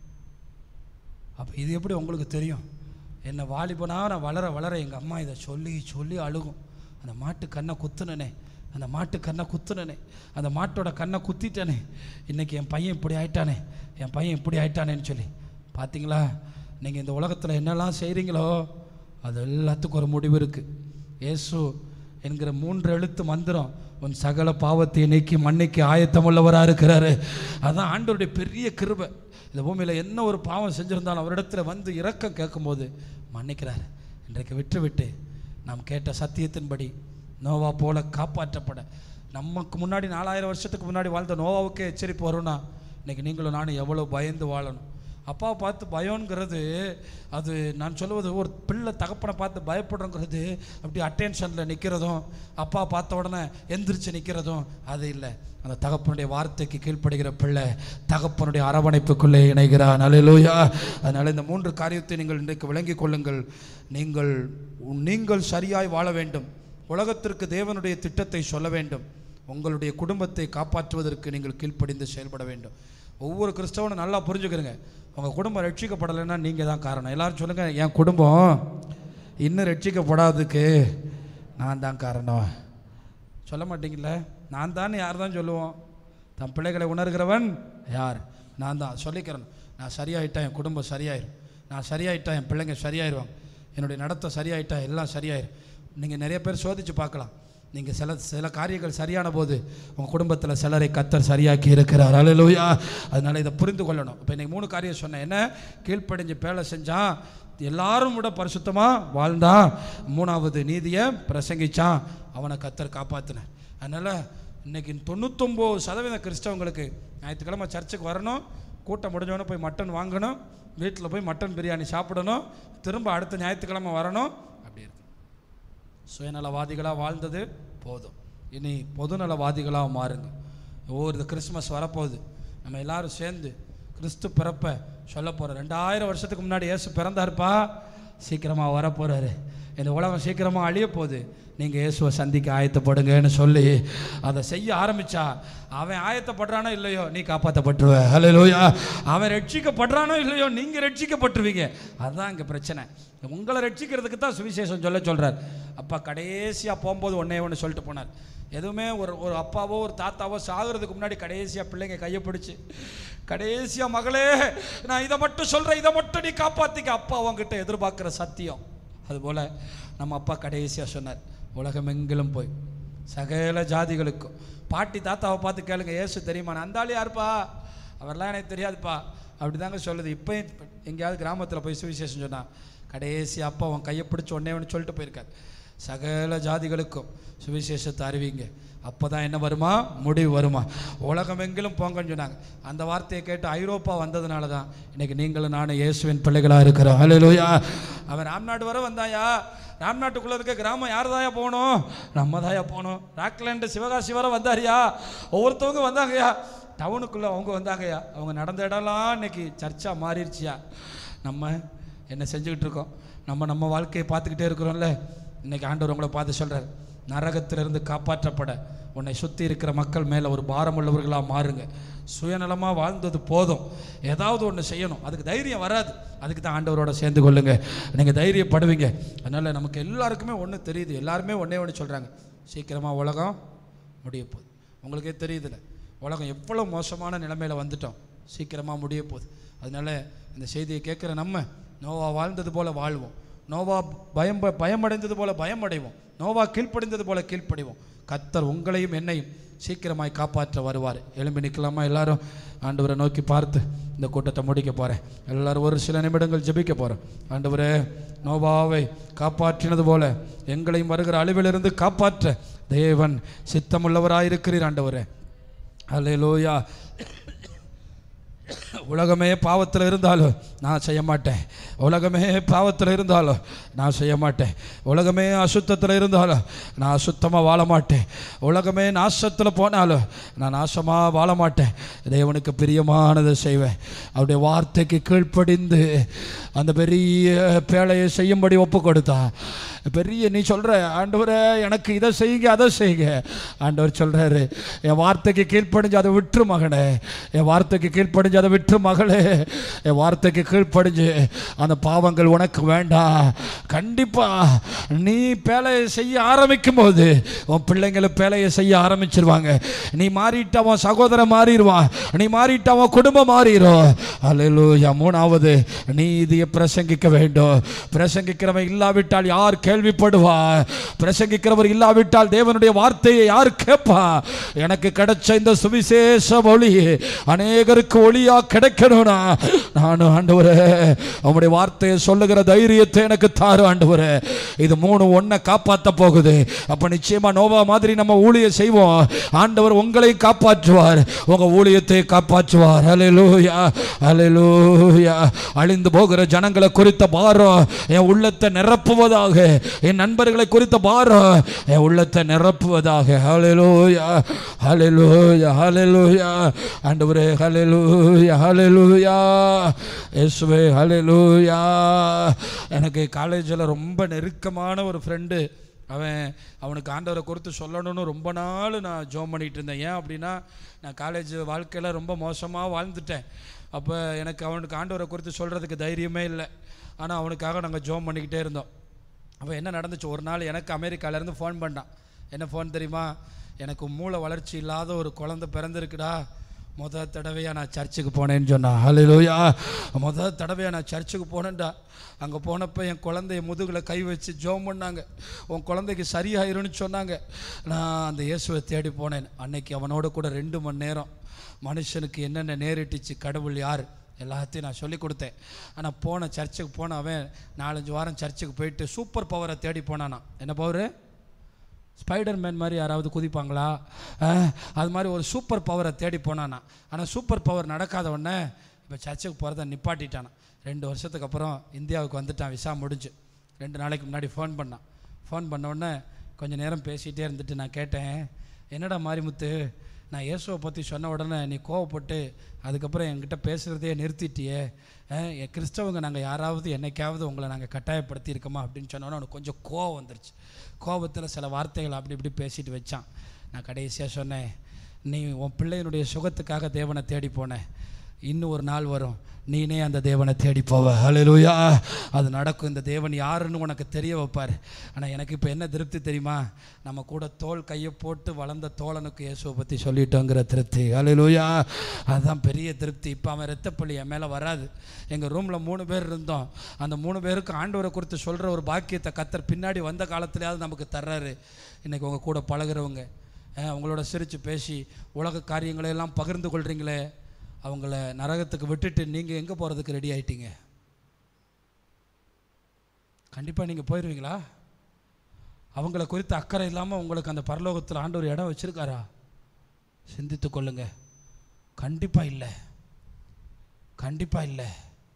அப்போ இது எப்படி உங்களுக்கு தெரியும் என்னை வாலிபனா நான் வளர வளர எங்கள் அம்மா இதை சொல்லி சொல்லி அழுகும் அந்த மாட்டு கண்ணை குத்துனனே அந்த மாட்டு கண்ணை குத்துனனே அந்த மாட்டோட கண்ணை குத்திட்டனே இன்னைக்கு என் பையன் இப்படி ஆயிட்டானே என் பையன் இப்படி ஆயிட்டானேன்னு சொல்லி பார்த்தீங்களா நீங்கள் இந்த உலகத்தில் என்னெல்லாம் செய்கிறீங்களோ அது எல்லாத்துக்கும் ஒரு முடிவு இருக்குது இயேசு என்கிற மூன்று எழுத்து மந்திரம் உன் சகல பாவத்தை நீக்கி மன்னிக்கு ஆயத்தமுள்ளவராக இருக்கிறாரு அதான் ஆண்டவருடைய பெரிய கிருபை இந்த பூமியில் என்ன ஒரு பாவம் செஞ்சிருந்தாலும் அவரிடத்துல வந்து இரக்கம் கேட்கும்போது மன்னிக்கிறார் இன்றைக்கு விட்டு விட்டு நாம் கேட்ட சத்தியத்தின்படி நோவா போல காப்பாற்றப்பட நமக்கு முன்னாடி நாலாயிரம் வருஷத்துக்கு முன்னாடி வாழ்ந்த நோவாவுக்கே எச்சரிப்பு வரும்னா இன்னைக்கு நீங்களும் நானும் எவ்வளோ பயந்து வாழணும் அப்பாவை பார்த்து பயம்ங்கிறது அது நான் சொல்லுவது ஒரு பிள்ளை தகப்பனை பார்த்து பயப்படுறோங்கிறது அப்படி அட்டென்ஷனில் நிற்கிறதும் அப்பா பார்த்த உடனே எந்திரிச்சு நிற்கிறதும் அது இல்லை அந்த தகப்பனுடைய வார்த்தைக்கு கீழ்ப்படுகிற பிள்ளை தகப்பனுடைய அரவணைப்புக்குள்ளே இணைகிறான் அலையிலூயா அதனால் இந்த மூன்று காரியத்தை நீங்கள் இன்றைக்கு விளங்கிக் கொள்ளுங்கள் நீங்கள் நீங்கள் சரியாய் வாழ வேண்டும் உலகத்திற்கு தேவனுடைய திட்டத்தை சொல்ல வேண்டும் உங்களுடைய குடும்பத்தை காப்பாற்றுவதற்கு நீங்கள் கீழ்ப்படிந்து செயல்பட வேண்டும் ஒவ்வொரு கிறிஸ்தவனும் நல்லா புரிஞ்சுக்கிறங்க உங்கள் குடும்பம் ரட்சிக்கப்படலைன்னா நீங்கள் தான் காரணம் எல்லாரும் சொல்லுங்கள் என் குடும்பம் இன்னும் ரட்சிக்கப்படாததுக்கு நான் தான் காரணம் சொல்ல மாட்டீங்களே நான் தான் யார் தான் சொல்லுவோம் தன் பிள்ளைகளை உணர்கிறவன் யார் நான் தான் சொல்லிக்கிறேன் நான் சரியாயிட்டா என் குடும்பம் சரியாயிரும் நான் சரியாயிட்டா என் பிள்ளைங்க சரியாயிருவாங்க என்னுடைய நடத்தை சரியாயிட்டா எல்லாம் சரியாயிரும் நீங்கள் நிறைய பேர் சோதித்து பார்க்கலாம் நீங்கள் சில சில காரியங்கள் சரியான போது உங்கள் குடும்பத்தில் சிலரை கத்தர் சரியாக்கி இருக்கிறார் அலையிலூயா அதனால் இதை புரிந்து கொள்ளணும் இப்போ இன்னைக்கு மூணு காரியம் சொன்னேன் என்ன கீழ்ப்படிஞ்சு பேலை செஞ்சான் எல்லாரும் விட பரிசுத்தமாக வாழ்ந்தான் மூணாவது நீதியை பிரசங்கிச்சான் அவனை கத்தர் காப்பாற்றினார் அதனால் இன்னைக்கு தொண்ணூத்தொம்பது சதவீத கிறிஸ்தவங்களுக்கு ஞாயிற்றுக்கிழமை சர்ச்சுக்கு வரணும் கூட்டம் முடிஞ்சவொடனே போய் மட்டன் வாங்கணும் வீட்டில் போய் மட்டன் பிரியாணி சாப்பிடணும் திரும்ப அடுத்த ஞாயிற்றுக்கிழமை வரணும் அப்படி இருக்கு சுயநலவாதிகளாக வாழ்ந்தது போதும் இனி பொதுநலவாதிகளாக மாறுங்க ஒவ்வொரு இந்த கிறிஸ்மஸ் வரப்போகுது நம்ம எல்லாரும் சேர்ந்து கிறிஸ்து பிறப்ப சொல்ல போகிறோம் ரெண்டாயிரம் வருஷத்துக்கு முன்னாடி இயேசு பிறந்தாருப்பா சீக்கிரமாக வரப்போகிறாரு இந்த உலகம் சீக்கிரமாக அழிய போகுது நீங்கள் இயேசுவை சந்திக்க ஆயத்தப்படுங்கன்னு சொல்லி அதை செய்ய ஆரம்பிச்சா அவன் ஆயத்தப்படுறானோ இல்லையோ நீ காப்பாற்றப்பட்டுருவ ஹalleluya அவன் ரட்சிக்கப்படுறானோ இல்லையோ நீங்கள் ரட்சிக்கப்பட்டுருவீங்க அதுதான் இங்கே பிரச்சனை உங்களை ரட்சிக்கிறதுக்கு தான் சுவிசேஷம் சொல்ல சொல்கிறார் அப்பா கடைசியாக போகும்போது ஒன்றே ஒன்று சொல்லிட்டு போனார் எதுவுமே ஒரு ஒரு அப்பாவோ ஒரு தாத்தாவோ சாகுறதுக்கு முன்னாடி கடைசியாக பிள்ளைங்க கையை பிடிச்சி கடைசியாக மகளே நான் இதை மட்டும் சொல்கிறேன் இதை மட்டும் நீ காப்பாற்றிக்க அப்பா உங்ககிட்ட எதிர்பார்க்குற சத்தியம் அதுபோல் நம்ம அப்பா கடைசியாக சொன்னார் உலகமெங்கிலும் போய் சகல ஜாதிகளுக்கும் பாட்டி தாத்தாவை பார்த்து கேளுங்க ஏசு தெரியுமா நான் அந்த ஆள் யாருப்பா அவர்லாம் எனக்கு தெரியாதுப்பா அப்படி தாங்க சொல்லுது இப்போயும் எங்கேயாவது கிராமத்தில் போய் சுவிசேஷம் சொன்னா கடைசி அப்பா அவன் கையை பிடிச்சி ஒன்னே ஒன்று சொல்லிட்டு போயிருக்காரு சகல ஜாதிகளுக்கும் சுவிசேஷத்தை அறிவிங்க அப்போ தான் என்ன வருமா முடிவு வருமா உலகமெங்கிலும் போங்கன்னு சொன்னாங்க அந்த வார்த்தையை கேட்டு ஐரோப்பா வந்ததுனால தான் இன்னைக்கு நீங்களும் நானும் இயேசுவின் பிள்ளைகளாக இருக்கிறோம் ஹalleluya அவன் ராம்நாடு வர வந்தாயா ராம்நாட்டுக்குள்ளே இருக்க கிராமம் யார் தாயா போகணும் நம்ம தாயா போகணும் ராக்லேண்டு சிவகாசி வர வந்தாரியா ஒவ்வொருத்தவங்க வந்தாங்கய்யா டவுனுக்குள்ளே அவங்க வந்தாங்கய்யா அவங்க நடந்த இடம்லாம் இன்னைக்கு சர்ச்சாக மாறிடுச்சியா நம்ம என்ன செஞ்சுக்கிட்டு இருக்கோம் நம்ம நம்ம வாழ்க்கையை பார்த்துக்கிட்டே இருக்கிறோம்ல இன்னைக்கு ஆண்டவர் உங்களை பார்த்து சொல்கிறார் நரகத்திலிருந்து காப்பாற்றப்பட உன்னை சுற்றி இருக்கிற மக்கள் மேலே ஒரு பாரம் உள்ளவர்களாக மாறுங்க சுயநலமாக வாழ்ந்தது போதும் ஏதாவது ஒன்று செய்யணும் அதுக்கு தைரியம் வராது அதுக்கு தான் ஆண்டவரோட சேர்ந்து கொள்ளுங்க நீங்கள் தைரியப்படுவீங்க அதனால் நமக்கு எல்லாருக்குமே ஒன்று தெரியுது எல்லாருமே ஒன்றே ஒன்று சொல்கிறாங்க சீக்கிரமாக உலகம் முடிய போகுது உங்களுக்கே தெரியுதுல்ல உலகம் எவ்வளோ மோசமான நிலைமையில் வந்துட்டோம் சீக்கிரமாக முடிய போகுது அதனால் இந்த செய்தியை கேட்குற நம்ம நோவா வாழ்ந்தது போல வாழ்வோம் நோவா பயம் பயமடைந்தது போல பயம் அடைவோம் நோவா கீழ்ப்படிந்தது போல கீழ்ப்படிவோம் கத்தர் உங்களையும் என்னையும் சீக்கிரமாய் காப்பாற்ற வருவார் எழும்பி நிற்கலாமா எல்லாரும் ஆண்டவரை நோக்கி பார்த்து இந்த கூட்டத்தை முடிக்க போகிறேன் எல்லாரும் ஒரு சில நிமிடங்கள் ஜெபிக்க போகிறோம் ஆண்டவரே நோவாவை காப்பாற்றினது போல எங்களையும் வருகிற அழிவிலிருந்து காப்பாற்ற தேவன் சித்தமுள்ளவராயிருக்கிறீர் ஆண்டவரே அல்லேலூயா உலகமே பாவத்தில் இருந்தாலும் நான் செய்ய மாட்டேன் உலகமே பாவத்தில் இருந்தாலும் நான் செய்ய மாட்டேன் உலகமே அசுத்தத்தில் இருந்தாலும் நான் அசுத்தமாக வாழ மாட்டேன் உலகமே நாசத்தில் போனாலும் நான் நாசமாக வாழ மாட்டேன் தேவனுக்கு பிரியமானதை செய்வேன் அவருடைய வார்த்தைக்கு கீழ்ப்படிந்து அந்த பெரிய பேழையை செய்யும்படி ஒப்பு கொடுத்தான் பெரிய நீ சொல்கிற ஆண்டவரே எனக்கு இதை செய்யுங்க அதை செய்யுங்க ஆண்டவர் சொல்கிறாரு என் வார்த்தைக்கு கீழ்ப்படிஞ்சு அதை விட்டுரு மகனே என் வார்த்தைக்கு கீழ்ப்படிஞ்சு அதை விட்டுரு மகளே என் வார்த்தைக்கு கீழ்ப்படிஞ்சு அந்த பாவங்கள் உனக்கு வேண்டாம் கண்டிப்பாக நீ பேலையை செய்ய ஆரம்பிக்கும் போது உன் பிள்ளைங்களை பேலையை செய்ய ஆரம்பிச்சிருவாங்க நீ மாறிட்ட அவன் சகோதரன் மாறிடுவான் நீ மாறிட்ட அவன் குடும்பம் மாறிடும் அல்லேலூயா மூணாவது நீதியை பிரசங்கிக்க வேண்டும் பிரசங்கிக்கிறவன் இல்லாவிட்டால் யார் கேள்விப்படுவா பிரசங்கிக்கிறவர் இல்லாவிட்டால் தேவனுடைய வார்த்தையை யார் கேட்பா எனக்கு கிடைச்ச இந்த சுவிசேஷ ஒளி அநேகருக்கு ஒளியா கிடைக்கணும்னா நானும் ஆண்டவரே உம்முடைய வார்த்தையை சொல்லுகிற தைரியத்தை எனக்கு தாரு ஆண்டவரே இது மூணு ஒன்றை காப்பாற்ற போகுது அப்ப நிச்சயமா நோவா மாதிரி நம்ம ஊழிய செய்வோம் ஆண்டவர் உங்களை காப்பாற்றுவார் உங்க ஊழியத்தை காப்பாற்றுவார் ஹalleluya ஹalleluya அழிந்து போகிற ஜனங்களை குறித்த பாரம் என் உள்ளத்தை நிரப்புவதாக என் நண்பர்களை குறித்த பாரம் என் உள்ளத்தை நிரப்புவதாக ஹalleluya ஹalleluya ஹalleluya ஆண்டவரே ஹalleluya ஹalleluya இயேசுவே ஹalleluya எனக்கு காலேஜில் ரொம்ப நெருக்கமான ஒரு ஃப்ரெண்டு அவன் அவனுக்கு ஆண்டவரை குறித்து சொல்லணும்னு ரொம்ப நாள் நான் ஜோம் பண்ணிகிட்டு இருந்தேன் ஏன் அப்படின்னா நான் காலேஜ் வாழ்க்கையில் ரொம்ப மோசமாக வாழ்ந்துட்டேன் அப்போ எனக்கு அவனுக்கு ஆண்டவரை குறித்து சொல்கிறதுக்கு தைரியமே இல்லை ஆனால் அவனுக்காக நாங்கள் ஜோம் பண்ணிக்கிட்டே இருந்தோம் அப்போ என்ன நடந்துச்சு ஒரு நாள் எனக்கு அமெரிக்காலேருந்து ஃபோன் பண்ணான் என்ன ஃபோன் தெரியுமா எனக்கு மூளை வளர்ச்சி இல்லாத ஒரு குழந்தை பிறந்திருக்குடா முத தடவையாக நான் சர்ச்சுக்கு போனேன்னு சொன்னான் ஹalleluya முத தடவையாக நான் சர்ச்சுக்கு போனேன்டா அங்கே போனப்போ என் குழந்தைய முதுகில் கை வச்சு ஜோம் பண்ணாங்க உன் குழந்தைக்கு சரியாயிரும்னு சொன்னாங்க நான் அந்த இயேசுவை தேடி போனேன் அன்னைக்கு அவனோட கூட ரெண்டு மணி நேரம் மனுஷனுக்கு என்னென்ன நேரிட்டுச்சு கடவுள் யார் எல்லாத்தையும் நான் சொல்லி கொடுத்தேன் ஆனால் போன சர்ச்சுக்கு போன அவன் நாலஞ்சு வாரம் சர்ச்சுக்கு போயிட்டு சூப்பர் பவரை தேடி போனானா என்ன பவர் ஸ்பைடர் மேன் மாதிரி யாராவது குதிப்பாங்களா அஹ், அது மாதிரி ஒரு சூப்பர் பவரை தேடி போனானா ஆனால் சூப்பர் பவர் நடக்காத உடனே இப்போ சர்ச்சுக்கு போகிறத நிப்பாட்டிட்டானான் ரெண்டு வருஷத்துக்கு அப்புறம் இந்தியாவுக்கு வந்துட்டான் விசா முடிஞ்சு ரெண்டு நாளைக்கு முன்னாடி ஃபோன் பண்ணான் ஃபோன் பண்ண உடனே கொஞ்ச நேரம் பேசிகிட்டே இருந்துட்டு நான் கேட்டேன் என்னடா மாரிமுத்து நான் இயேசுவை பற்றி சொன்ன உடனே நீ கோவப்பட்டு அதுக்கப்புறம் என்கிட்ட பேசுகிறதையே நிறுத்திட்டியே அஹ், என் கிறிஸ்தவங்க நாங்கள் யாராவது என்னைக்காவது உங்களை நாங்கள் கட்டாயப்படுத்தி இருக்கோமா அப்படின்னு சொன்னோன்னே அவனுக்கு கொஞ்சம் கோவம் வந்துருச்சு கோபத்தில் சில வார்த்தைகள் அப்படி இப்படி பேசிட்டு வச்சான் நான் கடைசியாக சொன்னேன் நீ உன் பிள்ளையினுடைய சுகத்துக்காக தேவனை தேடி போனேன் இன்னும் ஒரு நாள் வரும் நீனே அந்த தேவனை தேடி போவ ஹalleluya அது நடக்கும் இந்த தேவன் யாருன்னு உனக்கு தெரிய வைப்பார் ஆனால் எனக்கு இப்போ என்ன திருப்தி தெரியுமா நம்ம கூட தோல் கையை போட்டு வளர்ந்த தோழனுக்கு இயேசுவை பற்றி சொல்லிட்டோங்கிற திருப்தி ஹalleluya அதுதான் பெரிய திருப்தி இப்போ அவன் ரத்தப்பள்ளி என் மேலே வராது எங்கள் ரூமில் மூணு பேர் இருந்தோம் அந்த மூணு பேருக்கு ஆண்டவரை குறித்து சொல்கிற ஒரு பாக்கியத்தை கத்தர் பின்னாடி வந்த காலத்துலேயாவது நமக்கு தர்றாரு இன்னைக்கு உங்கள் கூட பழகுறவங்க அஹ், உங்களோட சிரித்து பேசி உலக காரியங்களை எல்லாம் பகிர்ந்து கொள்கிறீங்களே அவங்கள நரகத்துக்கு விட்டுட்டு நீங்கள் எங்கே போகிறதுக்கு ரெடி ஆயிட்டீங்க கண்டிப்பாக நீங்கள் போயிடுவீங்களா அவங்கள குறித்து அக்கறை இல்லாமல் உங்களுக்கு அந்த பரலோகத்தில் ஆண்டவர் இடம் வச்சிருக்காரா சிந்தித்து கொள்ளுங்க கண்டிப்பாக இல்லை கண்டிப்பாக இல்லை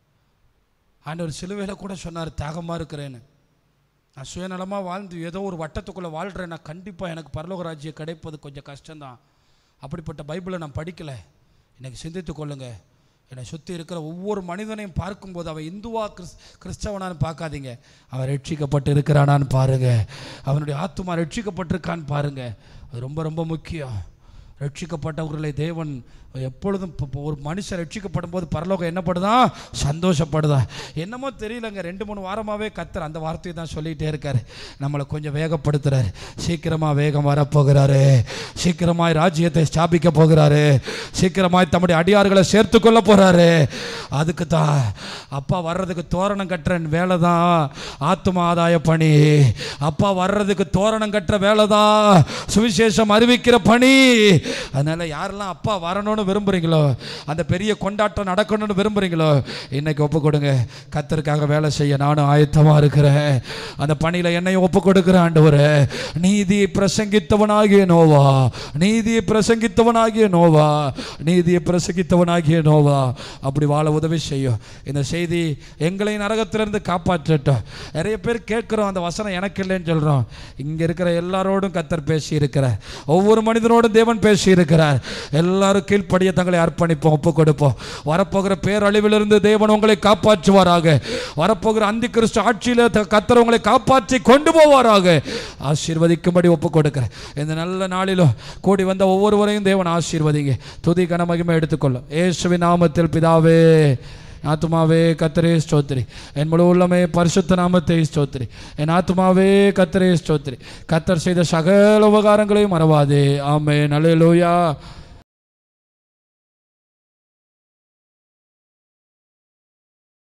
ஆண்டவர் சிலுவையில் கூட சொன்னார் தியாகமாக இருக்கிறேன்னு நான் சுயநலமாக வாழ்ந்து ஏதோ ஒரு வட்டத்துக்குள்ளே வாழ்கிறேன் நான் கண்டிப்பாக எனக்கு பரலோக ராஜ்யம் கிடைப்பது கொஞ்சம் கஷ்டம்தான் அப்படிப்பட்ட பைபிளை நான் படிக்கலை இன்னைக்கு சிந்தித்து கொள்ளுங்க என்னை சுற்றி இருக்கிற ஒவ்வொரு மனிதனையும் பார்க்கும்போது அவன் இந்துவா கிறிஸ் கிறிஸ்தவனான்னு பார்க்காதீங்க அவன் ரட்சிக்கப்பட்டு இருக்கிறானான்னு பாருங்க அவனுடைய ஆத்துமா ரட்சிக்கப்பட்டிருக்கான்னு பாருங்க அது ரொம்ப ரொம்ப முக்கியம் ரட்சிக்கப்பட்டவர்களை தேவன் எப்பொழுதும் இப்போ இப்போ ஒரு மனுஷன் ரட்சிக்கப்படும் போது பரலோகம் என்னப்படுதான் சந்தோஷப்படுதா என்னமோ தெரியலங்க ரெண்டு மூணு வாரமாகவே கத்தர் அந்த வார்த்தையை தான் சொல்லிகிட்டே இருக்கார் நம்மளை கொஞ்சம் வேகப்படுத்துறாரு சீக்கிரமாக வேகம் வரப்போகிறாரு சீக்கிரமாய் ராஜ்யத்தை ஸ்தாபிக்க போகிறாரு சீக்கிரமாய் தம்முடைய அடியார்களை சேர்த்து கொள்ள போகிறாரு அதுக்கு தான் அப்பா வர்றதுக்கு தோரணம் கட்டுற வேலை தான் ஆத்தும ஆதாய பணி அப்பா வர்றதுக்கு தோரணம் கட்டுற வேலை தான் சுவிசேஷம் அறிவிக்கிற பணி அதனால யாரெல்லாம் அப்பா வரணும்னு விரும்புறீங்களோ அந்த பெரிய கொண்டாட்டம் நடக்கணும்னு விரும்புறீங்களோ இன்னைக்கு ஒப்பு கொடுங்க கத்தருக்காக வேலை செய்ய நானும் ஆயத்தமா இருக்கிறேன் அந்த பணியில என்னையும் ஒப்பு கொடுக்கிறேன் ஆண்டவரே நீதியை பிரசங்கித்தவனாகிய நோவா நீதியை பிரசங்கித்தவனாகிய நோவா நீதியை பிரசங்கித்தவனாகிய நோவா அப்படி வாழ உதவி செய்யும் இந்த செய்தி எங்களை நரகத்திலிருந்து காப்பாற்றட்டும் நிறைய பேர் கேட்குறோம் அந்த வசனம் எனக்கு இல்லைன்னு சொல்கிறோம் இங்கே இருக்கிற எல்லாரோடும் கத்தர் பேசி இருக்கிறார் ஒவ்வொரு மனிதனோடும் தேவன் பேசி இருக்கிறார் எல்லாரும் கீழ்ப்படிய தங்களை அர்ப்பணிப்போம் ஒப்பு கொடுப்போம் வரப்போகிற பேரழிவிலிருந்து தேவன் உங்களை காப்பாற்றுவாராக வரப்போகிற அந்தி கிறிஸ்து ஆட்சியில் த- கத்தர் உங்களை காப்பாற்றி கொண்டு போவாராக ஆசீர்வதிக்கும்படி ஒப்பு கொடுக்கிறேன் இந்த நல்ல நாளிலும் கூடி வந்த ஒவ்வொருவரையும் தேவன் ஆசீர்வதிங்க துதி கனமகிமை எடுத்துக்கொள்ளும் ஏசுவின் நாமத்தில் பிதாவே ஆத்துமாவே கத்தரே ஸ்தோத்திரி என் முழு உள்ளமே பரிசுத்த நாமத்தை ஸ்தோத்திரி என் ஆத்துமாவே கத்தரே ஸ்தோத்திரி கத்தர் செய்த சகல உபகாரங்களையும் மறவாதே ஆமே நல்ல